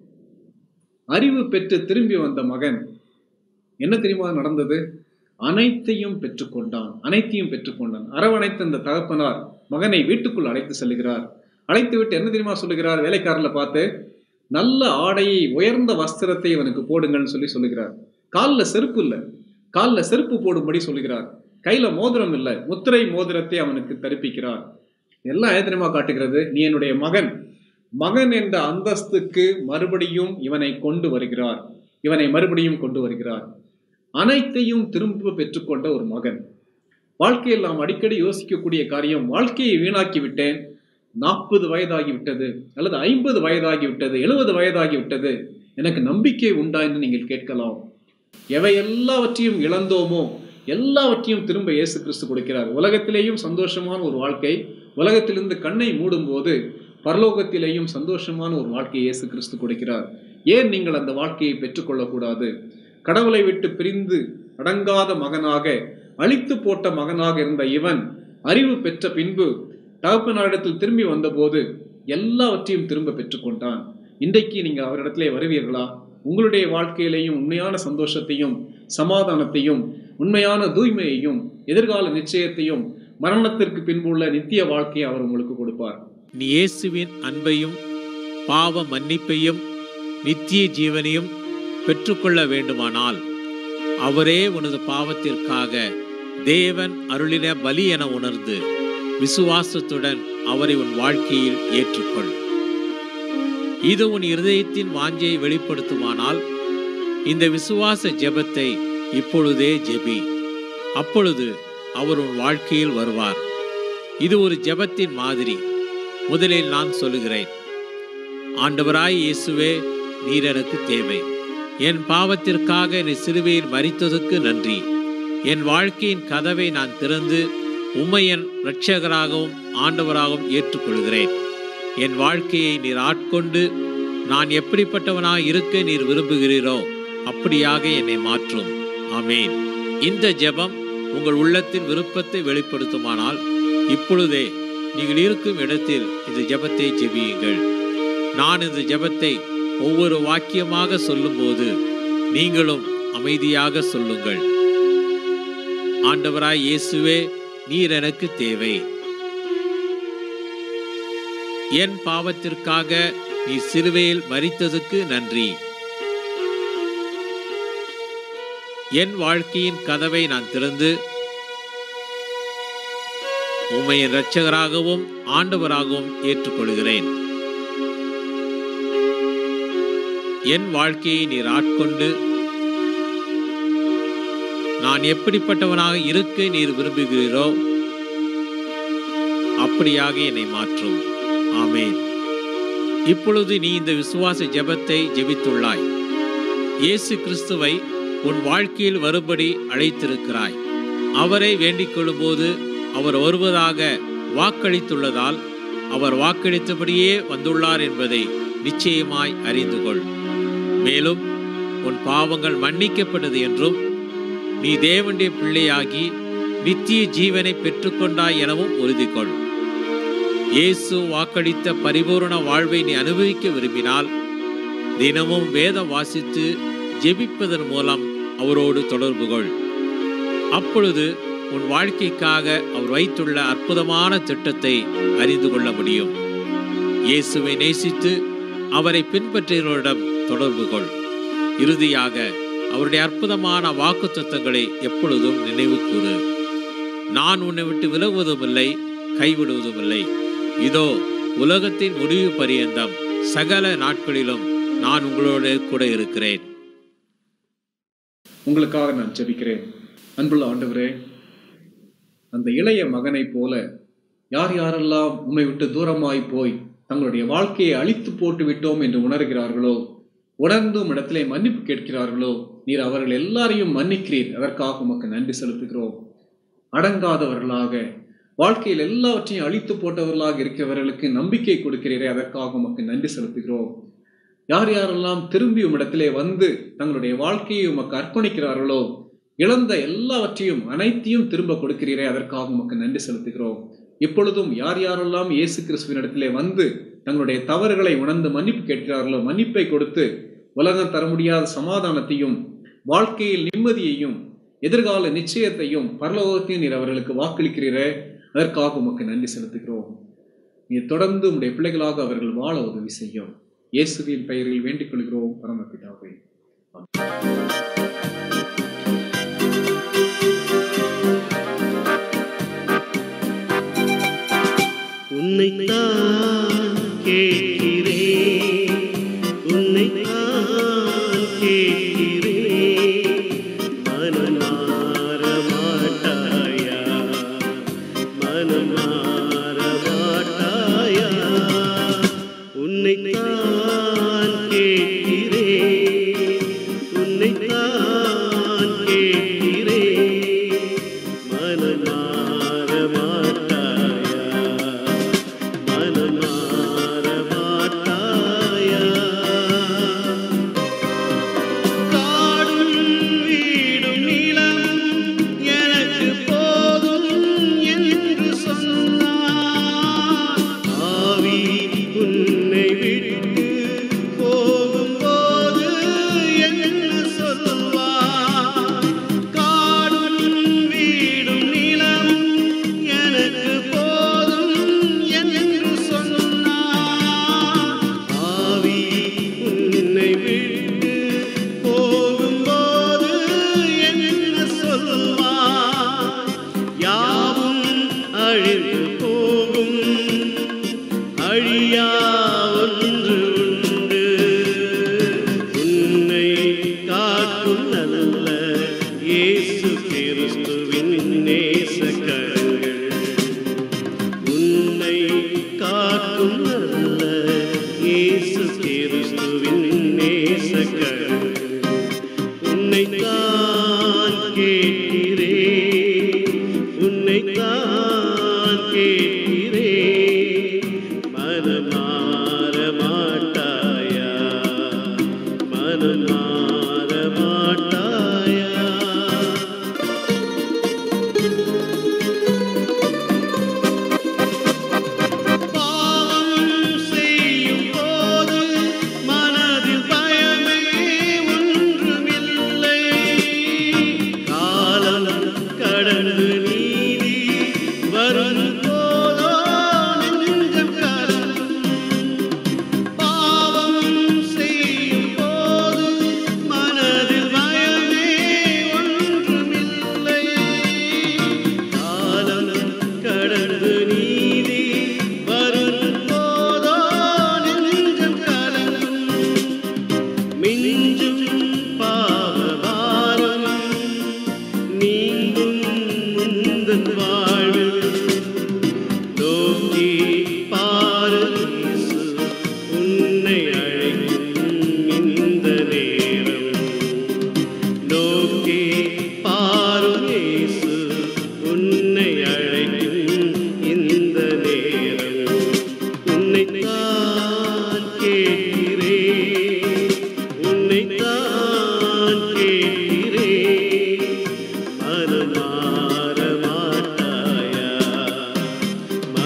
அறிவு பெற்று திரும்பி வந்த மகன் என்ன தெரியுமா நடந்தது அனைத்தையும் பெற்றுக்கொண்டான் அனைத்தையும் பெற்றுக்கொண்டான் அரவணைத்த இந்த தகப்பனார் மகனை வீட்டுக்குள் அழைத்து செல்லுகிறார் அழைத்து விட்டு என்ன தெரியுமா சொல்லுகிறார் வேலைக்காரர்ல பார்த்து நல்ல ஆடையை உயர்ந்த வஸ்திரத்தை அவனுக்கு போடுங்கன்னு சொல்லி சொல்லுகிறார் காலில் செருப்பு இல்லை காலில் செருப்பு போடும்படி சொல்லுகிறார் கையில மோதிரம் இல்லை முத்திரை மோதிரத்தை அவனுக்கு தரிப்பிக்கிறார் எல்லாம் ஏன் தெரியுமா காட்டுகிறது நீ என்னுடைய மகன் மகன் என்ற அந்தஸ்துக்கு மறுபடியும் இவனை கொண்டு வருகிறார் இவனை மறுபடியும் கொண்டு வருகிறார் அனைத்தையும் திரும்ப பெற்றுக்கொண்ட ஒரு மகன் வாழ்க்கையில் நாம் அடிக்கடி யோசிக்கக்கூடிய காரியம் வாழ்க்கையை வீணாக்கி விட்டேன் நாற்பது வயதாகி விட்டது அல்லது ஐம்பது வயதாகி விட்டது எழுபது வயதாகி விட்டது எனக்கு நம்பிக்கை உண்டா என்று நீங்கள் கேட்கலாம் எவை எல்லாவற்றையும் இழந்தோமோ எல்லாவற்றையும் திரும்ப இயேசு கிறிஸ்து கொடுக்கிறார் உலகத்திலேயும் சந்தோஷமான ஒரு வாழ்க்கை உலகத்திலிருந்து கண்ணை மூடும்போது பரலோகத்திலேயும் சந்தோஷமான ஒரு வாழ்க்கையை இயேசு கிறிஸ்து கொடுக்கிறார் ஏன் நீங்கள் அந்த வாழ்க்கையை பெற்றுக்கொள்ளக்கூடாது கடவுளை விட்டு பிரிந்து அடங்காத மகனாக அழித்து போட்ட மகனாக இருந்த இவன் அறிவு பெற்ற பின்பு தகப்பனாரிடத்தில் திரும்பி வந்தபோது எல்லாவற்றையும் திரும்ப பெற்றுக்கொண்டான் இன்றைக்கு நீங்கள் அவரிடத்திலே வருவீர்களா உங்களுடைய வாழ்க்கையிலேயும் உண்மையான சந்தோஷத்தையும் சமாதானத்தையும் உண்மையான தூய்மையையும் எதிர்கால நிச்சயத்தையும் மரணத்திற்கு பின்புள்ள நித்திய வாழ்க்கையை அவர் உங்களுக்கு கொடுப்பார் நீ இயேசுவின் அன்பையும் பாவ மன்னிப்பையும் நித்திய ஜீவனையும் பெற்றுக்கொள்ள வேண்டுமானால் அவரே உனது பாவத்திற்காக தேவன் அருளின பலி என உணர்ந்து விசுவாசத்துடன் அவரை உன் வாழ்க்கையில் ஏற்றுக்கொள் இது உன் இருதயத்தின் வாஞ்சையை வெளிப்படுத்துமானால் இந்த விசுவாச ஜெபத்தை இப்பொழுதே ஜெபி அப்பொழுது அவர் உன் வாழ்க்கையில் வருவார் இது ஒரு ஜெபத்தின் மாதிரி முதலில் நான் சொல்லுகிறேன் ஆண்டவராய் இயேசுவே நீர் எனக்கு தேவை என் பாவத்திற்காக என்னை சிலுவையில் மறித்ததுக்கு நன்றி என் வாழ்க்கையின் கதவை நான் திறந்து உம்மை என் இரட்சகராகவும் ஆண்டவராகவும் ஏற்றுக்கொள்கிறேன் என் வாழ்க்கையை நீர் ஆட்கொண்டு நான் எப்படிப்பட்டவனாக இருக்க நீர் விரும்புகிறீரோ அப்படியாக என்னை மாற்றும் ஆமேன் இந்த ஜெபம் உங்கள் உள்ளத்தின் விருப்பத்தை வெளிப்படுத்துமானால் இப்பொழுதே நீங்கள் இருக்கும் இடத்தில் இந்த ஜெபத்தை ஜெபியுங்கள் நான் இந்த ஜெபத்தை ஒவ்வொரு வாக்கியமாக சொல்லும்போது நீங்களும் அமைதியாக சொல்லுங்கள் ஆண்டவராய் இயேசுவே நீர் எனக்கு தேவை என் பாவத்திற்காக நீ சிலுவையில் மரித்ததுக்கு நன்றி என் வாழ்க்கையின் கதவை நான் திறந்து உம்மை என் இரட்சகராகவும் ஆண்டவராகவும் ஏற்றுக்கொள்கிறேன் என் வாழ்க்கையை நீர் ஆட்கொண்டு நான் எப்படிப்பட்டவனாக இருக்க நீர் விரும்புகிறீரோ அப்படியாக என்னை மாற்றும் ஆமேன் இப்பொழுது நீ இந்த விசுவாச ஜெபத்தை ஜெபித்துள்ளாய் இயேசு கிறிஸ்துவை உன் வாழ்க்கையில் வரும்படி அழைத்திருக்கிறாய் அவரை வேண்டிக் கொள்ளும்போது அவர் வருவதாக வாக்களித்துள்ளதால் அவர் வாக்களித்தபடியே வந்துள்ளார் என்பதை நிச்சயமாய் அறிந்து கொள் மேலும் உன் பாவங்கள் மன்னிக்கப்பட்டது என்றும் நீ தேவனுடைய பிள்ளையாகி நித்திய ஜீவனை பெற்றுக்கொண்டாய் எனவும் உறுதி கொள் இயேசு வாக்களித்த பரிபூரண வாழ்வை நீ அனுபவிக்க விரும்பினால் தினமும் வேதம் வாசித்து ஜெபிப்பதன் மூலம் அவரோடு தொடர்பு கொள் அப்பொழுது உன் வாழ்க்கைக்காக அவர் வைத்துள்ள அற்புதமான திட்டத்தை அறிந்து கொள்ள முடியும் இயேசுவை நேசித்து அவரை பின்பற்றியவர்களிடம் தொடர்பு கொள் இறுதியாக அவருடைய அற்புதமான வாக்குத்தத்தங்களை எப்பொழுதும் நினைவு கூறு நான் உன்னை விட்டு விலகுவதும் இல்லை கைவிடுவதும் இல்லை இதோ உலகத்தின் முடிவு பரியந்தம் சகல நாட்களிலும் நான் உங்களோடு கூட இருக்கிறேன் உங்களுக்காக நான் ஜெபிக்கிறேன் அன்புள்ள ஆண்டவரே அந்த இளைய மகனைப் போல யார் யாரெல்லாம் உம்மை விட்டு தூரமாய் போய் தங்களுடைய வாழ்க்கையை அழித்து போட்டு விட்டோம் என்று உணர்கிறார்களோ உணர்ந்தும் இடத்திலே மன்னிப்பு கேட்கிறார்களோ நீர் அவர்கள் எல்லாரையும் மன்னிக்கிறீர் அதற்காக உமக்கு நன்றி செலுத்துகிறோம் அடங்காதவர்களாக வாழ்க்கையில் எல்லாவற்றையும் அழித்து போட்டவர்களாக இருக்கிறவர்களுக்கு நம்பிக்கை கொடுக்கிறீரே அதற்காக உமக்கு நன்றி செலுத்துகிறோம் யார் யாரெல்லாம் திரும்பி உம்மிடத்திலே வந்து தங்களுடைய வாழ்க்கையை உமக்கு அர்ப்பணிக்கிறார்களோ இழந்த எல்லாவற்றையும் அனைத்தையும் திரும்ப கொடுக்கிறீரே அதற்காக உமக்கு நன்றி செலுத்துகிறோம் இப்பொழுதும் யார் யாரெல்லாம் இயேசு கிறிஸ்துவினிடத்திலே வந்து தங்களுடைய தவறுகளை உணர்ந்து மன்னிப்பு கேட்கிறார்களோ மன்னிப்பை கொடுத்து உலகம் தர முடியாத சமாதானத்தையும் வாழ்க்கையில் நிம்மதியையும் எதிர்கால நிச்சயத்தையும் பரலோகத்தையும் நீர் அவர்களுக்கு வாக்களிக்கிறீரே அதற்காக உமக்கு நன்றி செலுத்துகிறோம் நீர் தொடர்ந்து உம்முடைய பிள்ளைகளாக அவர்கள் வாழ உதவி செய்யும் இயேசுவின் பெயரில் வேண்டிக் கொள்கிறோம் பரமபிதாவே உன்னைத்தான் கேட்கிறேன் உன்னைத்தான் கேட்கிறேன் மனம் மாற மாட்டாயா மனம் மாற மாட்டாயா உன்னைத்தான் கேட்கிறேன் உன்னைத்தான் கேட்கிறேன் மனம் மாற மாட்டாயா மனம் மாற மாட்டாயா காடும் வீடும் நிலம் எனக்கு போதும் என்று சொன்னார் ஆவி உன்னை விட்டு போகும்போது என்ன சொல்வார் காடும் வீடும் நிலம் எனக்கு போதும் என்று சொன்னார் ஆவி உன்னை விட்டு போகும்போது என்ன சொல்வார் யாவும் அழிந்து போகும் அழியா ஒன்று உண்டு உன்னை காக்கும் நல்ல இயேசு கிறிஸ்துவின் நேசக்கரங்கள் உன்னை காக்கும் நல்ல இயேசு கிறிஸ்துவின் நேசக்கரங்கள் உன்னை தான் கேட்கிறேன் உன்னை தான் கேட்கிறேன் மனமாற மாட்டாயா மனமாற மாட்டாயா பாவம் செய்யும் போது மனதில் பயமே ஒன்றுமில்லை காலம் கடந்து நீதி வரும் போதோ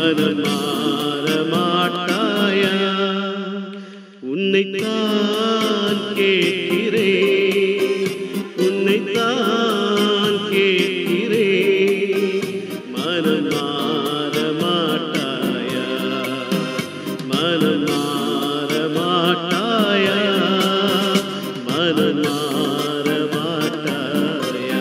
மனம் மாற மாட்டாயா உன்னைத்தான் கேட்கிறேன் உன்னைத்தான் கேட்கிறேன் மனம் மாற மாட்டாயா மனம் மாற மாட்டாயா மனம் மாற மாட்டாயா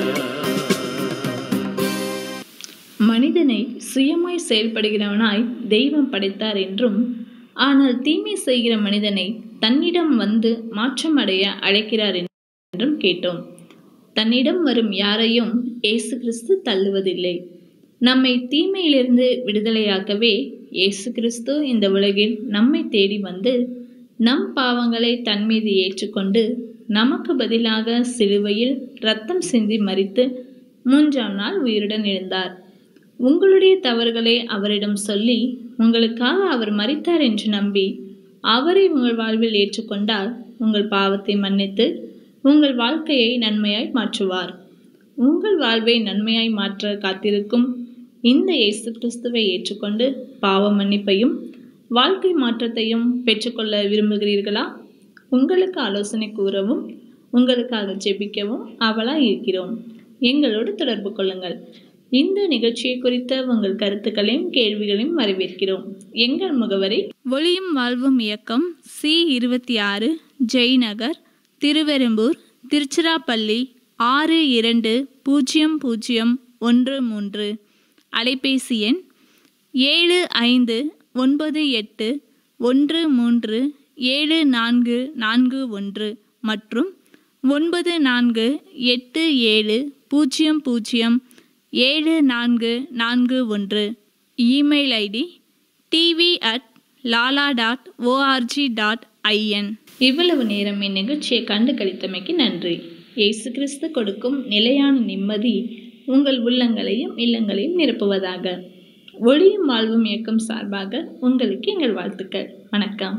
மனிதனை சுயமாய் செயல்படுகிறவனாய் தெய்வம் படைத்தார் என்றும் ஆனால் தீமை செய்கிற மனிதனை தன்னிடம் வந்து மாற்றமடைய அழைக்கிறார் என்றும் கேட்டோம் தன்னிடம் வரும் யாரையும் இயேசு கிறிஸ்து தள்ளுவதில்லை நம்மை தீமையிலிருந்து விடுதலையாக்கவே இயேசு கிறிஸ்து இந்த உலகில் நம்மை தேடி வந்து நம் பாவங்களை தன் மீது ஏற்றுக்கொண்டு நமக்கு பதிலாக சிலுவையில் ரத்தம் சிந்தி மறித்து மூன்றாம் நாள் உயிருடன் எழுந்தார் உங்களுடைய தவறுகளை அவரிடம் சொல்லி உங்களுக்காக அவர் மரித்தார் என்று நம்பி அவரை உங்கள் வாழ்வில் ஏற்றுக்கொண்டால் உங்கள் பாவத்தை மன்னித்து உங்கள் வாழ்க்கையை நன்மையாய் மாற்றுவார் உங்கள் வாழ்வை நன்மையாய் மாற்ற காத்திருக்கும் இந்த இயேசு கிறிஸ்துவை ஏற்றுக்கொண்டு பாவ மன்னிப்பையும் வாழ்க்கை மாற்றத்தையும் பெற்றுக்கொள்ள விரும்புகிறீர்களா உங்களுக்கு ஆலோசனை கூறவும் உங்களுக்காக ஜெபிக்கவும் அவளாய் இருக்கிறோம் எங்களோடு தொடர்பு கொள்ளுங்கள் இந்த நிகழ்ச்சியை குறித்த உங்கள் கருத்துக்களையும் கேள்விகளையும் வரவேற்கிறோம் எங்கள் முகவரி ஒளியும் வாழ்வும் இயக்கம் சி இருபத்தி ஆறு ஜெய்நகர் திருவெரும்பூர் திருச்சிராப்பள்ளி ஆறு இரண்டு பூஜ்ஜியம் பூஜ்ஜியம் ஒன்று மூன்று அலைபேசி எண் ஏழு ஐந்து ஒன்பது எட்டு ஒன்று மூன்று ஏழு நான்கு நான்கு ஒன்று மற்றும் ஒன்பது நான்கு எட்டு ஏழு பூஜ்ஜியம் பூஜ்ஜியம் ஏழு நான்கு நான்கு ஒன்று email ID TV at lala dot O R G dot I N இவ்வளவு நேரம் இந்நிகழ்ச்சியை கண்டு கழித்தமைக்கு நன்றி இயேசு கிறிஸ்து கொடுக்கும் நிலையான நிம்மதி உங்கள் உள்ளங்களையும் இல்லங்களையும் நிரப்புவதாக ஒளியும் வாழ்வும் இயக்கம் சார்பாக உங்களுக்கு எங்கள் வாழ்த்துக்கள் வணக்கம்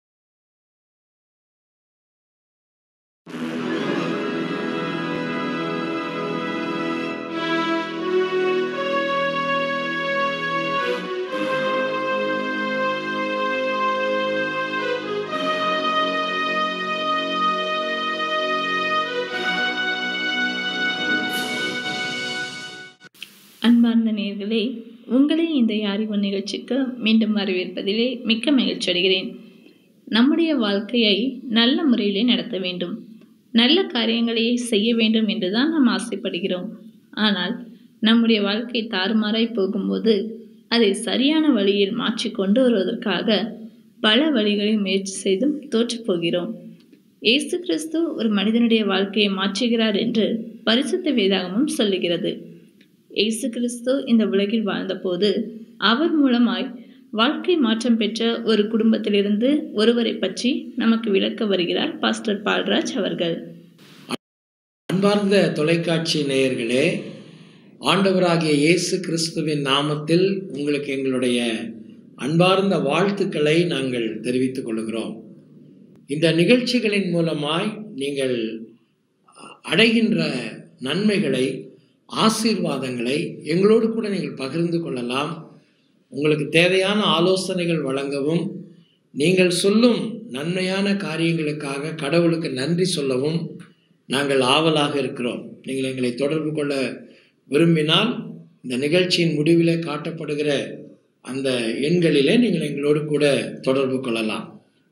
அன்பார்ந்த நேயர்களே உங்களை இந்த அறிவு நிகழ்ச்சிக்கு மீண்டும் வரவேற்பதிலே மிக்க மகிழ்ச்சி அடைகிறேன் நம்முடைய வாழ்க்கையை நல்ல முறையிலே நடத்த வேண்டும் நல்ல காரியங்களை செய்ய வேண்டும் என்றுதான் நாம் ஆசைப்படுகிறோம் ஆனால் நம்முடைய வாழ்க்கை தாறுமாறாய் போகும்போது அதை சரியான வழியில் மாற்றி கொண்டு வருவதற்காக பல வழிகளை முயற்சி செய்தும் தோற்றுப் போகிறோம் இயேசு கிறிஸ்து ஒரு மனிதனுடைய வாழ்க்கையை மாற்றுகிறார் என்று பரிசுத்த வேதாகமும் சொல்லுகிறது இயேசு கிறிஸ்து இந்த உலகில் வாழ்ந்தபோது அவர் மூலமாய் வாழ்க்கை மாற்றம் பெற்ற ஒரு குடும்பத்திலிருந்து ஒருவரை பற்றி நமக்கு விளக்க வருகிறார் பாஸ்டர் பால்ராஜ் அவர்கள் அன்பார்ந்த தொலைக்காட்சி நேயர்களே ஆண்டவராகிய இயேசு கிறிஸ்துவின் நாமத்தில் உங்களுக்கு எங்களுடைய அன்பார்ந்த வாழ்த்துக்களை நாங்கள் தெரிவித்துக் கொள்கிறோம் இந்த நிகழ்ச்சிகளின் மூலமாய் நீங்கள் அடைகின்ற நன்மைகளை ஆசீர்வாதங்களை எங்களோடு கூட நீங்கள் பகிர்ந்து கொள்ளலாம் உங்களுக்கு தேவையான ஆலோசனைகள் வழங்கவும் நீங்கள் சொல்லும் நன்மையான காரியங்களுக்காக கடவுளுக்கு நன்றி சொல்லவும் நாங்கள் ஆவலாக இருக்கிறோம் நீங்கள் எங்களை தொடர்பு கொள்ள விரும்பினால் இந்த நிகழ்ச்சியின் முடிவிலே காட்டப்படுகிற அந்த எண்களிலே நீங்கள் எங்களோடு கூட தொடர்பு கொள்ளலாம்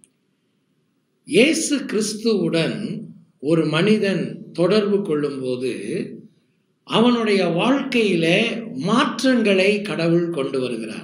இயேசு கிறிஸ்துவுடன் ஒரு மனிதன் தொடர்பு கொள்ளும்போது அவனுடைய வாழ்க்கையிலே மாற்றங்களை கடவுள் கொண்டு வருகிறார்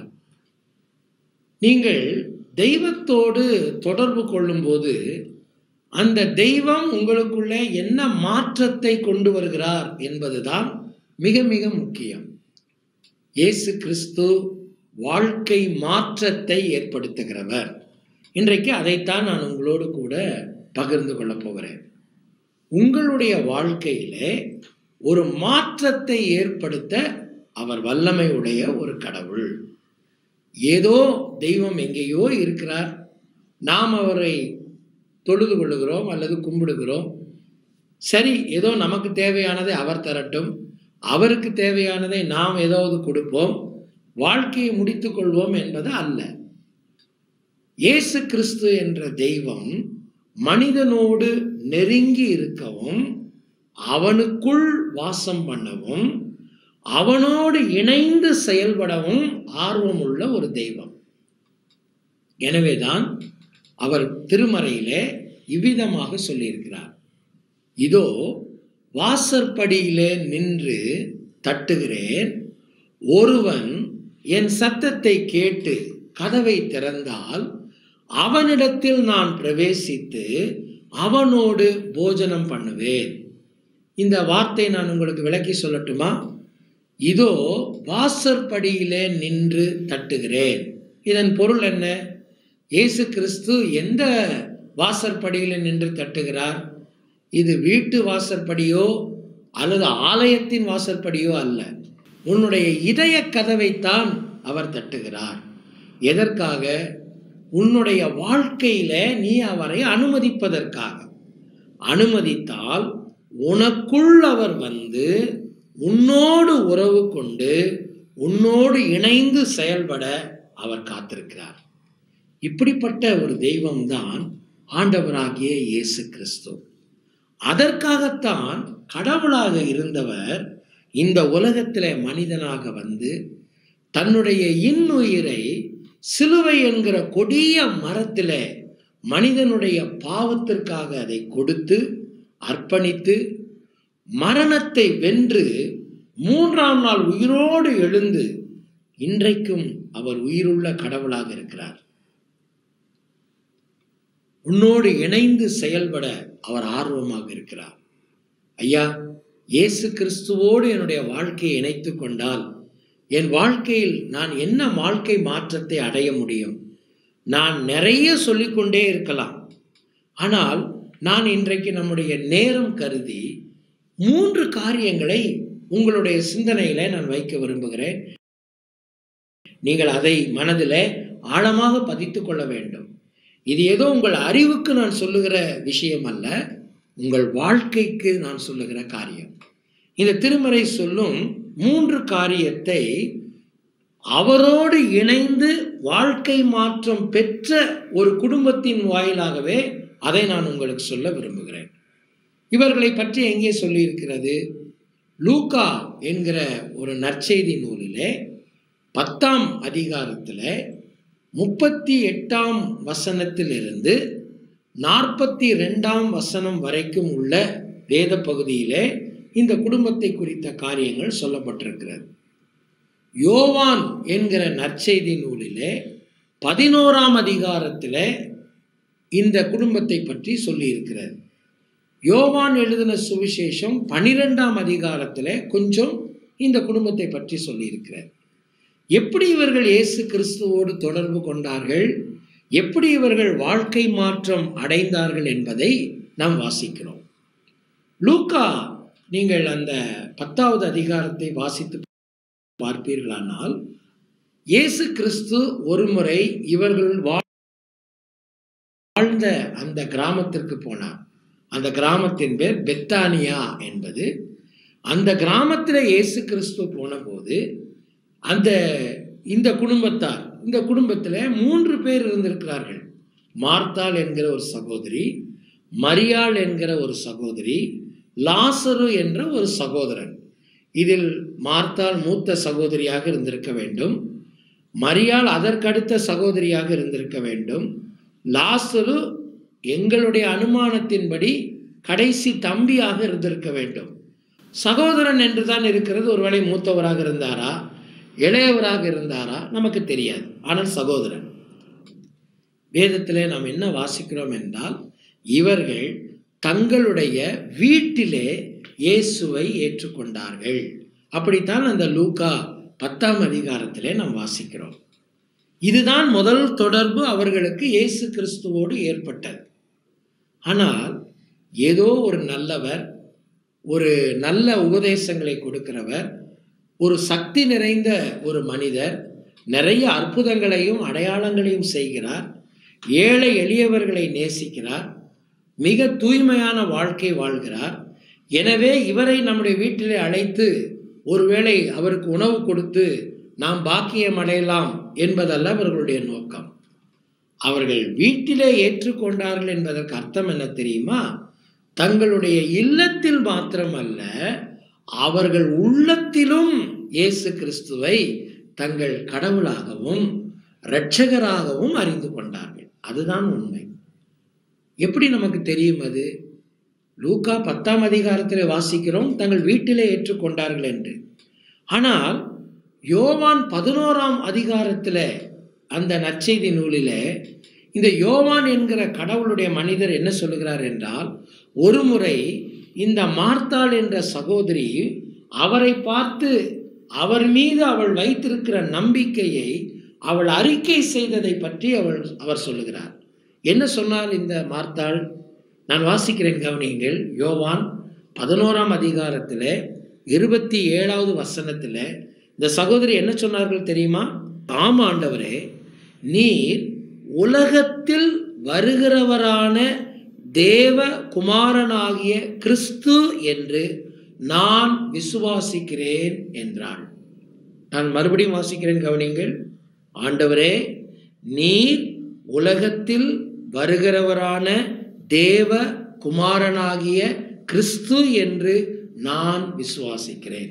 நீங்கள் தெய்வத்தோடு தொடர்பு கொள்ளும்போது அந்த தெய்வம் உங்களுக்குள்ளே என்ன மாற்றத்தை கொண்டு வருகிறார் என்பதுதான் மிக மிக முக்கியம் இயேசு கிறிஸ்து வாழ்க்கை மாற்றத்தை ஏற்படுத்துகிறவர் இன்றைக்கு அதைத்தான் நான் உங்களோடு கூட பகிர்ந்து கொள்ளப் போகிறேன் உங்களுடைய வாழ்க்கையிலே ஒரு மாற்றத்தை ஏற்படுத்த அவர் வல்லமை உடைய ஒரு கடவுள் ஏதோ தெய்வம் எங்கேயோ இருக்கிறார் நாம் அவரை தொழுது கொள்ளுகிறோம் அல்லது கும்பிடுகிறோம் சரி ஏதோ நமக்கு தேவையானதை அவர் தரட்டும் அவருக்கு தேவையானதை நாம் ஏதாவது கொடுப்போம் வாழ்க்கையை முடித்துக் கொள்வோம் என்பது அல்ல இயேசு கிறிஸ்து என்ற தெய்வம் மனிதனோடு நெருங்கி இருக்கவும் அவனுக்குள் வாசம் பண்ணவும் அவனோடு இணைந்து செயல்படவும் ஆர்வமுள்ள ஒரு தெய்வம் எனவேதான் அவர் திருமறையிலே இவ்விதமாக சொல்லியிருக்கிறார் இதோ வாசற்படியிலே நின்று தட்டுகிறேன் ஒருவன் என் சத்தத்தை கேட்டு கதவை திறந்தால் அவனிடத்தில் நான் பிரவேசித்து அவனோடு போஜனம் பண்ணுவேன் இந்த வார்த்தை நான் உங்களுக்கு விளக்கி சொல்லட்டுமா இதோ வாசற்படியிலே நின்று தட்டுகிறேன் இதன் பொருள் என்ன இயேசு கிறிஸ்து எந்த வாசற்படியிலே நின்று தட்டுகிறார் இது வீட்டு வாசற்படியோ அல்லது ஆலயத்தின் வாசற்படியோ அல்ல உன்னுடைய இதய கதவைத்தான் அவர் தட்டுகிறார் எதற்காக உன்னுடைய வாழ்க்கையில நீ அவரை அனுமதிப்பதற்காக அனுமதித்தால் உனக்குள் அவர் வந்து உன்னோடு உறவு கொண்டு உன்னோடு இணைந்து செயல்பட அவர் காத்திருக்கிறார் இப்படிப்பட்ட ஒரு தெய்வம்தான் ஆண்டவராகிய இயேசு கிறிஸ்து அதற்காகத்தான் கடவுளாக இருந்தவர் இந்த உலகத்திலே மனிதனாக வந்து தன்னுடைய இன்னுயிரை சிலுவை என்கிற கொடிய மரத்திலே மனிதனுடைய பாவத்திற்காக அதை கொடுத்து அர்ப்பணித்து மரணத்தை வென்று மூன்றாம் நாள் உயிரோடு எழுந்து இன்றைக்கும் அவர் உயிருள்ள கடவுளாக இருக்கிறார் உன்னோடு இணைந்து செயல்பட அவர் ஆர்வமாக இருக்கிறார் ஐயா இயேசு கிறிஸ்துவோடு என்னுடைய வாழ்க்கையை இணைத்து கொண்டால் என் வாழ்க்கையில் நான் என்ன வாழ்க்கை மாற்றத்தை அடைய முடியும் நான் நிறைய சொல்லிக்கொண்டே இருக்கலாம் ஆனால் நான் இன்றைக்கு நம்முடைய நேரம் கருதி மூன்று காரியங்களை உங்களுடைய சிந்தனையில நான் வைக்க விரும்புகிறேன் நீங்கள் அதை மனதில் ஆழமாக பதித்துக் கொள்ள வேண்டும் இது ஏதோ உங்கள் அறிவுக்கு நான் சொல்லுகிற விஷயம் அல்ல உங்கள் வாழ்க்கைக்கு நான் சொல்லுகிற காரியம் இந்த திருமறை சொல்லும் மூன்று காரியத்தை அவரோடு இணைந்து வாழ்க்கை மாற்றம் பெற்ற ஒரு குடும்பத்தின் வாயிலாகவே அதை நான் உங்களுக்கு சொல்ல விரும்புகிறேன் இவர்களை பற்றி எங்கே சொல்லியிருக்கிறது லூகா என்கிற ஒரு நற்செய்தி நூலிலே பத்தாம் அதிகாரத்தில் முப்பத்தி எட்டாம் வசனத்திலிருந்து நாற்பத்தி ரெண்டாம் வசனம் வரைக்கும் உள்ள வேத பகுதியிலே இந்த குடும்பத்தை குறித்த காரியங்கள் சொல்லப்பட்டிருக்கிறது யோவான் என்கிற நற்செய்தி நூலிலே பதினோராம் அதிகாரத்திலே இந்த குடும்பத்தை பற்றி சொல்லியிருக்கிறது யோவான் எழுதின சுவிசேஷம் பனிரெண்டாம் அதிகாரத்தில் கொஞ்சம் இந்த குடும்பத்தை பற்றி சொல்லியிருக்கிறார் எப்படி இவர்கள் இயேசு கிறிஸ்துவோடு தொடர்பு கொண்டார்கள் எப்படி இவர்கள் வாழ்க்கை மாற்றம் அடைந்தார்கள் என்பதை நாம் வாசிக்கிறோம் லூக்கா நீங்கள் அந்த பத்தாவது அதிகாரத்தை வாசித்து பார்ப்பீர்களானால் இயேசு கிறிஸ்து ஒருமுறை இவர்கள் வாழ்ந்த அந்த கிராமத்திற்கு போனார் அந்த கிராமத்தின் பேர் பெத்தானியா என்பது அந்த கிராமத்தில் இயேசு கிறிஸ்து போன போது அந்த இந்த குடும்பத்தார் இந்த குடும்பத்தில் மூன்று பேர் இருந்திருக்கிறார்கள் மார்த்தாள் என்கிற ஒரு சகோதரி மரியாள் என்கிற ஒரு சகோதரி லாசரு என்ற ஒரு சகோதரன் இதில் மார்த்தாள் மூத்த சகோதரியாக இருந்திருக்க வேண்டும் மரியாள் அதற்கடுத்த சகோதரியாக இருந்திருக்க வேண்டும் லாசரு எங்களுடைய அனுமானத்தின்படி கடைசி தம்பியாக இருந்திருக்க வேண்டும் சகோதரன் என்று தான் இருக்கிறது ஒருவேளை மூத்தவராக இருந்தாரா இளையவராக இருந்தாரா நமக்கு தெரியாது ஆனால் சகோதரன் வேதத்திலே நாம் என்ன வாசிக்கிறோம் என்றால் இவர்கள் தங்களுடைய வீட்டிலே இயேசுவை ஏற்றுக்கொண்டார்கள் அப்படித்தான் அந்த லூக்கா பத்தாம் அதிகாரத்திலே நாம் வாசிக்கிறோம் இதுதான் முதல் தொடர்பு அவர்களுக்கு இயேசு கிறிஸ்துவோடு ஏற்பட்டது ஆனால் ஏதோ ஒரு நல்லவர் ஒரு நல்ல உபதேசங்களை கொடுக்கிறவர் ஒரு சக்தி நிறைந்த ஒரு மனிதர் நிறைய அற்புதங்களையும் அடையாளங்களையும் செய்கிறார் ஏழை எளியவர்களை நேசிக்கிறார் மிக தூய்மையான வாழ்க்கை வாழ்கிறார் எனவே இவரை நம்முடைய வீட்டிலே அழைத்து ஒருவேளை அவருக்கு உணவு கொடுத்து நாம் பாக்கியம் அடையலாம் என்பதல்ல அவர்களுடைய நோக்கம் அவர்கள் வீட்டிலே ஏற்றுக்கொண்டார்கள் என்பதற்கு அர்த்தம் என்ன தெரியுமா தங்களுடைய இல்லத்தில் மாத்திரமல்ல அவர்கள் உள்ளத்திலும் இயேசு கிறிஸ்துவை தங்கள் கடவுளாகவும் இரட்சகராகவும் அறிந்து கொண்டார்கள் அதுதான் உண்மை எப்படி நமக்கு தெரியும் அது லூக்கா பத்தாம் அதிகாரத்தில் வாசிக்கிறோம் தங்கள் வீட்டிலே ஏற்றுக்கொண்டார்கள் என்று ஆனால் யோவான் பதினோராம் அதிகாரத்தில் அந்த நற்செய்தி நூலிலே இந்த யோவான் என்கிற கடவுளுடைய மனிதர் என்ன சொல்லுகிறார் என்றால் ஒரு முறை இந்த மார்த்தாள் என்ற சகோதரி அவரை பார்த்து அவர் மீது அவள் வைத்திருக்கிற நம்பிக்கையை அவள் அறிக்கை செய்ததை பற்றி அவள் அவர் சொல்லுகிறார் என்ன சொன்னால் இந்த மார்த்தாள் நான் வாசிக்கிறேன் கவனியுங்கள் யோவான் பதினோராம் அதிகாரத்தில் இருபத்தி ஏழாவது வசனத்தில் இந்த சகோதரி என்ன சொன்னார்கள் தெரியுமா ஆம் ஆண்டவரே நீர் உலகத்தில் வருகிறவரான தேவ குமாரனாகிய கிறிஸ்து என்று நான் விசுவாசிக்கிறேன் என்றாள் நான் மறுபடியும் வாசிக்கிறேன் கவனிங்கள் ஆண்டவரே நீர் உலகத்தில் வருகிறவரான தேவ குமாரனாகிய கிறிஸ்து என்று நான் விசுவாசிக்கிறேன்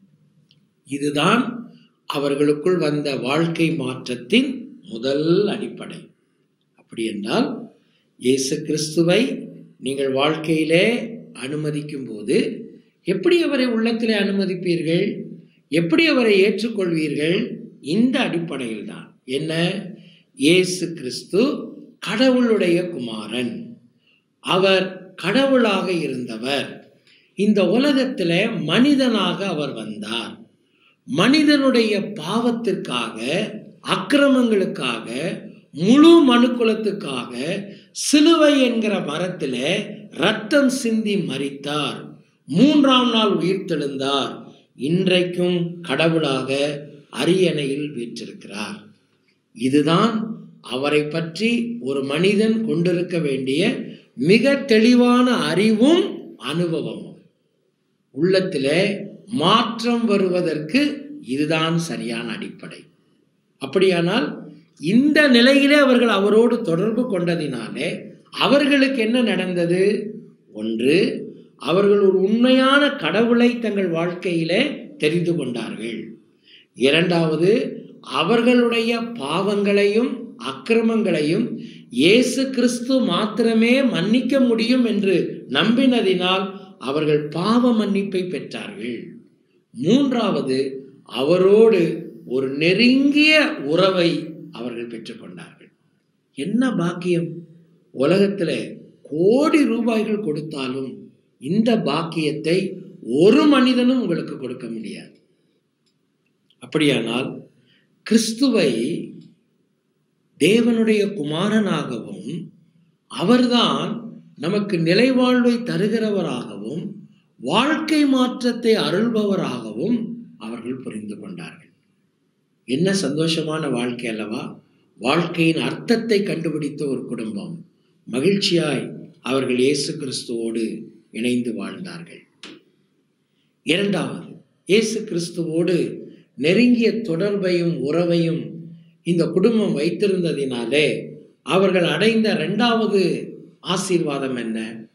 இதுதான் அவர்களுக்குள் வந்த வாழ்க்கை மாற்றத்தின் முதல் அடிப்படை அப்படி என்றால் இயேசு கிறிஸ்துவை நீங்கள் வாழ்க்கையிலே அனுமதிக்கும் போது எப்படி அவரை உள்ளத்திலே அனுமதிப்பீர்கள் எப்படி அவரை ஏற்றுக்கொள்வீர்கள் இந்த அடிப்படையில் தான் என்ன இயேசு கிறிஸ்து கடவுளுடைய குமாரன் அவர் கடவுளாக இருந்தவர் இந்த உலகத்தில் மனிதனாக அவர் வந்தார் மனிதனுடைய பாவத்திற்காக அக்கிரமங்களுக்காக முழு மனுக்குலத்துக்காக சிலுவை என்கிற மரத்தில் ரத்தம் சிந்தி மரித்தார் மூன்றாம் நாள் உயிர்த்தெழுந்தார் இன்றைக்கும் கடவுளாக அரியணையில் வீற்றிருக்கிறார் இதுதான் அவரை பற்றி ஒரு மனிதன் கொண்டிருக்க வேண்டிய மிக தெளிவான அறிவும் அனுபவமும் உள்ளத்திலே மாற்றம் வருவதற்கு இதுதான் சரியான அடிப்படை அப்படியானால் இந்த நிலையிலே அவர்கள் அவரோடு தொடர்பு கொண்டதினாலே அவர்களுக்கு என்ன நடந்தது ஒன்று அவர்கள் ஒரு உண்மையான கடவுளை தங்கள் வாழ்க்கையிலே தெரிந்து கொண்டார்கள் இரண்டாவது அவர்களுடைய பாவங்களையும் அக்கிரமங்களையும் இயேசு கிறிஸ்து மாத்திரமே மன்னிக்க முடியும் என்று நம்பினதினால் அவர்கள் பாவ மன்னிப்பை பெற்றார்கள் மூன்றாவது அவரோடு ஒரு நெருங்கிய உறவை அவர்கள் பெற்றுக்கொண்டார்கள் என்ன பாக்கியம் உலகத்தில் கோடி ரூபாய்கள் கொடுத்தாலும் இந்த பாக்கியத்தை ஒரு மனிதனும் உங்களுக்கு கொடுக்க முடியாது அப்படியானால் கிறிஸ்துவை தேவனுடைய குமாரனாகவும் அவர்தான் நமக்கு நிலைவாழ்வை தருகிறவராகவும் வாழ்க்கை மாற்றத்தை அருள்பவராகவும் அவர்கள் புரிந்து கொண்டார்கள் என்ன சந்தோஷமான வாழ்க்கை அல்லவா வாழ்க்கையின் அர்த்தத்தை கண்டுபிடித்த ஒரு குடும்பம் மகிழ்ச்சியாய் அவர்கள் இயேசு கிறிஸ்துவோடு இணைந்து வாழ்ந்தார்கள் இரண்டாவது இயேசு கிறிஸ்துவோடு நெருங்கிய தொடர்பையும் உறவையும் இந்த குடும்பம் வைத்திருந்ததினாலே அவர்கள் அடைந்த இரண்டாவது ஆசீர்வாதம் என்ன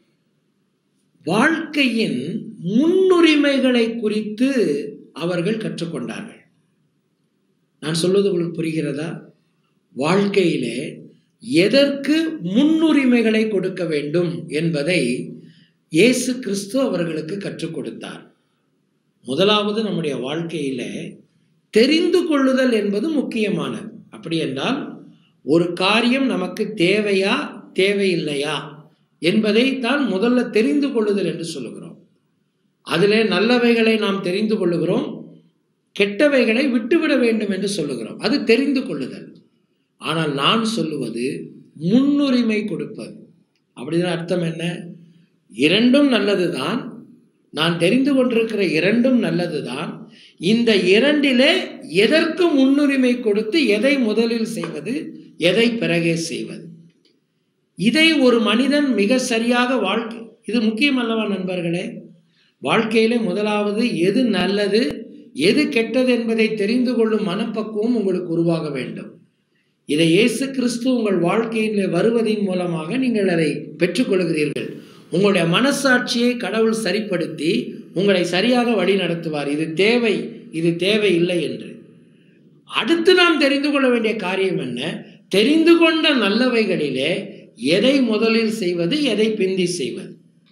வாழ்க்கையின் முன்னுரிமைகளை குறித்து அவர்கள் கற்றுக்கொண்டார்கள் நான் சொல்வது உங்களுக்கு புரிகிறதா வாழ்க்கையிலே எதற்கு முன்னுரிமைகளை கொடுக்க வேண்டும் என்பதை இயேசு கிறிஸ்து அவர்களுக்கு கற்றுக் கொடுத்தார் முதலாவது நம்முடைய வாழ்க்கையில தெரிந்து கொள்ளுதல் என்பது முக்கியமானது அப்படி என்றால் ஒரு காரியம் நமக்கு தேவையா தேவையில்லையா என்பதை தான் முதல்ல தெரிந்து கொள்ளுதல் என்று சொல்லுகிறோம் அதிலே நல்லவைகளை நாம் தெரிந்து கொள்ளுகிறோம் கெட்டவைகளை விட்டுவிட வேண்டும் என்று சொல்லுகிறோம் அது தெரிந்து கொள்ளுதல் ஆனால் நான் சொல்லுவது முன்னுரிமை கொடுப்பது அப்படின்னா அர்த்தம் என்ன இரண்டும் நல்லதுதான் நான் தெரிந்து கொண்டிருக்கிற இரண்டும் நல்லதுதான் இந்த இரண்டிலே எதற்கு முன்னுரிமை கொடுத்து எதை முதலில் செய்வது எதை பிறகே செய்வது இதை ஒரு மனிதன் மிக சரியாக வாழ்க்கை இது முக்கியம் அல்லவா நண்பர்களே வாழ்க்கையிலே முதலாவது எது நல்லது எது கெட்டது என்பதை தெரிந்து கொள்ளும் மனப்பக்குவம் உங்களுக்கு உருவாக வேண்டும் இதை இயேசு கிறிஸ்து உங்கள் வாழ்க்கையில் வருவதின் மூலமாக நீங்கள் அதை பெற்றுக்கொள்கிறீர்கள் உங்களுடைய மனசாட்சியை கடவுள் சரிப்படுத்தி உங்களை சரியாக வழி நடத்துவார் இது தேவை இது தேவை இல்லை என்று அடுத்து நாம் தெரிந்து கொள்ள வேண்டிய காரியம் என்ன தெரிந்து கொண்ட நல்லவைகளிலே எதை முதலில் செய்வது எதை பிந்தி செய்வது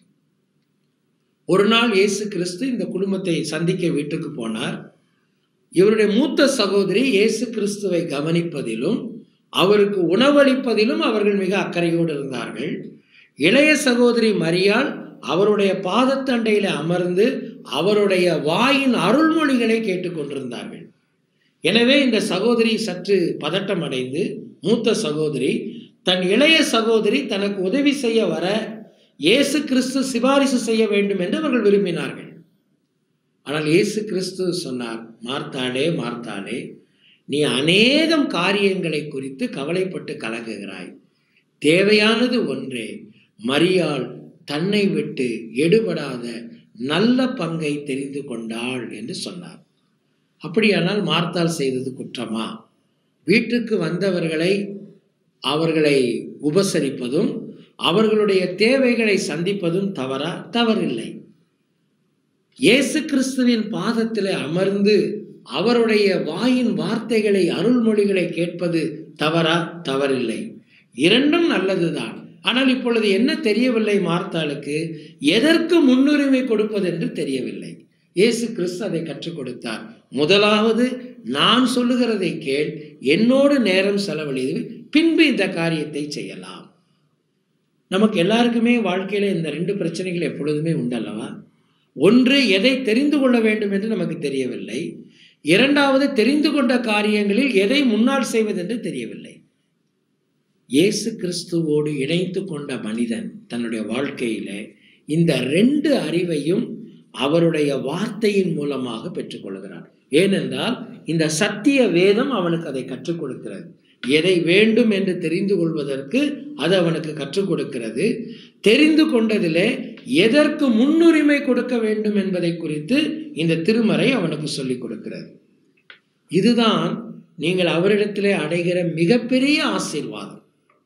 ஒரு நாள் இயேசு கிறிஸ்து இந்த குடும்பத்தை சந்திக்க வீட்டுக்கு போனார் இவருடைய மூத்த சகோதரி இயேசு கிறிஸ்துவை கவனிப்பதிலும் அவருக்கு உணவளிப்பதிலும் அவர்கள் மிக அக்கறையோடு இருந்தார்கள் இளைய சகோதரி மரியாள் அவருடைய பாதத்தண்டையில் அமர்ந்து அவருடைய வாயின் அருள்மொழிகளை கேட்டுக்கொண்டிருந்தார்கள் எனவே இந்த சகோதரி சற்று பதட்டம் அடைந்து மூத்த சகோதரி தன் இளைய சகோதரி தனக்கு உதவி செய்ய வர இயேசு கிறிஸ்து சிபாரிசு செய்ய வேண்டும் என்று அவர்கள் விரும்பினார்கள் ஆனால் இயேசு கிறிஸ்து சொன்னார் மார்த்தாளே மார்த்தாளே நீ அநேகம் காரியங்களை குறித்து கவலைப்பட்டு கலங்குகிறாய் தேவையானது ஒன்றே மரியாள் தன்னை விட்டு எடுபடாத நல்ல பங்கை தெரிந்து கொண்டாள் என்று சொன்னார் அப்படியானால் மார்த்தாள் செய்தது குற்றமா வீட்டுக்கு வந்தவர்களை அவர்களை உபசரிப்பதும் அவர்களுடைய தேவைகளை சந்திப்பதும் தவறா தவறில்லை இயேசு கிறிஸ்துவின் பாதத்தில் அமர்ந்து அவருடைய வாயின் வார்த்தைகளை அருள்மொழிகளை கேட்பது தவறா தவறில்லை இரண்டும் நல்லதுதான் ஆனால் இப்பொழுது என்ன தெரியவில்லை மார்த்தாளுக்கு எதற்கு முன்னுரிமை கொடுப்பது என்று தெரியவில்லை இயேசு கிறிஸ்து அதை கற்றுக் கொடுத்தார் முதலாவது நான் சொல்லுகிறதை கேள் என்னோடு நேரம் செலவழிது பின்பு இந்த காரியத்தை செய்யலாம் நமக்கு எல்லாருக்குமே வாழ்க்கையில இந்த ரெண்டு பிரச்சனைகள் எப்பொழுதுமே உண்டல்லவா ஒன்று எதை தெரிந்து கொள்ள வேண்டும் என்று நமக்கு தெரியவில்லை இரண்டாவது தெரிந்து கொண்ட காரியங்களில் எதை முன்னால் செய்வது என்று தெரியவில்லை இயேசு கிறிஸ்துவோடு இணைத்து கொண்ட மனிதன் தன்னுடைய வாழ்க்கையில இந்த ரெண்டு அறிவையும் அவருடைய வார்த்தையின் மூலமாக பெற்றுக்கொள்கிறான் ஏனென்றால் இந்த சத்திய வேதம் அவனுக்கு அதை கற்றுக் கொடுக்கிறது எதை வேண்டும் என்று தெரிந்து கொள்வதற்கு அது அவனுக்கு கற்றுக் கொடுக்கிறது தெரிந்து கொண்டதிலே எதற்கு முன்னுரிமை கொடுக்க வேண்டும் என்பதை குறித்து இந்த திருமறை அவனுக்கு சொல்லிக் கொடுக்கிறது இதுதான் நீங்கள் அவரிடத்திலே அடைகிற மிகப்பெரிய ஆசீர்வாதம்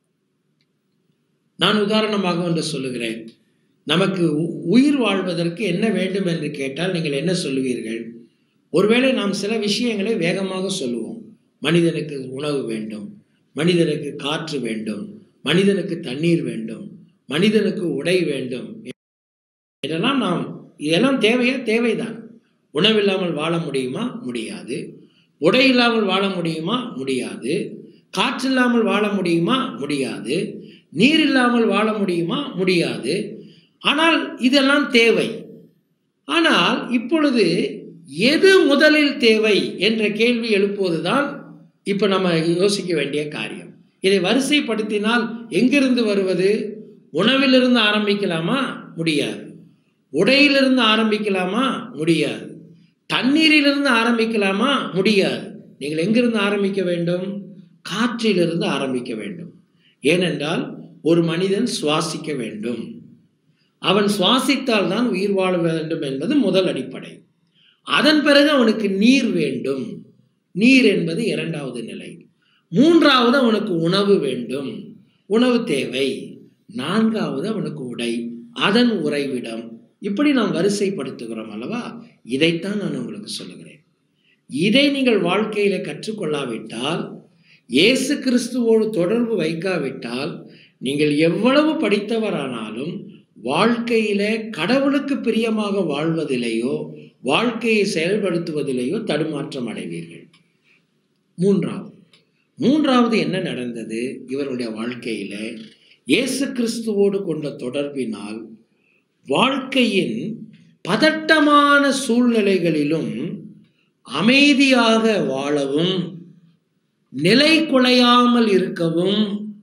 நான் உதாரணமாக ஒன்று சொல்லுகிறேன் நமக்கு உ- உயிர் வாழ்வதற்கு என்ன வேண்டும் என்று கேட்டால் நீங்கள் என்ன சொல்லுவீர்கள் ஒருவேளை நாம் சில விஷயங்களை வேகமாக சொல்லுவோம் மனிதனுக்கு உணவு வேண்டும் மனிதனுக்கு காற்று வேண்டும் மனிதனுக்கு தண்ணீர் வேண்டும் மனிதனுக்கு உடை வேண்டும் இதெல்லாம் நாம் இதெல்லாம் தேவையா தேவைதான் உணவில்லாமல் வாழ முடியுமா முடியாது உடை இல்லாமல் வாழ முடியுமா முடியாது காற்று இல்லாமல் வாழ முடியுமா முடியாது நீர் இல்லாமல் வாழ முடியுமா முடியாது ஆனால் இதெல்லாம் தேவை ஆனால் இப்பொழுது எது முதலில் தேவை என்ற கேள்வி எழுப்புவதுதான் இப்போ நம்ம யோசிக்க வேண்டிய காரியம் இதை வரிசைப்படுத்தினால் எங்கிருந்து வருவது உணவிலிருந்து ஆரம்பிக்கலாமா முடியாது உடையிலிருந்து ஆரம்பிக்கலாமா முடியாது தண்ணீரிலிருந்து ஆரம்பிக்கலாமா முடியாது நீங்கள் எங்கிருந்து ஆரம்பிக்க வேண்டும் காற்றிலிருந்து ஆரம்பிக்க வேண்டும் ஏனென்றால் ஒரு மனிதன் சுவாசிக்க வேண்டும் அவன் சுவாசித்தால் தான் உயிர் வாழ வேண்டும் என்பது முதல் அடிப்படை அதன் பிறகு அவனுக்கு நீர் வேண்டும் நீர் என்பது இரண்டாவது நிலை மூன்றாவது அவனுக்கு உணவு வேண்டும் உணவு தேவை நான்காவது அவனுக்கு உடை அதன் உறைவிடம் இப்படி நாம் வரிசைப்படுத்துகிறோம் அல்லவா இதைத்தான் நான் உங்களுக்கு சொல்லுகிறேன் இதை நீங்கள் வாழ்க்கையில கற்றுக்கொள்ளாவிட்டால் இயேசு கிறிஸ்துவோடு தொடர்பு வைக்காவிட்டால் நீங்கள் எவ்வளவு படித்தவரானாலும் வாழ்க்கையில கடவுளுக்கு பிரியமாக வாழ்வதிலேயோ வாழ்க்கையை செயல்படுத்துவதிலேயோ தடுமாற்றம் அடைவீர்கள் மூன்றாவது மூன்றாவது என்ன நடந்தது இவருடைய வாழ்க்கையில இயேசு கிறிஸ்துவோடு கொண்ட தொடர்பினால் வாழ்க்கையின் பதட்டமான சூழ்நிலைகளிலும் அமைதியாக வாழவும் நிலை குலையாமல் இருக்கவும்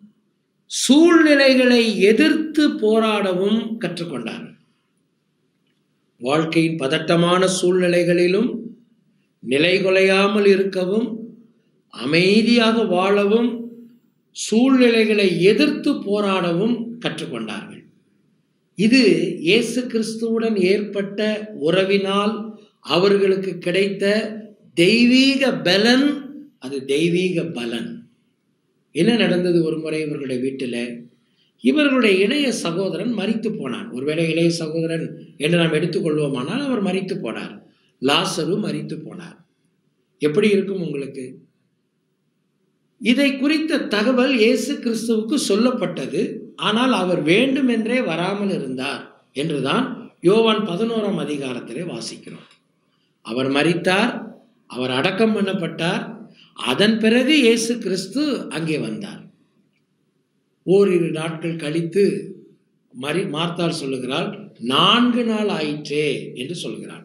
சூழ்நிலைகளை எதிர்த்து போராடவும் கற்றுக்கொண்டார் வாழ்க்கையின் பதட்டமான சூழ்நிலைகளிலும் நிலை குலையாமல் இருக்கவும் அமைதியாக வாழவும் சூழ்நிலைகளை எதிர்த்து போராடவும் கற்றுக்கொண்டார்கள் இது இயேசு கிறிஸ்துவுடன் ஏற்பட்ட உறவினால் அவர்களுக்கு கிடைத்த தெய்வீக பலன் அது தெய்வீக பலன் என்ன நடந்தது ஒரு முறை இவர்களுடைய வீட்டில் இவர்களுடைய இளைய சகோதரன் மரித்து போனான் ஒருவேளை இளைய சகோதரன் என்று நாம் எடுத்துக்கொள்வோமானால் அவர் மரித்து போனார் லாசரு மரித்து போனார் எப்படி இருக்கும் உங்களுக்கு இதை குறித்த தகவல் இயேசு கிறிஸ்துவுக்கு சொல்லப்பட்டது ஆனால் அவர் வேண்டுமென்றே வராமல் இருந்தார் என்றுதான் யோவான் பதினோராம் அதிகாரத்திலே வாசிக்கிறோம் அவர் மரித்தார் அவர் அடக்கம் பண்ணப்பட்டார் அதன் பிறகு இயேசு கிறிஸ்து அங்கே வந்தார் ஓரிரு நாட்கள் கழித்து மரி மார்த்தாள் சொல்லுகிறாள் நான்கு நாள் ஆயிற்றே என்று சொல்கிறாள்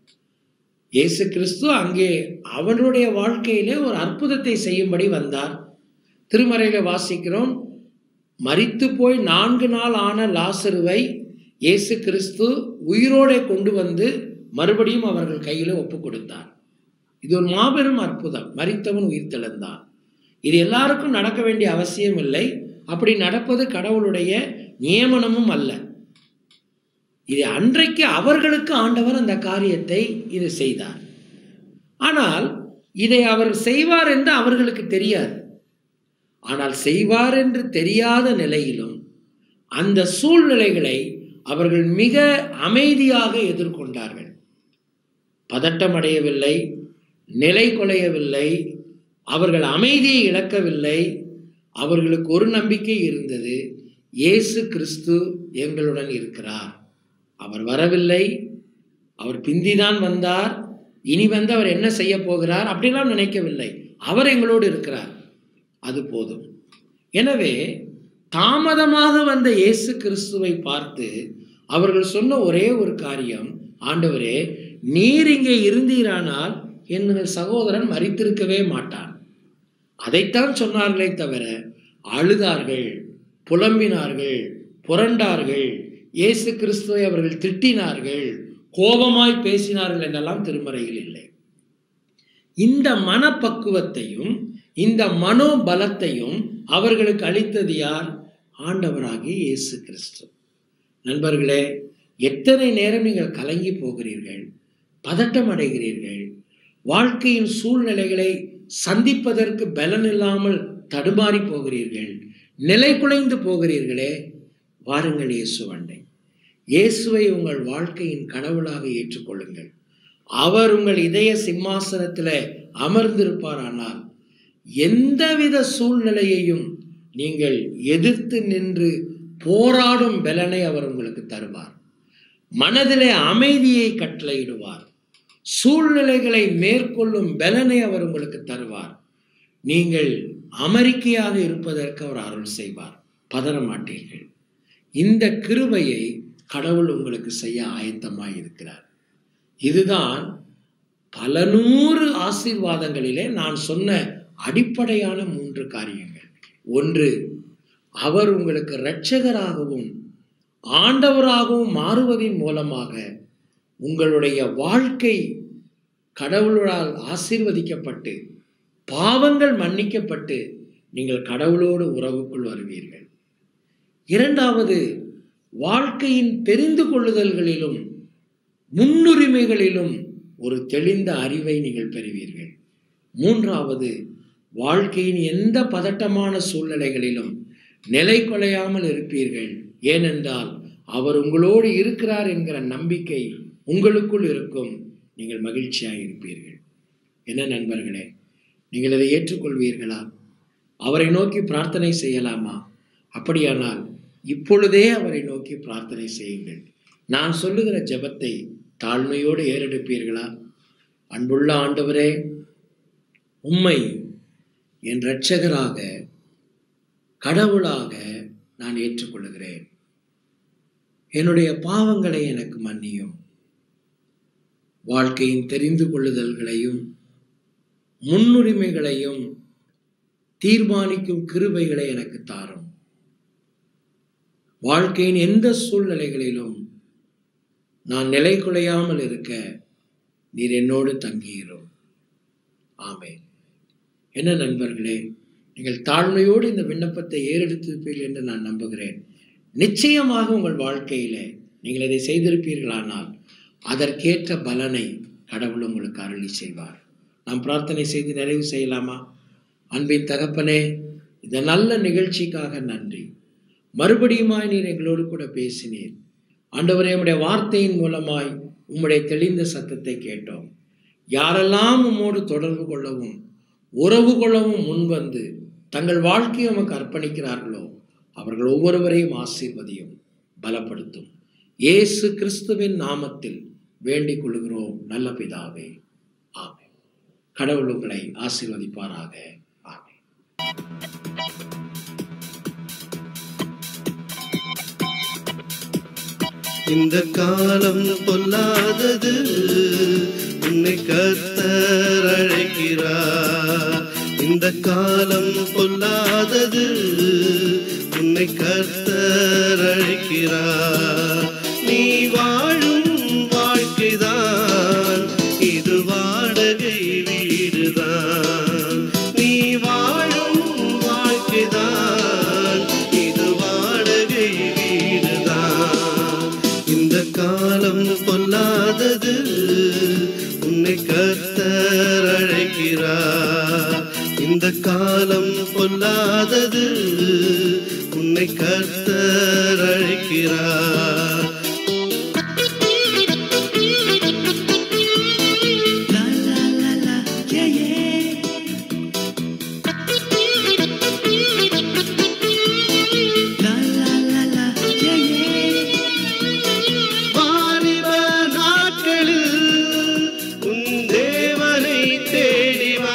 இயேசு கிறிஸ்து அங்கே அவனுடைய வாழ்க்கையிலே ஒரு அற்புதத்தை செய்யும்படி வந்தார் திருமறையில வாசிக்கிறோம் மரித்து போய் நான்கு நாள் ஆன லாசருவை இயேசு கிறிஸ்து உயிரோടെ கொண்டு வந்து மறுபடியும் அவர்கள் கையில ஒப்பு கொடுத்தார் இது ஒரு மாபெரும் அற்புதம் மரித்தவன் உயிர் தெழுந்தான் இது எல்லாருக்கும் நடக்க வேண்டிய அவசியம் இல்லை அப்படி நடப்பது கடவுளுடைய நியமனமும் அல்ல இது அன்றைக்கு அவர்களுக்கு ஆண்டவர் அந்த காரியத்தை இது செய்தார் ஆனால் இதை அவர் செய்வார் என்று அவர்களுக்கு தெரியாது ஆனால் செய்வார் என்று தெரியாத நிலையிலும் அந்த சூழ்நிலைகளை அவர்கள் மிக அமைதியாக எதிர்கொண்டார்கள் பதட்டம் அடையவில்லை நிலை குலையவில்லை அவர்கள் அமைதியை இழக்கவில்லை அவர்களுக்கு ஒரு நம்பிக்கை இருந்தது இயேசு கிறிஸ்து எங்களுடன் இருக்கிறார் அவர் வரவில்லை அவர் பிந்திதான் வந்தார் இனி வந்து அவர் என்ன செய்ய போகிறார் அப்படிலாம் நினைக்கவில்லை அவர் எங்களோடு இருக்கிறார் அது போதும் எனவே தாமதமாக வந்த இயேசு கிறிஸ்துவை பார்த்து அவர்கள் சொன்ன ஒரே ஒரு காரியம் ஆண்டவரே நீர் இங்கே இருந்தீரானால் என் சகோதரன் மறித்திருக்கவே மாட்டான் அதைத்தான் சொன்னார்களே தவிர அழுதார்கள் புலம்பினார்கள் புரண்டார்கள் இயேசு கிறிஸ்துவை அவர்கள் திட்டினார்கள் கோபமாய் பேசினார்கள் என்றெல்லாம் திருமறையில் இல்லை இந்த மனப்பக்குவத்தையும் இந்த மனோபலத்தையும் அவர்களுக்கு அளித்தது யார் ஆண்டவராகிய இயேசு கிறிஸ்து நண்பர்களே எத்தனை நேரம் நீங்கள் கலங்கி போகிறீர்கள் பதட்டம் அடைகிறீர்கள் வாழ்க்கையின் சூழ்நிலைகளை சந்திப்பதற்கு பலன் இல்லாமல் தடுமாறி போகிறீர்கள் நிலை குலைந்து போகிறீர்களே வாருங்கள் இயேசுவண்டை இயேசுவை உங்கள் வாழ்க்கையின் கடவுளாக ஏற்றுக்கொள்ளுங்கள் அவர் உங்கள் இதய சிம்மாசனத்தில் அமர்ந்திருப்பாரானால் எந்தவித சூழ்நிலையையும் நீங்கள் எதிர்த்து நின்று போராடும் பலனை அவர் உங்களுக்கு தருவார் மனதிலே அமைதியை கட்டளையிடுவார் சூழ்நிலைகளை மேற்கொள்ளும் பலனை அவர் உங்களுக்கு தருவார் நீங்கள் அமெரிக்கையாக இருப்பதற்கு அவர் அருள் செய்வார் பதற மாட்டீர்கள் இந்த கிருபையை கடவுள் உங்களுக்கு செய்ய ஆயத்தமாய் இருக்கிறார் இதுதான் பல நூறு ஆசீர்வாதங்களிலே நான் சொன்ன அடிப்படையான மூன்று காரியங்கள் ஒன்று அவர் உங்களுக்கு இரட்சகராகவும் ஆண்டவராகவும் மாறுவதின் மூலமாக உங்களுடைய வாழ்க்கை கடவுளால் ஆசீர்வதிக்கப்பட்டு பாவங்கள் மன்னிக்கப்பட்டு நீங்கள் கடவுளோடு உறவுக்குள் வருவீர்கள் இரண்டாவது வாழ்க்கையின் தெரிந்து கொள்ளுதல்களிலும் முன்னுரிமைகளிலும் ஒரு தெளிந்த அறிவை நீங்கள் பெறுவீர்கள் மூன்றாவது வாழ்க்கையின் எந்த பதட்டமான சூழ்நிலைகளிலும் நிலை கொலையாமல் இருப்பீர்கள் ஏனென்றால் அவர் உங்களோடு இருக்கிறார் என்கிற நம்பிக்கை உங்களுக்குள் இருக்கும் நீங்கள் மகிழ்ச்சியாக இருப்பீர்கள் என்ன நண்பர்களே நீங்கள் இதை ஏற்றுக்கொள்வீர்களா அவரை நோக்கி பிரார்த்தனை செய்யலாமா அப்படியானால் இப்பொழுதே அவரை நோக்கி பிரார்த்தனை செய்யுங்கள் நான் சொல்லுகிற ஜெபத்தை தாழ்மையோடு ஏறெடுப்பீர்களா அன்புள்ள ஆண்டவரே உம்மை என் இரட்சகராக கடவுளாக நான் ஏற்றுக்கொள்கிறேன் என்னுடைய பாவங்களை எனக்கு மன்னியும் வாழ்க்கையின் தெரிந்து கொள்ளுதல்களையும் முன்னுரிமைகளையும் தீர்மானிக்கும் கிருபைகளை எனக்கு தாரும் வாழ்க்கையின் எந்த சூழ்நிலைகளிலும் நான் நிலை குலையாமல் இருக்க நீர் என்னோடு தங்கியிரும் ஆமென் என்ன நண்பர்களே நீங்கள் தாழ்மையோடு இந்த விண்ணப்பத்தை ஏறெடுத்திருப்பீர்கள் என்று நான் நம்புகிறேன் நிச்சயமாக உங்கள் வாழ்க்கையிலே நீங்கள் இதை செய்திருப்பீர்களானால் அதற்கேற்ற பலனை கடவுள் உங்களுக்கு அருளி செய்வார் நாம் பிரார்த்தனை செய்து நிறைவு செய்யலாமா அன்பின் தகப்பனே இந்த நல்ல நிகழ்ச்சிக்காக நன்றி மறுபடியுமாய் நீர் எங்களோடு கூட பேசினீர் ஆண்டவரே உம்முடைய வார்த்தையின் மூலமாய் உம்முடைய தெளிந்த சத்தத்தை கேட்டோம் யாரெல்லாம் உம்மோடு தொடர்பு கொள்ளவும் உறவு கொள்ளவும் முன்வந்து தங்கள் வாழ்க்கையை உமக்கு அர்ப்பணிக்கிறார்களோ அவர்கள் ஒவ்வொருவரையும் ஆசீர்வதியும் பலப்படுத்தும் இயேசு கிறிஸ்துவின் நாமத்தில் வேண்டிக் கொள்கிறோம் நல்ல பிதாவே ஆமென் கடவுள் உங்களை ஆசீர்வதிப்பாராக ஆமென் இந்த காலம் பொல்லாதது உன்னை கர்த்தர் அழைக்கிறார் இந்த காலம் பொல்லாதது உன்னை கர்த்தர் அழைக்கிறார் நீ வாழும் வாழ்க்கைதான் இது வாடகை வீடுதான் நீ வாழும் வாழ்க்கைதான் இது வாடகை வீடுதான் இந்த காலம் பொல்லாதது உன்னை கர்த்தர் அழைக்கிறார் இந்த காலம் பொல்லாதது உன்னை கர்த்தர் அழைக்கிறார் லா, லா, லா, லா, yeah, yeah. லா, லா, லா, லா, yeah, yeah. வாலிப நாட்களில் உன் தேவனை தேடி வா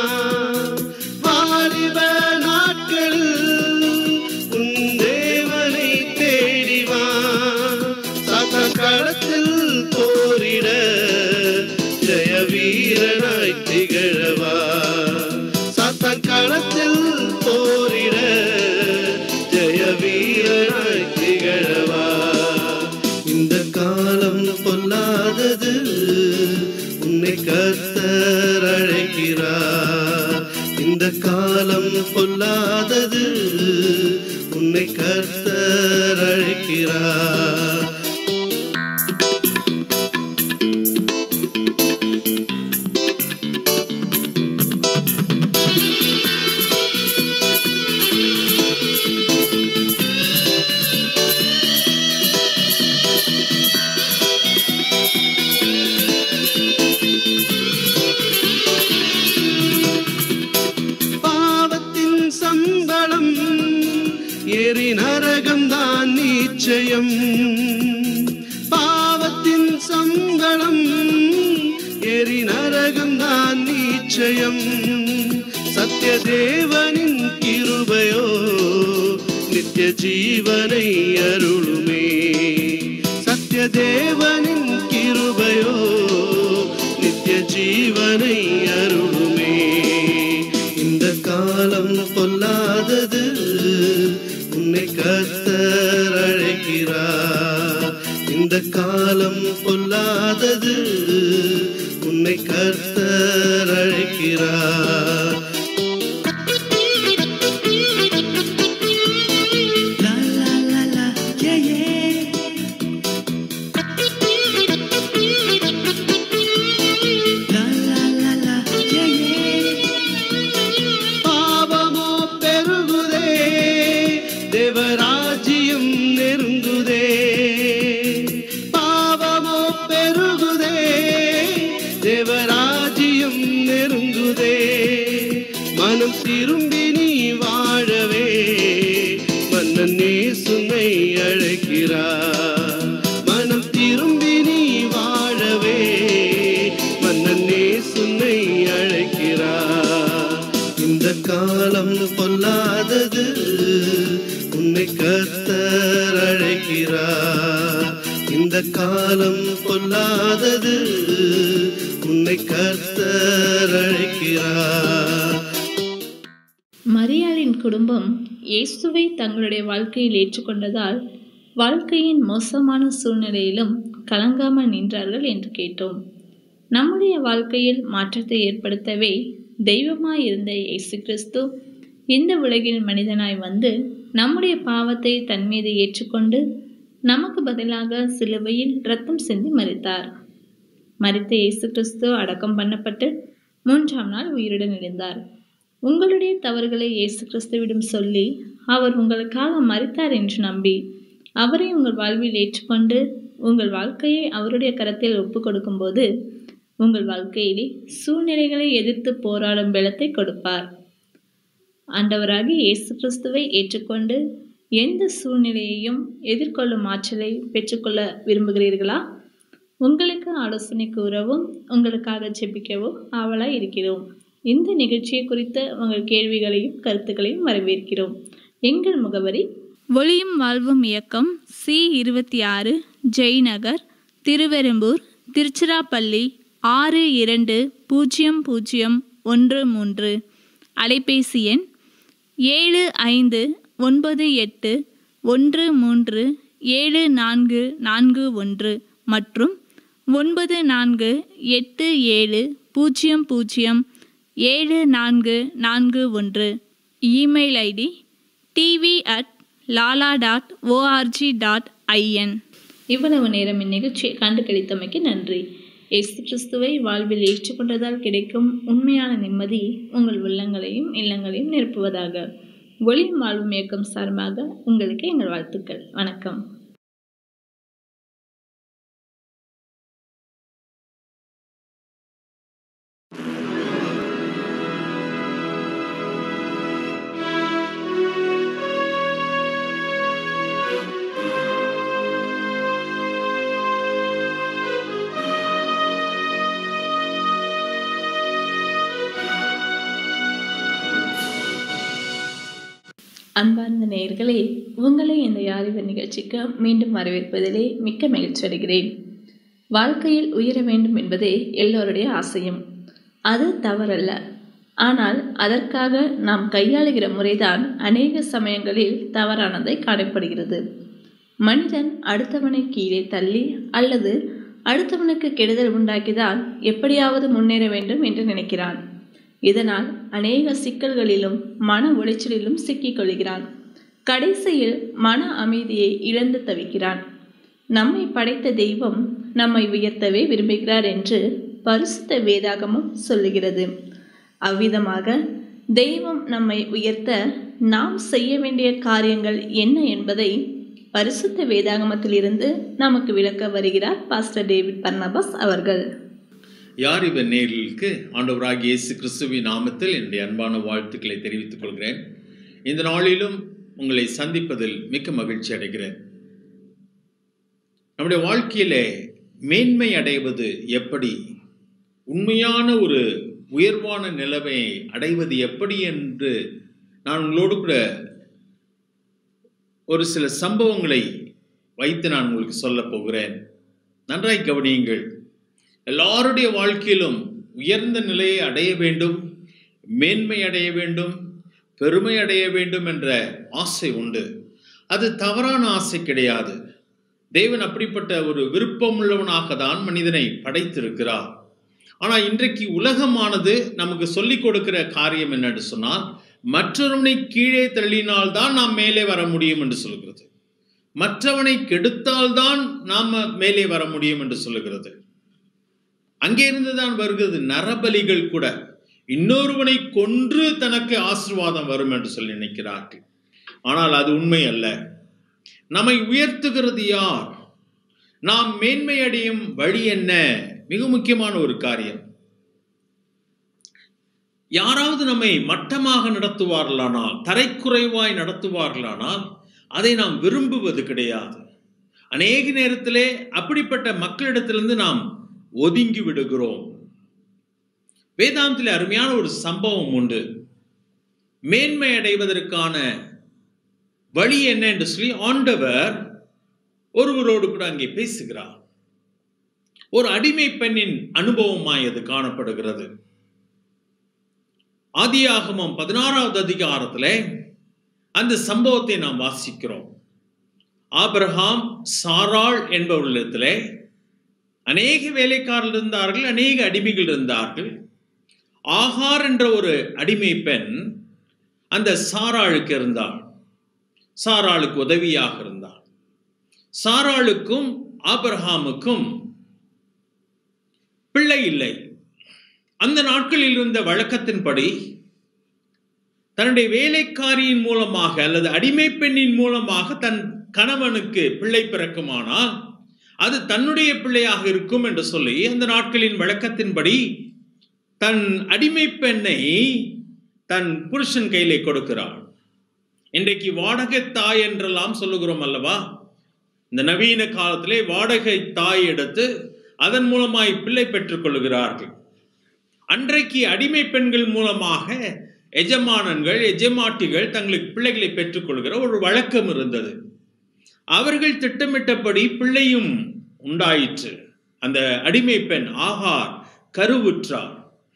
வாலிப நாட்களில் உன் தேவனை தேடி வா சத களத்தில் போரிட ஜெய வீரனாய் திகழவா சத்த களத்தில் போரிட ஜெய வீரனாய் திகழவா இந்த காலம் பொல்லாதது உன்னை கர்த்தர் அழைக்கிறார் இந்த காலம் பொல்லாதது உன்னை கர்த்தர் அழைக்கிறார் பாவத்தின் சம்பளம் எரி நரகம்தான் நிச்சயம் பாவத்தின் சம்பளம் எரி நரகம்தான் நிச்சயம் சத்திய தேவனின் கிருபையோ நித்திய ஜீவனை அருளுமே சத்திய தேவனின் கிருபையோ நித்திய ஜீவனை அருளுமே இந்த காலம் பொல்லாதது உன்னை கர்த்தர் அழைக்கிறார் இந்த காலம் பொல்லாதது உன்னை கர்த்தர் அழைக்கிறார் லா, லா, லா, லா, yeah, yeah. லா, லா, லா, லா, yeah, yeah. பாவமோ பெருகுதே தேவராஜ்யம் நெருங்குதே பாவமோ பெருகுதே தேவராஜ்யம் நெருங்குதே மனம் திரும்பி நீ வாழவே மன்னன் சுமை அழைக்கிறார் மனம் திரும்பி நீ வாழவே மன்னன் சுனை அழைக்கிறார் இந்த காலம் பொல்லாதது உன்னை கர்த்தர் அழைக்கிறார் இந்த காலம் பொல்லாதது உன்னை கர்த்தர் அழைக்கிறார் மரியாளின் குடும்பம் இயேசுவை தங்களுடைய வாழ்க்கையில் ஏற்றுக்கொண்டதால் வாழ்க்கையின் மோசமான சூழ்நிலையிலும் கலங்காமல் நின்றார்கள் என்று கேட்டோம் நம்முடைய வாழ்க்கையில் மாற்றத்தை ஏற்படுத்தவே தெய்வமாய் இருந்த இயேசு கிறிஸ்து இந்த உலகில் மனிதனாய் வந்து நம்முடைய பாவத்தை தன் மீது ஏற்றுக்கொண்டு நமக்கு பதிலாக சிலுவையில் ரத்தம் சிந்தி மறித்தார் மரித்த இயேசு கிறிஸ்து அடக்கம் பண்ணப்பட்டு மூன்றாம் நாள் உயிருடன் எழுந்தார் உங்களுடைய தவறுகளை இயேசு கிறிஸ்துவிடம் சொல்லி அவர் உங்களுக்காக மரித்தார் என்று நம்பி அவரை உங்கள் வாழ்வில் ஏற்றுக்கொண்டு உங்கள் வாழ்க்கையை அவருடைய கரத்தில் ஒப்பு கொடுக்கும்போது உங்கள் வாழ்க்கையிலே சூழ்நிலைகளை எதிர்த்து போராடும் பலத்தை கொடுப்பார் ஆண்டவராகி இயேசு கிறிஸ்துவை ஏற்றுக்கொண்டு எந்த சூழ்நிலையையும் எதிர்கொள்ளும் ஆற்றலை பெற்றுக்கொள்ள விரும்புகிறீர்களா உங்களுக்கு ஆலோசனை கூறவும் உங்களுக்காக ஜெபிக்கவும் ஆவலாய் இருக்கிறோம் இந்த நிகழ்ச்சியை குறித்த உங்கள் கேள்விகளையும் கருத்துக்களையும் வரவேற்கிறோம் எங்கள் முகவரி ஒளியும் வாழ்வும் இயக்கம் சி இருபத்தி ஆறு ஜெய்நகர் திருவெரும்பூர் திருச்சிராப்பள்ளி ஆறு இரண்டு பூஜ்ஜியம் பூஜ்ஜியம் ஒன்று மூன்று அலைபேசி எண் ஏழு ஐந்து ஒன்பது எட்டு ஒன்று மூன்று ஏழு நான்கு நான்கு ஒன்று மற்றும் ஒன்பது நான்கு எட்டு ஏழு பூஜ்ஜியம் பூஜ்ஜியம் ஏழு நான்கு நான்கு ஒன்று email ID TV at lala dot O R G dot I N இவ்வளவு நேரம் இந்நிகழ்ச்சியை கண்டு கழித்தமைக்கு நன்றி இயேசு கிறிஸ்துவை வாழ்வில் ஏற்றுக்கொண்டதால் கிடைக்கும் உண்மையான நிம்மதி உங்கள் உள்ளங்களையும் இல்லங்களையும் நிரப்புவதாக ஒளியும் வாழ்வும் இயக்கம் சார்பாக உங்களுக்கு எங்கள் வாழ்த்துக்கள் வணக்கம் அன்பார்ந்த நேயர்களே உங்களை இந்த யாரிவ நிகழ்ச்சிக்கு மீண்டும் வரவேற்பதிலே மிக்க மகிழ்ச்சி அடைகிறேன் வாழ்க்கையில் உயர வேண்டும் என்பதே எல்லோருடைய ஆசையும் அது தவறல்ல ஆனால் அதற்காக நாம் கையாளுகிற முறைதான் அநேக சமயங்களில் தவறானதை காணப்படுகிறது மனிதன் அடுத்தவனை கீழே தள்ளி அல்லது அடுத்தவனுக்கு கெடுதல் உண்டாக்கிதான் எப்படியாவது முன்னேற வேண்டும் என்று நினைக்கிறான் இதனால் அநேக சிக்கல்களிலும் மன உளைச்சலிலும் சிக்கிக் கொள்கிறான் கடைசியில் மன அமைதியை இழந்து தவிக்கிறான் நம்மை படைத்த தெய்வம் நம்மை உயர்த்தவே விரும்புகிறார் என்று பரிசுத்த வேதாகமும் சொல்லுகிறது அவ்விதமாக தெய்வம் நம்மை உயர்த்த நாம் செய்ய வேண்டிய காரியங்கள் என்ன என்பதை பரிசுத்த வேதாகமத்திலிருந்து நமக்கு விளக்க வருகிறார் பாஸ்டர் டேவிட் பர்னபாஸ் அவர்கள் யார் இவர் நேர்களுக்கு ஆண்டவராகிய இயேசு கிறிஸ்துவின் நாமத்தில் என்னுடைய அன்பான வாழ்த்துக்களை தெரிவித்துக் கொள்கிறேன் இந்த நாளிலும் உங்களை சந்திப்பதில் மிக்க மகிழ்ச்சி அடைகிறேன் நம்முடைய வாழ்க்கையிலே மேன்மை அடைவது எப்படி உண்மையான ஒரு உயர்வான நிலைமை அடைவது எப்படி என்று நான் உங்களோடு கூட ஒரு சில சம்பவங்களை வைத்து நான் உங்களுக்கு சொல்லப் போகிறேன் நன்றாய் கவனியுங்கள் எல்லாருடைய வாழ்க்கையிலும் உயர்ந்த நிலையை அடைய வேண்டும் மேன்மை அடைய வேண்டும் பெருமை அடைய வேண்டும் என்ற ஆசை உண்டு அது தவறான ஆசை கிடையாது தேவன் அப்படிப்பட்ட ஒரு விருப்பமுள்ளவனாக தான் மனிதனை படைத்திருக்கிறார் ஆனால் இன்றைக்கு உலகமானது நமக்கு சொல்லிக் கொடுக்கிற காரியம் என்னன்னு சொன்னால் மற்றொருவனை கீழே தள்ளினால் தான் நாம் மேலே வர முடியும் என்று சொல்கிறது மற்றவனை கெடுத்தால்தான் நாம் மேலே வர முடியும் என்று சொல்லுகிறது அங்கே இருந்துதான் வருகிறது நரபலிகள் கூட இன்னொருவனை கொன்று தனக்கு ஆசிர்வாதம் வரும் என்று சொல்லி நினைக்கிறார்கள் ஆனால் அது உண்மை அல்ல நம்மை உயர்த்துகிறது யார் நாம் மேன்மை அடையும் வழி என்ன மிக முக்கியமான ஒரு காரியம் யாராவது நம்மை மட்டமாக நடத்துவார்களானால் தரைக்குறைவாய் நடத்துவார்களானால் அதை நாம் விரும்புவது கிடையாது அநேக நேரத்திலே அப்படிப்பட்ட மக்களிடத்திலிருந்து நாம் ஒதுங்கி விடுகிறோம் வேதாந்தில் அருமையான ஒரு சம்பவம் உண்டு மேன்மை அடைவதற்கான வழி என்ன என்று சொல்லி ஆண்டவர் ஒருவரோடு கூட அங்கே பேசுகிறார் ஒரு அடிமை பெண்ணின் அனுபவமாய் அது காணப்படுகிறது ஆதியாகமம் பதினாறாவது அதிகாரத்தில் அந்த சம்பவத்தை நாம் வாசிக்கிறோம் ஆபிரகாம் சாராள் என்பவர்களிடத்திலே அநேக வேலைக்காரர்கள் இருந்தார்கள் அநேக அடிமைகள் இருந்தார்கள் ஆகார் என்ற ஒரு அடிமை பெண் அந்த சாராளுக்கு இருந்தாள் சாராளுக்கு உதவியாக இருந்தாள் சாராளுக்கும் ஆபிரஹாமுக்கும் பிள்ளை இல்லை அந்த நாட்களில் இருந்த வழக்கத்தின்படி தன்னுடைய வேலைக்காரியின் மூலமாக அல்லது அடிமை பெண்ணின் மூலமாக தன் கணவனுக்கு பிள்ளை பிறக்குமானால் அது தன்னுடைய பிள்ளையாக இருக்கும் என்று சொல்லி அந்த நாட்களின் வழக்கத்தின்படி தன் அடிமை பெண்ணை தன் புருஷன் கையிலே கொடுக்கிறாள் இன்றைக்கு வாடகை தாய் என்றெல்லாம் சொல்லுகிறோம் அல்லவா இந்த நவீன காலத்திலே வாடகை தாய் எடுத்து அதன் மூலமாய் பிள்ளை பெற்றுக் கொள்கிறார்கள் அன்றைக்கு அடிமை பெண்கள் மூலமாக எஜமானன்கள் எஜமாட்டிகள் தங்களுக்கு பிள்ளைகளை பெற்றுக்கொள்கிற ஒரு வழக்கம் இருந்தது அவர்கள் திட்டமிட்டபடி பிள்ளையும் உண்டாயிற்று அந்த அடிமை பெண் ஆகார் கருவுற்றார்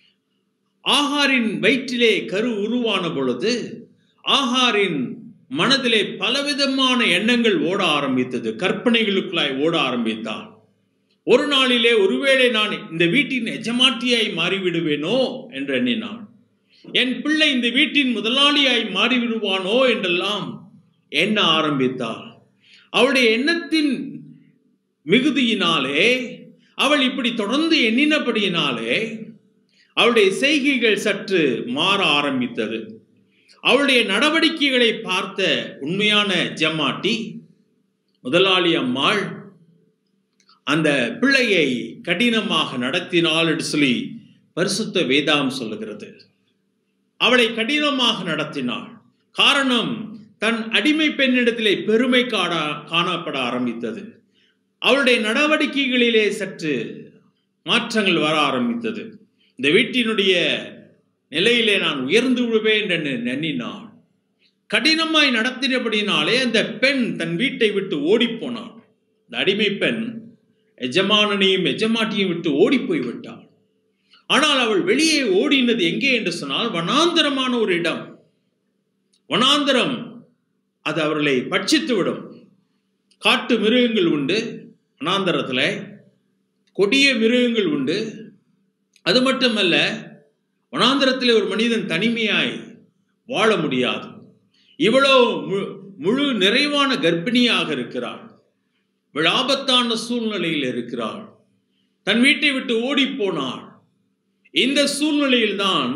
ஆகாரின் வயிற்றிலே கரு உருவான பொழுது ஆகாரின் மனதிலே பலவிதமான எண்ணங்கள் ஓட ஆரம்பித்தது கற்பனைகளுக்குள்ளாய் ஓட ஆரம்பித்தான் ஒரு நாளிலே ஒருவேளை நான் இந்த வீட்டின் எஜமாட்டியாய் மாறிவிடுவேனோ என்று எண்ணினான் என் பிள்ளை இந்த வீட்டின் முதலாளியாய் மாறிவிடுவானோ என்றெல்லாம் எண்ண ஆரம்பித்தாள் அவளுடைய எண்ணத்தின் மிகுதியினாலே அவள் இப்படி தொடர்ந்து எண்ணினபடியினாலே அவளுடைய செய்கைகள் சற்று மாற ஆரம்பித்தது அவளுடைய நடவடிக்கைகளை பார்த்த உண்மையான ஜமாட்டி முதலாளி அம்மாள் அந்த பிள்ளையை கடினமாக நடத்தினாள் என்று சொல்லி பரிசுத்த வேதாம் சொல்லுகிறது அவளை கடினமாக நடத்தினாள் காரணம் தன் அடிமை பெண்ணிடத்திலே பெருமை காண காணப்பட ஆரம்பித்தது அவளுடைய நடவடிக்கைகளிலே சற்று மாற்றங்கள் வர ஆரம்பித்தது இந்த வீட்டினுடைய நிலையிலே நான் உயர்ந்து விடுவேன் என்று எண்ணினாள் கடினமாய் நடத்தினபடினாலே அந்த பெண் தன் வீட்டை விட்டு ஓடிப்போனாள் இந்த அடிமை பெண் எஜமானனையும் எஜமாட்டியும் விட்டு ஓடி போய் விட்டாள் ஆனால் அவள் வெளியே ஓடினது எங்கே என்று சொன்னால் வனாந்தரமான ஒரு இடம் வனாந்தரம் அது அவர்களை பட்சித்து விடும் காட்டு மிருகங்கள் உண்டு வனாந்தரத்தில் கொடிய மிருகங்கள் உண்டு அது மட்டுமல்ல வனாந்தரத்தில் ஒரு மனிதன் தனிமையாய் வாழ முடியாது இவ்வளோ மு- முழு நிறைவான கர்ப்பிணியாக இருக்கிறாள் இவள் ஆபத்தான சூழ்நிலையில் இருக்கிறாள் தன் வீட்டை விட்டு ஓடி போனாள் இந்த சூழ்நிலையில்தான்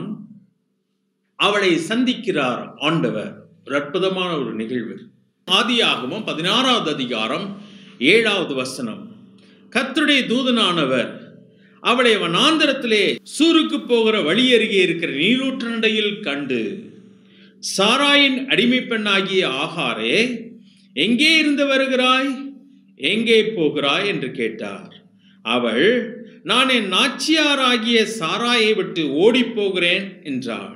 அவளை சந்திக்கிறார் ஆண்டவர் ஒரு அற்புதமான ஒரு நிகழ்வு ஆதியாகமம் பதினாறாவது அதிகாரம் ஏழாவது வசனம் கர்த்தருடைய தூதனானவர் அவளை வனாந்தரத்திலே சூருக்கு போகிற வழி அருகே இருக்கிற நீரூற்றண்டையில் கண்டு சாராயின் அடிமை பெண்ணாகிய ஆகாரே எங்கே இருந்து வருகிறாய் எங்கே போகிறாய் என்று கேட்டார் அவள் நான் என் நாச்சியாராகிய சாராயை விட்டு ஓடிப் போகிறேன் என்றாள்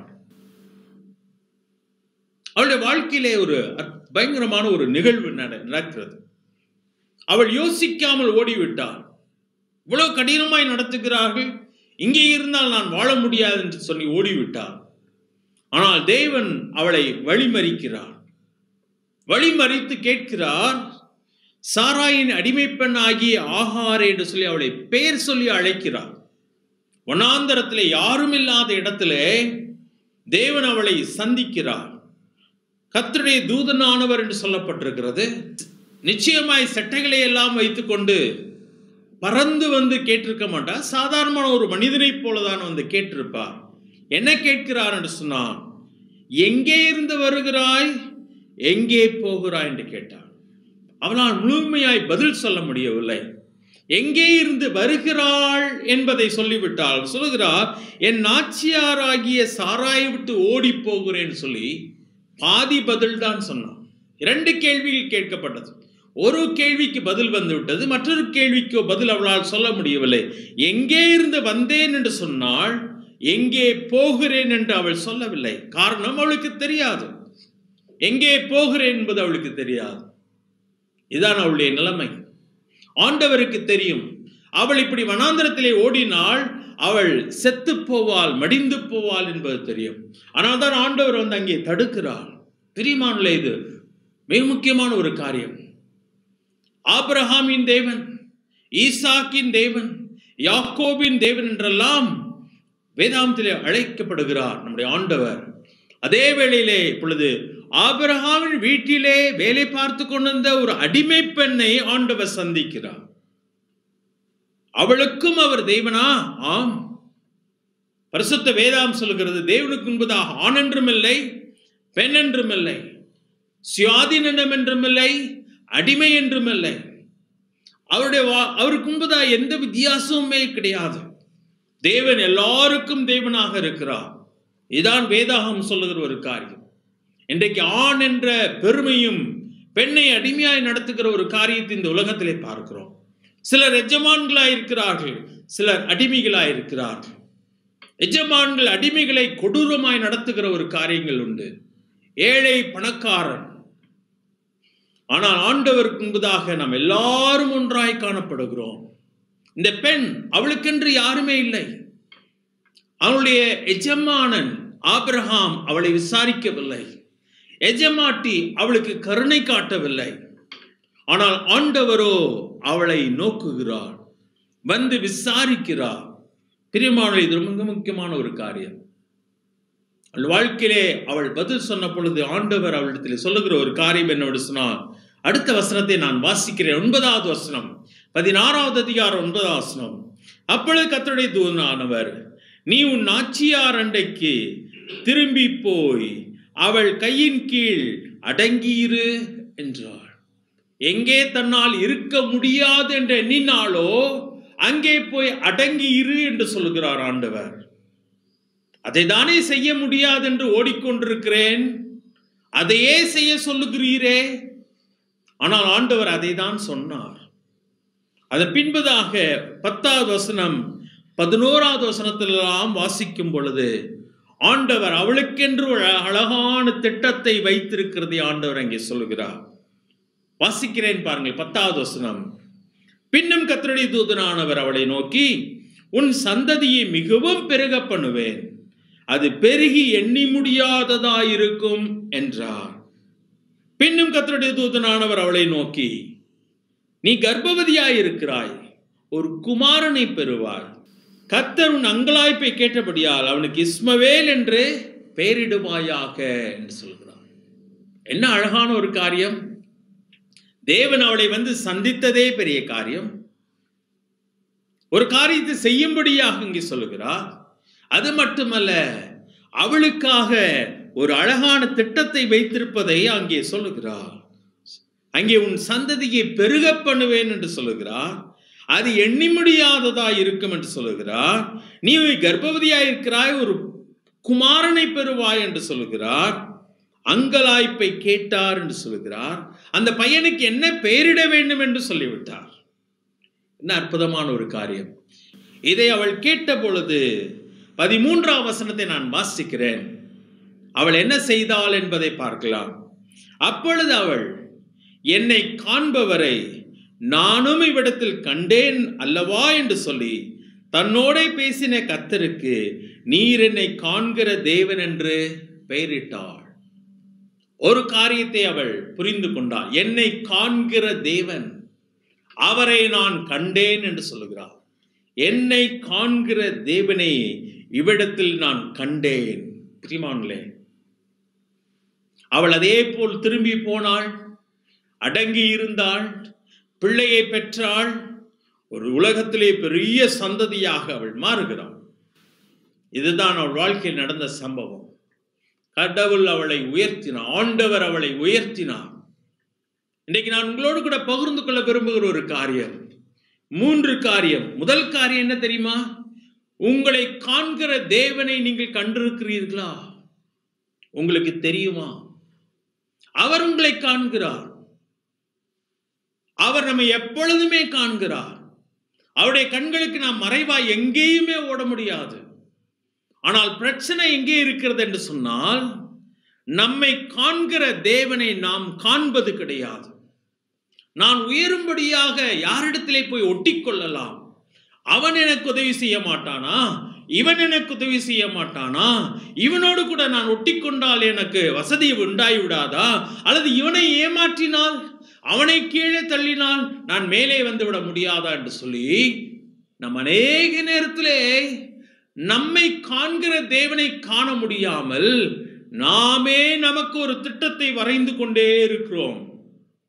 அவளுடைய வாழ்க்கையிலே ஒரு அற்- பயங்கரமான ஒரு நிகழ்வு நட- நடக்கிறது அவள் யோசிக்காமல் ஓடிவிட்டாள் இவ்வளவு கடினமாய் நடத்துகிறார்கள் இங்கே இருந்தால் நான் வாழ முடியாது என்று சொல்லி ஓடிவிட்டாள் ஆனால் தேவன் அவளை வழிமறிக்கிறார் வழிமறித்து கேட்கிறார் சாராயின் அடிமை பெண் ஆகிய ஆகாரே என்று சொல்லி அவளை பெயர் சொல்லி அழைக்கிறார் வனாந்தரத்திலே யாரும் இல்லாத இடத்திலே தேவன் அவளை சந்திக்கிறார் கர்த்தருடைய தூதனானவர் என்று சொல்லப்பட்டிருக்கிறது நிச்சயமாய் சட்டைகளை எல்லாம் வைத்துக்கொண்டு பறந்து வந்து கேட்டிருக்க மாட்டார் சாதாரணமான ஒரு மனிதனைப் போலதான் வந்து கேட்டிருப்பார் என்ன கேட்கிறார் என்று சொன்னான் எங்கே இருந்து வருகிறாய் எங்கே போகிறாய் என்று கேட்டார் அவனால் முழுமையாய் பதில் சொல்ல முடியவில்லை எங்கே இருந்து வருகிறாள் என்பதை சொல்லிவிட்டால் சொல்லுகிறார் என் நாச்சியாராகிய சாராயை விட்டு ஓடி போகிறேன் சொல்லி பாதி பதில் தான் சொன்னான் இரண்டு கேள்விகள் கேட்கப்பட்டது ஒரு கேள்விக்கு பதில் வந்து விட்டது மற்றொரு கேள்விக்கு பதில் அவளால் சொல்ல முடியவில்லை எங்கே இருந்து வந்தேன் என்று சொன்னால் எங்கே போகிறேன் என்று அவள் சொல்லவில்லை காரணம் அவளுக்கு தெரியாது எங்கே போகிறேன் என்பது அவளுக்கு தெரியாது இதுதான் அவளுடைய நிலைமை ஆண்டவருக்கு தெரியும் அவள் இப்படி வனாந்தரத்திலே ஓடினால் அவள் செத்து போவாள் மடிந்து போவாள் என்பது தெரியும் ஆனால் தான் ஆண்டவர் வந்து அங்கே தடுக்கிறாள் பிரியமானல இது மிக முக்கியமான ஒரு காரியம் ஆபிரகாமின் தேவன் ஈசாக்கின் தேவன் யாக்கோபின் தேவன் என்றெல்லாம் வேதாந்தத்திலே அழைக்கப்படுகிறார் நம்முடைய ஆண்டவர் அதே வேளையிலே இப்பொழுது ஆபிரகாமின் வீட்டிலே வேலை பார்த்து கொண்டிருந்த ஒரு அடிமை பெண்ணை ஆண்டவர் சந்திக்கிறார் அவளுக்கும் அவர் தேவனா ஆம் பரிசுத்த வேதாம் சொல்கிறது தேவனுக்கு முன்பதாக ஆண் என்றும் இல்லை பெண் என்றும் இல்லை சுயாதீனம் என்றும் இல்லை அடிமை என்றும் இல்லை அவருடைய வா- அவருக்கு முன்பதாக எந்த வித்தியாசமுமே கிடையாது தேவன் எல்லாருக்கும் தேவனாக இருக்கிறார் இதான் வேதாகம் சொல்லுகிற ஒரு காரியம் இன்றைக்கு ஆண் என்ற பெருமையும் பெண்ணை அடிமையாய் நடத்துகிற ஒரு காரியத்தை இந்த உலகத்திலே பார்க்கிறோம் சிலர் எஜமான்களாய் இருக்கிறார்கள் சிலர் அடிமைகளாய் இருக்கிறார்கள் எஜமான்கள் அடிமைகளை கொடூரமாய் நடத்துகிற ஒரு காரியங்கள் உண்டு ஏழை பணக்காரன் ஆனால் ஆண்டவருக்கு முன்பதாக நாம் எல்லாரும் ஒன்றாய் காணப்படுகிறோம் இந்த பெண் அவளுக்கென்று யாருமே இல்லை அவளுடைய எஜமானன் ஆபிரகாம் அவளை விசாரிக்கவில்லை எஜமாட்டி அவளுக்கு கருணை காட்டவில்லை ஆனால் ஆண்டவரோ அவளை நோக்குகிறார் வந்து விசாரிக்கிறார் பிரியமானவர்களே, இது மிக முக்கியமான ஒரு காரியம் அவள் வாழ்க்கையிலே அவள் பதில் சொன்ன பொழுது ஆண்டவர் அவளிடத்தில் சொல்லுகிற ஒரு காரியம் என்னோடு சொன்னார் அடுத்த வசனத்தை நான் வாசிக்கிறேன் ஒன்பதாவது வசனம் பதினாறாவது அதிகாரம் ஒன்பதாவது வசனம் அப்பொழுது கர்த்தருடைய தூதனானவர் நீ உன் நாச்சியார் அண்டைக்கு திரும்பி போய் அவள் கையின் கீழ் அடங்கியிரு என்றார் எங்கே தன்னால் இருக்க முடியாது என்று எண்ணினாலோ அங்கே போய் அடங்கி இரு என்று சொல்லுகிறார் ஆண்டவர் அதை தானே செய்ய முடியாது என்று ஓடிக்கொண்டிருக்கிறேன் அதையே செய்ய சொல்லுகிறீரே ஆனால் ஆண்டவர் அதை தான் சொன்னார் அதன் பின்பதாக பத்தாவது வசனம் பதினோராவது வசனத்திலெல்லாம் வாசிக்கும் பொழுது ஆண்டவர் அவளுக்கென்று ஒரு அழகான திட்டத்தை வைத்திருக்கிறதை ஆண்டவர் அங்கே சொல்லுகிறார் வாசிக்கிறேன் பாருங்கள் பத்தாவது வசனம் பின்னும் கத்தருடைய தூதனானவர் அவளை நோக்கி உன் சந்ததியை மிகவும் பெருக பண்ணுவேன் அது பெருகி எண்ணி முடியாததாயிருக்கும் என்றார் பின்னும் கத்தருடைய தூதனானவர் அவளை நோக்கி நீ கர்ப்பவதியாயிருக்கிறாய் ஒரு குமாரனை பெறுவாய் கத்தர் உன் அங்கலாய்ப்பை கேட்டபடியால் அவனுக்கு இஸ்மவேல் என்று பெயரிடுவாயாக என்று சொல்கிறார் என்ன அழகான ஒரு காரியம் தேவன் அவளை வந்து சந்தித்ததே பெரிய காரியம் ஒரு காரியத்தை செய்யும்படியாக இங்கே சொல்லுகிறார் அது மட்டுமல்ல அவளுக்காக ஒரு அழகான திட்டத்தை வைத்திருப்பதை அங்கே சொல்லுகிறார் அங்கே உன் சந்ததியை பெருக பண்ணுவேன் என்று சொல்லுகிறார் அது எண்ணி முடியாததா இருக்கும் என்று சொல்லுகிறார் நீ கர்ப்பவதியாய் இருக்கிறாய் ஒரு குமாரனை பெறுவாய் என்று சொல்லுகிறார் அங்கலாய்ப்பை கேட்டார் என்று சொல்லுகிறார் அந்த பையனுக்கு என்ன பெயரிட வேண்டும் என்று சொல்லிவிட்டார் என்ன அற்புதமான ஒரு காரியம் இதை அவள் கேட்ட பொழுது பதிமூன்றாம் வசனத்தை நான் வாசிக்கிறேன் அவள் என்ன செய்தாள் என்பதை பார்க்கலாம் அப்பொழுது அவள் என்னை காண்பவரை நானும் இவ்விடத்தில் கண்டேன் அல்லவா என்று சொல்லி தன்னோட பேசின கத்தருக்கு நீர் என்னை காண்கிற தேவன் என்று பெயரிட்டாள் ஒரு காரியத்தை அவள் புரிந்து கொண்டாள் என்னை காண்கிற தேவன் அவரை நான் கண்டேன் என்று சொல்லுகிறார் என்னை காண்கிற தேவனை இவ்விடத்தில் நான் கண்டேன் பிரிமான்களே அவள் அதே போல் திரும்பி போனாள் அடங்கி இருந்தாள் பிள்ளையை பெற்றாள் ஒரு உலகத்திலே பெரிய சந்ததியாக அவள் மாறுகிறாள் இதுதான் அவள் வாழ்க்கையில் நடந்த சம்பவம் கடவுள் அவளை உயர்த்தினார் ஆண்டவர் அவளை உயர்த்தினார் இன்னைக்கு நான் உங்களோடு கூட பகிர்ந்து கொள்ள விரும்புகிற ஒரு காரியம் மூன்று காரியம் முதல் காரியம் என்ன தெரியுமா உங்களை காண்கிற தேவனை நீங்கள் கண்டிருக்கிறீர்களா உங்களுக்கு தெரியுமா அவர் உங்களை காண்கிறார் அவர் நம்மை எப்பொழுதுமே காண்கிறார் அவருடைய கண்களுக்கு நாம் மறைவாய் எங்கேயுமே ஓட முடியாது ஆனால் பிரச்சனை எங்கே இருக்கிறது என்று சொன்னால் நம்மை காண்கிற தேவனை நாம் காண்பது கிடையாது நான் உயரும்படியாக யாரிடத்திலே போய் ஒட்டிக்கொள்ளலாம் அவன் எனக்கு உதவி செய்ய மாட்டானா இவன் எனக்கு உதவி செய்ய மாட்டானா இவனோடு கூட நான் ஒட்டிக்கொண்டால் எனக்கு வசதி உண்டாய் விடாதா அல்லது இவனை ஏமாற்றினால் அவனை கீழே தள்ளினால் நான் மேலே வந்து விட முடியாதா என்று சொல்லி நம் அநேக நேரத்திலே நம்மை காண்கிற தேவனை காண முடியாமல் நாமே நமக்கு ஒரு திட்டத்தை வரைந்து கொண்டே இருக்கிறோம்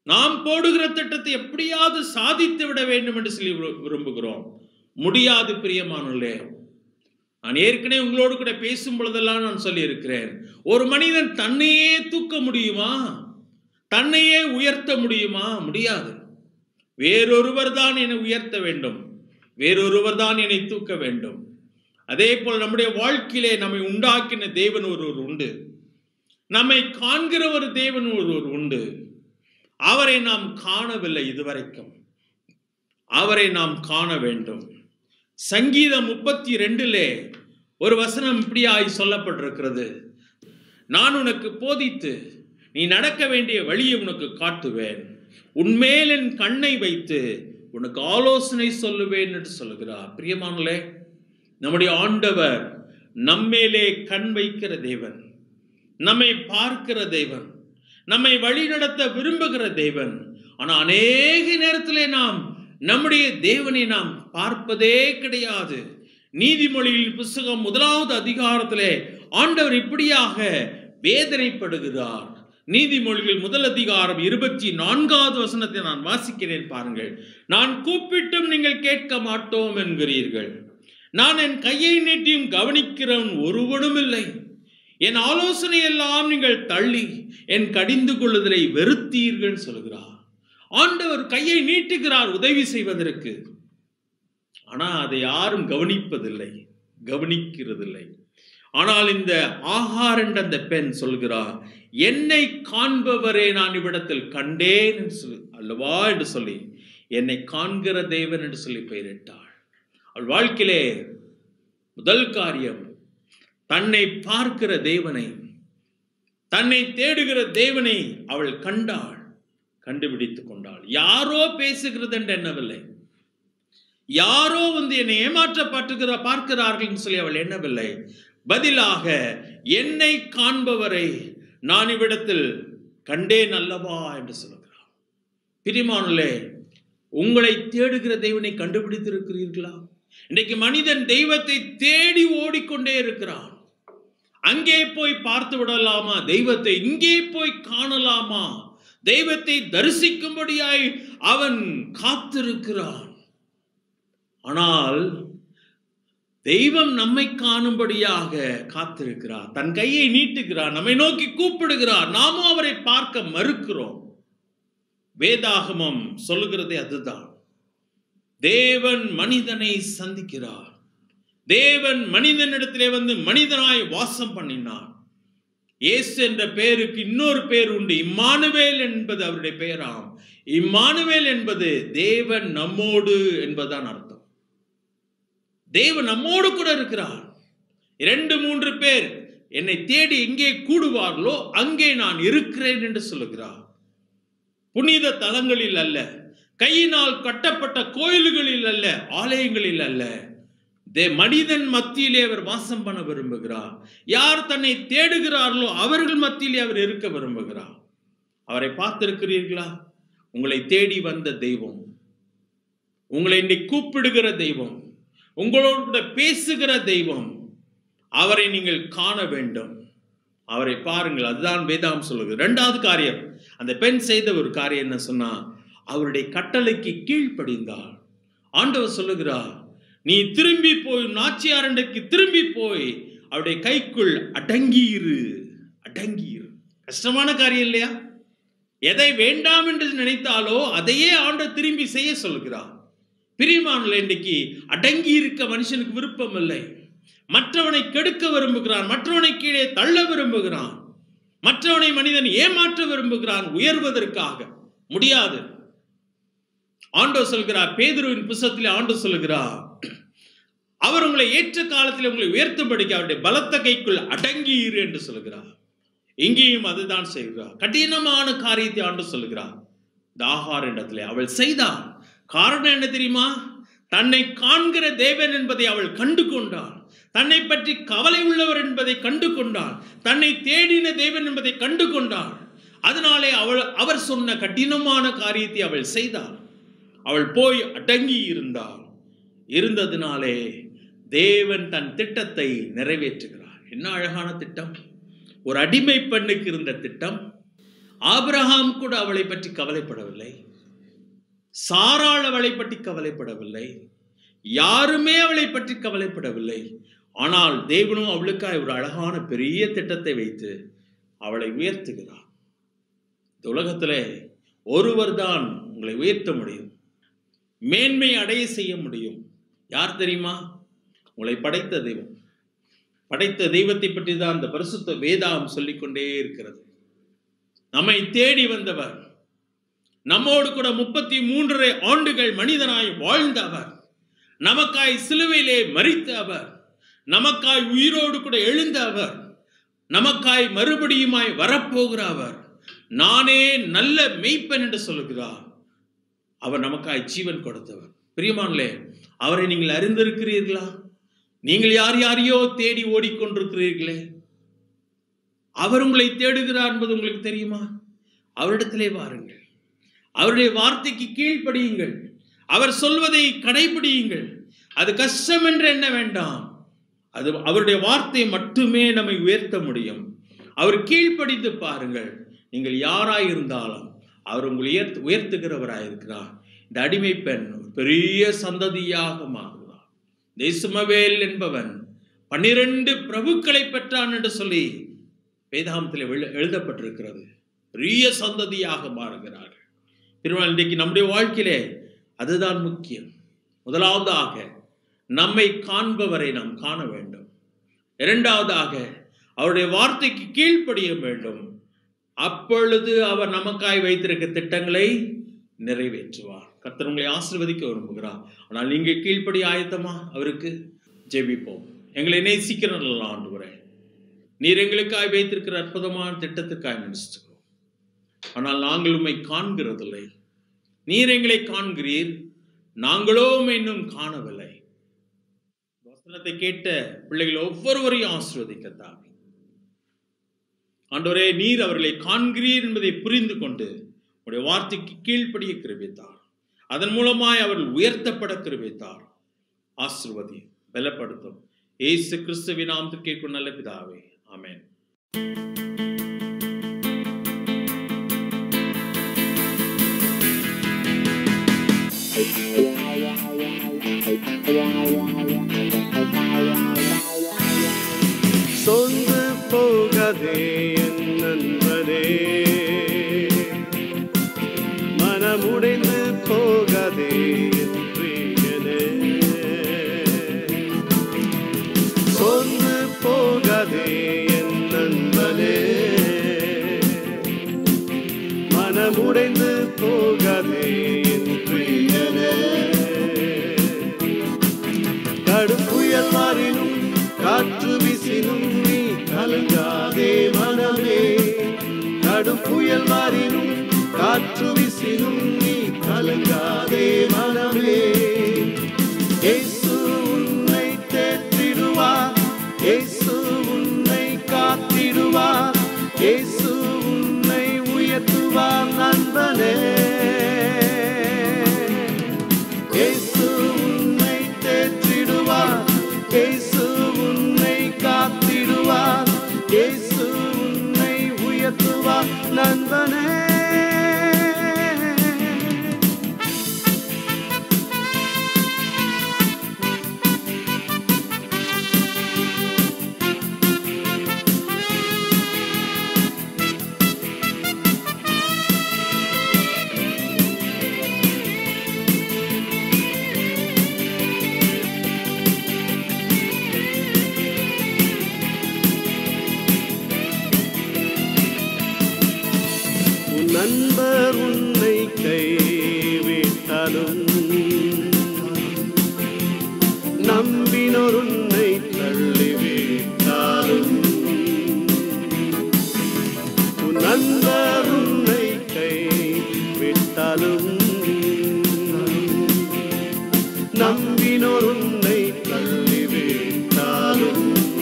நாம் போடுகிற திட்டத்தை எப்படியாவது சாதித்து விட வேண்டும் என்று சொல்லி விரு- விரும்புகிறோம் முடியாது பிரியமானே நான் ஏற்கனவே உங்களோடு கூட பேசும் பொழுதெல்லாம் நான் சொல்லியிருக்கிறேன் ஒரு மனிதன் தன்னையே தூக்க முடியுமா தன்னையே உயர்த்த முடியுமா முடியாது வேறொருவர் தான் என்னை உயர்த்த வேண்டும் வேறொருவர் தான் என்னை தூக்க வேண்டும் அதே போல் நம்முடைய வாழ்க்கையிலே நம்மை உண்டாக்கின தேவன் ஒருவர் உண்டு நம்மை காண்கிற ஒரு தேவன் ஒருவர் உண்டு அவரை நாம் காணவில்லை இதுவரைக்கும் அவரை நாம் காண வேண்டும் சங்கீதம் முப்பத்தி ரெண்டிலே ஒரு வசனம் இப்படியாய் சொல்லப்பட்டிருக்கிறது நான் உனக்கு போதித்து நீ நடக்க வேண்டிய வழியை உனக்கு காட்டுவேன் உன்மேல் என் கண்ணை வைத்து உனக்கு ஆலோசனை சொல்லுவேன் என்று சொல்லுகிறார் பிரியமானலே நம்முடைய ஆண்டவர் நம்மேலே கண் வைக்கிற தேவன் நம்மை பார்க்கிற தேவன் நம்மை வழிநடத்த விரும்புகிற தேவன் ஆனா அநேக நேரத்திலே நாம் நம்முடைய தேவனை நாம் பார்ப்பதே கிடையாது நீதிமொழியில் புஸ்தகம் முதலாவது அதிகாரத்திலே ஆண்டவர் இப்படியாக வேதனைப்படுகிறார் நீதிமொழிகள் முதல் அதிகாரம் இருபத்தி நான்காவது வசனத்தை நான் வாசிக்கிறேன் பாருங்கள் நான் கூப்பிட்டும் நீங்கள் கேட்க மாட்டோம் என்கிறீர்கள் நான் என் கையை நீட்டியும் கவனிக்கிறவன் ஒருவனும் இல்லை என் ஆலோசனை எல்லாம் நீங்கள் தள்ளி என் கடிந்து கொள்ளுதலை வெறுத்தீர்கள் சொல்கிறார் ஆண்டவர் கையை நீட்டுகிறார் உதவி செய்வதற்கு ஆனா அதை யாரும் கவனிப்பதில்லை கவனிக்கிறதில்லை ஆனால் இந்த ஆகார் என்ற அந்த பெண் சொல்கிறார் என்னை காண்பவரே நான் இவ்விடத்தில் கண்டேன் என்று சொல்லி அல்லவா என்று சொல்லி என்னை காண்கிற தேவன் என்று சொல்லி பெயரிட்டாள் அவள் வாழ்க்கையிலே முதல் காரியம் தன்னை பார்க்கிற தேவனை தன்னை தேடுகிற தேவனை அவள் கண்டாள் கண்டுபிடித்துக் கொண்டாள் யாரோ பேசுகிறது என்று எண்ணவில்லை யாரோ வந்து என்னை ஏமாற்றப்பட்டுகிற பார்க்கிறார்கள் சொல்லி அவள் எண்ணவில்லை பதிலாக என்னை காண்பவரை நான் இவ்விடத்தில் கண்டேன் அல்லவா என்று சொல்லுகிறார் பிரிமானுலே உங்களை தேடுகிற தெய்வனை கண்டுபிடித்திருக்கிறீர்களா இன்றைக்கு மனிதன் தெய்வத்தை தேடி ஓடிக்கொண்டே இருக்கிறான் அங்கே போய் பார்த்து விடலாமா தெய்வத்தை இங்கே போய் காணலாமா தெய்வத்தை தரிசிக்கும்படியாய் அவன் காத்திருக்கிறான் ஆனால் தெய்வம் நம்மை காணும்படியாக காத்திருக்கிறார் தன் கையை நீட்டுகிறார் நம்மை நோக்கி கூப்பிடுகிறார் நாமும் அவரை பார்க்க மறுக்கிறோம் வேதாகமம் சொல்லுகிறதே அதுதான் தேவன் மனிதனை சந்திக்கிறார் தேவன் மனிதனிடத்திலே வந்து மனிதனாய் வாசம் பண்ணினார் இயேசு என்ற பெயருக்கு இன்னொரு பெயர் உண்டு இம்மானுவேல் என்பது அவருடைய பெயராம் இம்மானுவேல் என்பது தேவன் நம்மோடு என்பதுதான் அர்த்தம் தேவன் நம்மோடு கூட இருக்கிறார் இரண்டு மூன்று பேர் என்னை தேடி எங்கே கூடுவார்களோ அங்கே நான் இருக்கிறேன் என்று சொல்லுகிறார் புனித தலங்களில் அல்ல கையினால் கட்டப்பட்ட கோயில்களில் அல்ல ஆலயங்களில் அல்ல தே மனிதன் மத்தியிலே அவர் வாசம் பண்ண விரும்புகிறார் யார் தன்னை தேடுகிறார்களோ அவர்கள் மத்தியிலே அவர் இருக்க விரும்புகிறார் அவரை பார்த்திருக்கிறீர்களா உங்களை தேடி வந்த தெய்வம் உங்களை இன்னைக்கு கூப்பிடுகிற தெய்வம் உங்களோடு கூட பேசுகிற தெய்வம் அவரை நீங்கள் காண வேண்டும் அவரை பாருங்கள் அதுதான் வேதாம் சொல்லுது ரெண்டாவது காரியம் அந்த பெண் செய்த ஒரு காரியம் என்ன சொன்னா அவருடைய கட்டளைக்கு கீழ்ப்படிந்தாள் ஆண்டவர் சொல்லுகிறார் நீ திரும்பி போய் நாச்சியாரண்டைக்கு திரும்பி போய் அவருடைய கைக்குள் அடங்கியிரு அடங்கியிரு கஷ்டமான காரியம் இல்லையா எதை வேண்டாம் என்று நினைத்தாலோ அதையே ஆண்டவர் திரும்பி செய்ய சொல்கிறார் பிரியமானல இன்னைக்கு அடங்கி இருக்க மனுஷனுக்கு விருப்பம் இல்லை மற்றவனை கெடுக்க விரும்புகிறான் மற்றவனை கீழே தள்ள விரும்புகிறான் மற்றவனை மனிதன் ஏமாற்ற விரும்புகிறான் உயர்வதற்காக முடியாது ஆண்டோ சொல்கிறார் பேதுருவின் புஸ்தகத்தில் ஆண்டோ சொல்கிறார் அவர் உங்களை ஏற்ற காலத்தில் உங்களை உயர்த்தும்படிக்கு அவருடைய பலத்த கைக்குள் அடங்கி இரு என்று சொல்கிறார் இங்கேயும் அதுதான் செய்கிறார் கடினமான காரியத்தை ஆண்டு சொல்கிறார் தாகார் இடத்திலே அவள் செய்தாள் காரணம் என்ன தெரியுமா தன்னை காண்கிற தேவன் என்பதை அவள் கண்டு கொண்டாள் தன்னை பற்றி கவலை உள்ளவர் என்பதை கண்டு கொண்டாள் தன்னை தேடின தேவன் என்பதை கண்டு கொண்டாள் அதனாலே அவள் அவர் சொன்ன கடினமான காரியத்தை அவள் செய்தாள் அவள் போய் அடங்கி இருந்தாள் இருந்ததினாலே தேவன் தன் திட்டத்தை நிறைவேற்றுகிறார் என்ன அழகான திட்டம் ஒரு அடிமை பெண்ணுக்கு இருந்த திட்டம் ஆபிரகாம் கூட அவளை பற்றி கவலைப்படவில்லை சாராள் அவளை பற்றி கவலைப்படவில்லை யாருமே அவளை பற்றி கவலைப்படவில்லை ஆனால் தேவனும் அவளுக்காய் ஒரு அழகான பெரிய திட்டத்தை வைத்து அவளை உயர்த்துகிறார் இந்த உலகத்திலே ஒருவர் தான் உங்களை உயர்த்த முடியும் மேன்மை அடைய செய்ய முடியும் யார் தெரியுமா உங்களை படைத்த தெய்வம் படைத்த தெய்வத்தை பற்றி தான் அந்த பரிசுத்த வேதாகம் சொல்லிக்கொண்டே இருக்கிறது நம்மை தேடி வந்தவர் நம்மோடு கூட முப்பத்தி மூன்றரை ஆண்டுகள் மனிதனாய் வாழ்ந்த அவர் நமக்காய் சிலுவையிலே மரித்த அவர் நமக்காய் உயிரோடு கூட எழுந்த அவர் நமக்காய் மறுபடியுமாய் வரப்போகிற அவர் நானே நல்ல மெய்ப்பன் என்று சொல்லுகிறார் அவர் நமக்காய் ஜீவன் கொடுத்தவர் பிரியமானலே அவரை நீங்கள் அறிந்திருக்கிறீர்களா நீங்கள் யார் யாரையோ தேடி ஓடிக்கொண்டிருக்கிறீர்களே அவர் உங்களை தேடுகிறார் என்பது உங்களுக்கு தெரியுமா அவரிடத்திலே வாருங்கள் அவருடைய வார்த்தைக்கு கீழ்ப்படியுங்கள் அவர் சொல்வதை கடைபிடியுங்கள் அது கஷ்டம் என்று எண்ண வேண்டாம் அது அவருடைய வார்த்தை மட்டுமே நம்மை உயர்த்த முடியும் அவர் கீழ்ப்படித்து பாருங்கள் நீங்கள் யாராய் இருந்தாலும் அவர் உங்களை உயர்த்து உயர்த்துகிறவராய் இருக்கிறார் இந்த அடிமை பெண் ஒரு பெரிய சந்ததியாக மாறுகிறார் தேசுமவேல் என்பவன் பன்னிரண்டு பிரபுக்களை பெற்றான் என்று சொல்லி வேதாந்தத்தில் எழு- எழுதப்பட்டிருக்கிறது பெரிய சந்ததியாக மாறுகிறார்கள் திருமணம் இன்றைக்கு நம்முடைய வாழ்க்கையிலே அதுதான் முக்கியம் முதலாவதாக நம்மை காண்பவரை நாம் காண வேண்டும் இரண்டாவதாக அவருடைய வார்த்தைக்கு கீழ்ப்படிய வேண்டும் அப்பொழுது அவர் நமக்காய் வைத்திருக்க திட்டங்களை நிறைவேற்றுவார் கர்த்தர் உங்களை ஆசீர்வதிக்க விரும்புகிறார் ஆனால் நீங்க கீழ்ப்படி ஆயத்தமா அவருக்கு ஜெபிப்போம் எங்களை நேசிக்கிற நல்ல ஆண்டு நீர் எங்களுக்காய் வைத்திருக்கிற அற்புதமான திட்டத்துக்காய் நினைச்சிருக்கிறோம் ஆனால் நாங்கள் உம்மை காண்கிறதில்லை நீர் எங்களை காண்கிறீர் நாங்களோ உம்மை இன்னும் காணவில்லை வசனத்தை கேட்ட பிள்ளைகள் ஒவ்வொருவரையும் ஆசீர்வதிக்கத்தாமே ஆண்டவரே நீர் அவர்களை காண்கிறீர் என்பதை புரிந்து கொண்டு உடைய வார்த்தைக்கு கீழ்ப்படிய கிருபித்தார் அதன் மூலமாய் அவர்கள் உயர்த்தப்பட கிருபித்தார் ஆசிர்வதி பலப்படுத்தும் ஏசு கிறிஸ்துவின் நாமத்தில் கேட்கும் நல்ல பிதாவே ஆமென் சொந்து போகதே என் நண்பனே மனமுடைந்து போகதே என் பிரியனே சொந்து போகதே என் நண்பனே மனமுடைந்து போகதே என் பிரியனே கடும் புயல் மாறினும் காற்று வீசினும் நீ கலங்காதே மனமே கடும் புயல் மாறினும் காற்று வீசினும் நீ கலங்காதே மனமே இயேசு உன்னை தேற்றிடுவார் இயேசு உன்னை காத்திடுவார் இயேசு உன்னை உயர்த்துவார் நண்பனே இயேசு உன்னை தேற்றிடுவார் இயேசு உன்னை காத்திடுவார் இயேசு உன்னை உயர்த்துவார் நண்பனே உன் நண்பர் உன்னை கைவிட்டாலும் நம்பினோர் உன்னை தள்ளிவிட்டாலும் உன் நண்பர் உன்னை கைவிட்டாலும் நம்பினோர் உன்னை தள்ளிவிட்டாலும்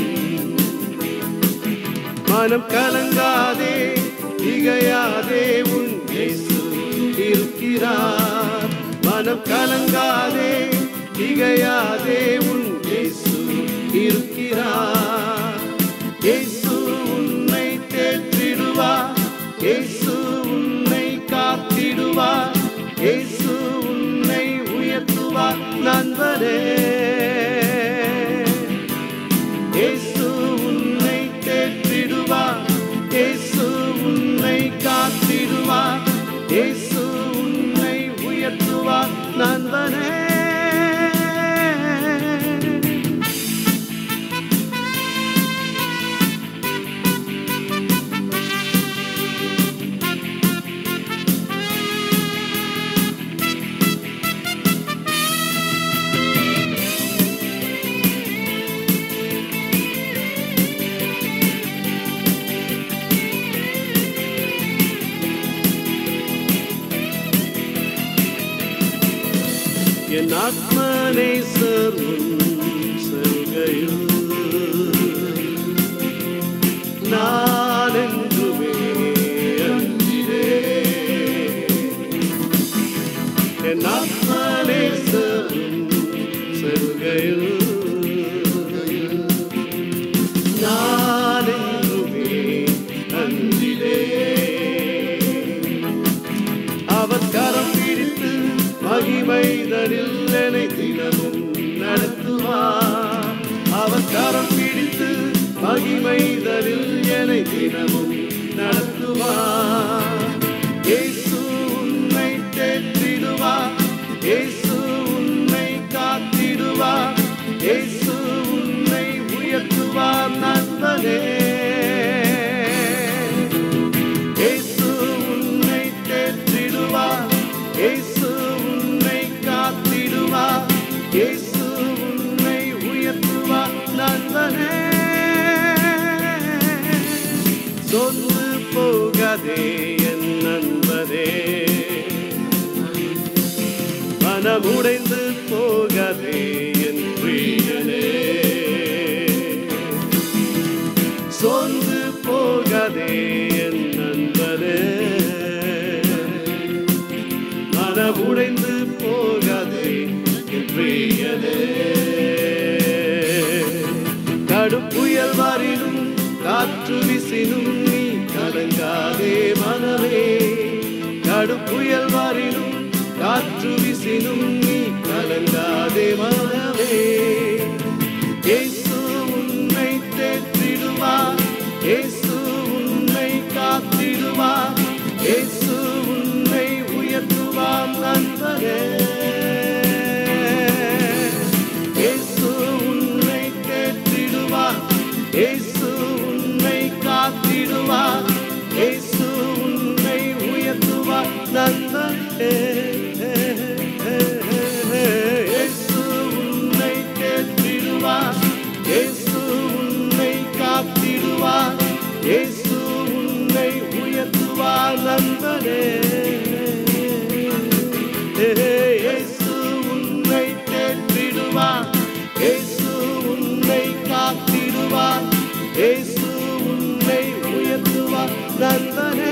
மனம் கலங்காதே திகையாதே உன் இயேசு இருக்கிறார் மனம் கலங்காதே திகையாதே உன் இயேசு இருக்கிறார் இயேசு உன்னை தேற்றிடுவார் இயேசு இயேசு உன்னை உயர்த்துவார் நண்பனே என் ஆத்மனை சர்வம் செல்கையில் நான் என்றுமே அஞ்சிலே என் ஆத்மனை சர்வம் செல்கையில் நான் என்றுமே அஞ்சிலே அவர் கரம் பிடித்து மகிமைதனில் என்னை தினமும் நடத்துவார் அவர் கரம் பிடித்து மகிமைதனில் என்னை தினமும் நடத்துவார் இயேசு உன்னை தேற்றிடுவார் இயேசு உன்னை காத்திடுவார் இயேசு உன்னை உயர்த்துவார் நண்பனே இயேசு உன்னை தேற்றிடுவார் இயேசு உன்னை காத்திடுவார் இயேசு உன்னை உயர்த்துவார் நண்பனே சொந்து போகாதே என் நண்பனே மனமுடைந்து போகாதே என் பிரியனே சொந்து போகாதே என் நண்பனே மனமுடைந்து போகாதே என் பிரியனே கடும் புயல் வரினும் காற்று வீசினும் நீ கலங்காதே மனமே கடும் புயல் வரினும் காற்று வீசினும் நீ கலங்காதே மனமே இயேசு உன்னை தேற்றிடுவார் இயேசு உன்னை காத்திடுவார் இயேசு உன்னை உயர்த்துவார் நண்பனே இயேசு உன்னை தேற்றிடுவார் இயேசு உன்னை காத்திடுவார் இயேசு உன்னை உயர்த்துவார் நண்பனே இயேசு உன்னை தேற்றிடுவார் இயேசு உன்னை காத்திடுவார் இயேசு உன்னை உயர்த்துவார் நண்பனே இயேசு உன்னை தேற்றிடுவார் இயேசு உன்னை காத்திடுவார் இயேசு உன்னை உயர்த்துவார் நண்பனே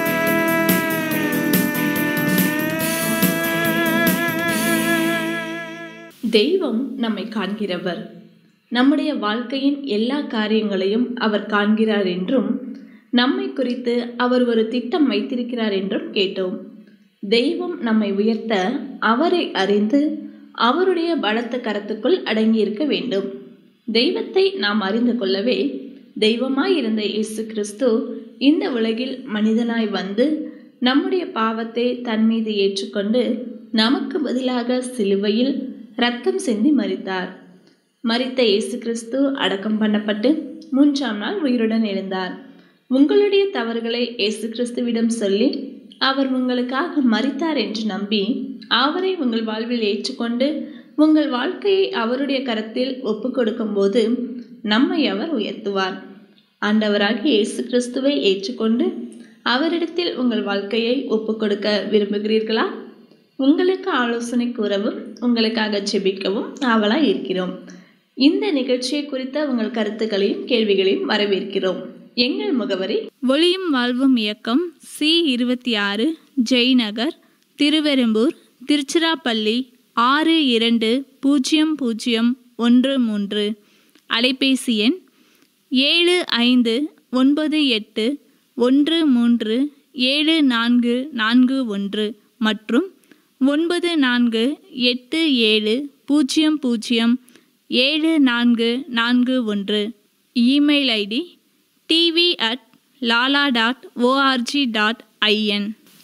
தெய்வம் நம்மை காண்கிறவர் நம்முடைய வாழ்க்கையின் எல்லா காரியங்களையும் அவர் காண்கிறார் என்றும் நம்மை குறித்து அவர் ஒரு திட்டம் வைத்திருக்கிறார் என்றும் கேட்டோம் தெய்வம் நம்மை உயர்த்த அவரை அறிந்து அவருடைய பலத்த கரத்துக்குள் அடங்கியிருக்க வேண்டும் தெய்வத்தை நாம் அறிந்து கொள்ளவே தெய்வமாய் இருந்த இயேசு கிறிஸ்து இந்த உலகில் மனிதனாய் வந்து நம்முடைய பாவத்தை தன் மீது ஏற்றுக்கொண்டு நமக்கு பதிலாக சிலுவையில் இரத்தம் சிந்தி மரித்தார் மரித்த இயேசு கிறிஸ்து அடக்கம் பண்ணப்பட்டு மூன்றாம் நாள் உயிருடன் எழுந்தார் உங்களுடைய தவறுகளை இயேசு கிறிஸ்துவிடம் சொல்லி அவர் உங்களுக்காக மரித்தார் என்று நம்பி அவரை உங்கள் வாழ்வில் ஏற்றுக்கொண்டு உங்கள் வாழ்க்கையை அவருடைய கரத்தில் ஒப்பு கொடுக்கும்போது நம்மை அவர் உயர்த்துவார் ஆண்டவராகிய இயேசு கிறிஸ்துவை ஏற்றுக்கொண்டு அவரிடத்தில் உங்கள் வாழ்க்கையை ஒப்பு கொடுக்க விரும்புகிறீர்களா உங்களுக்கு ஆலோசனை கூறவும் உங்களுக்காக ஜெபிக்கவும் ஆவலாய் இருக்கிறோம் இந்த நிகழ்ச்சியை குறித்த உங்கள் கருத்துக்களையும் கேள்விகளையும் வரவேற்கிறோம் எங்கள் முகவரி ஒளியும் வாழ்வும் இயக்கம் சி இருபத்தி ஆறு ஜெய்நகர் திருவெரும்பூர் திருச்சிராப்பள்ளி ஆறு இரண்டு பூஜ்ஜியம் பூஜ்ஜியம் ஒன்று மூன்று அலைபேசி எண் ஏழு ஐந்து ஒன்பது எட்டு ஒன்று மூன்று ஏழு நான்கு நான்கு ஒன்று மற்றும் ஒன்பது நான்கு எட்டு ஏழு பூஜ்ஜியம் பூஜ்ஜியம் ஏழு நான்கு நான்கு ஒன்று email ID TV at lala dot O R G dot I N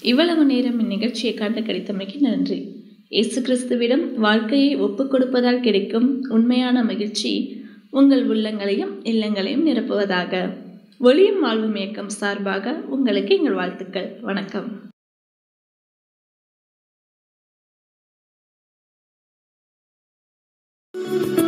இவ்வளவு நேரம் இந்நிகழ்ச்சியை காண்ட கிடைத்தமைக்கு நன்றி இயேசு கிறிஸ்துவிடம் வாழ்க்கையை ஒப்புக் கொடுப்பதால் கிடைக்கும் உண்மையான மகிழ்ச்சி உங்கள் உள்ளங்களையும் இல்லங்களையும் நிரப்புவதாக ஒளியும் வாழ்வும் இயக்கம் சார்பாக உங்களுக்கு எங்கள் வாழ்த்துக்கள் வணக்கம் thank you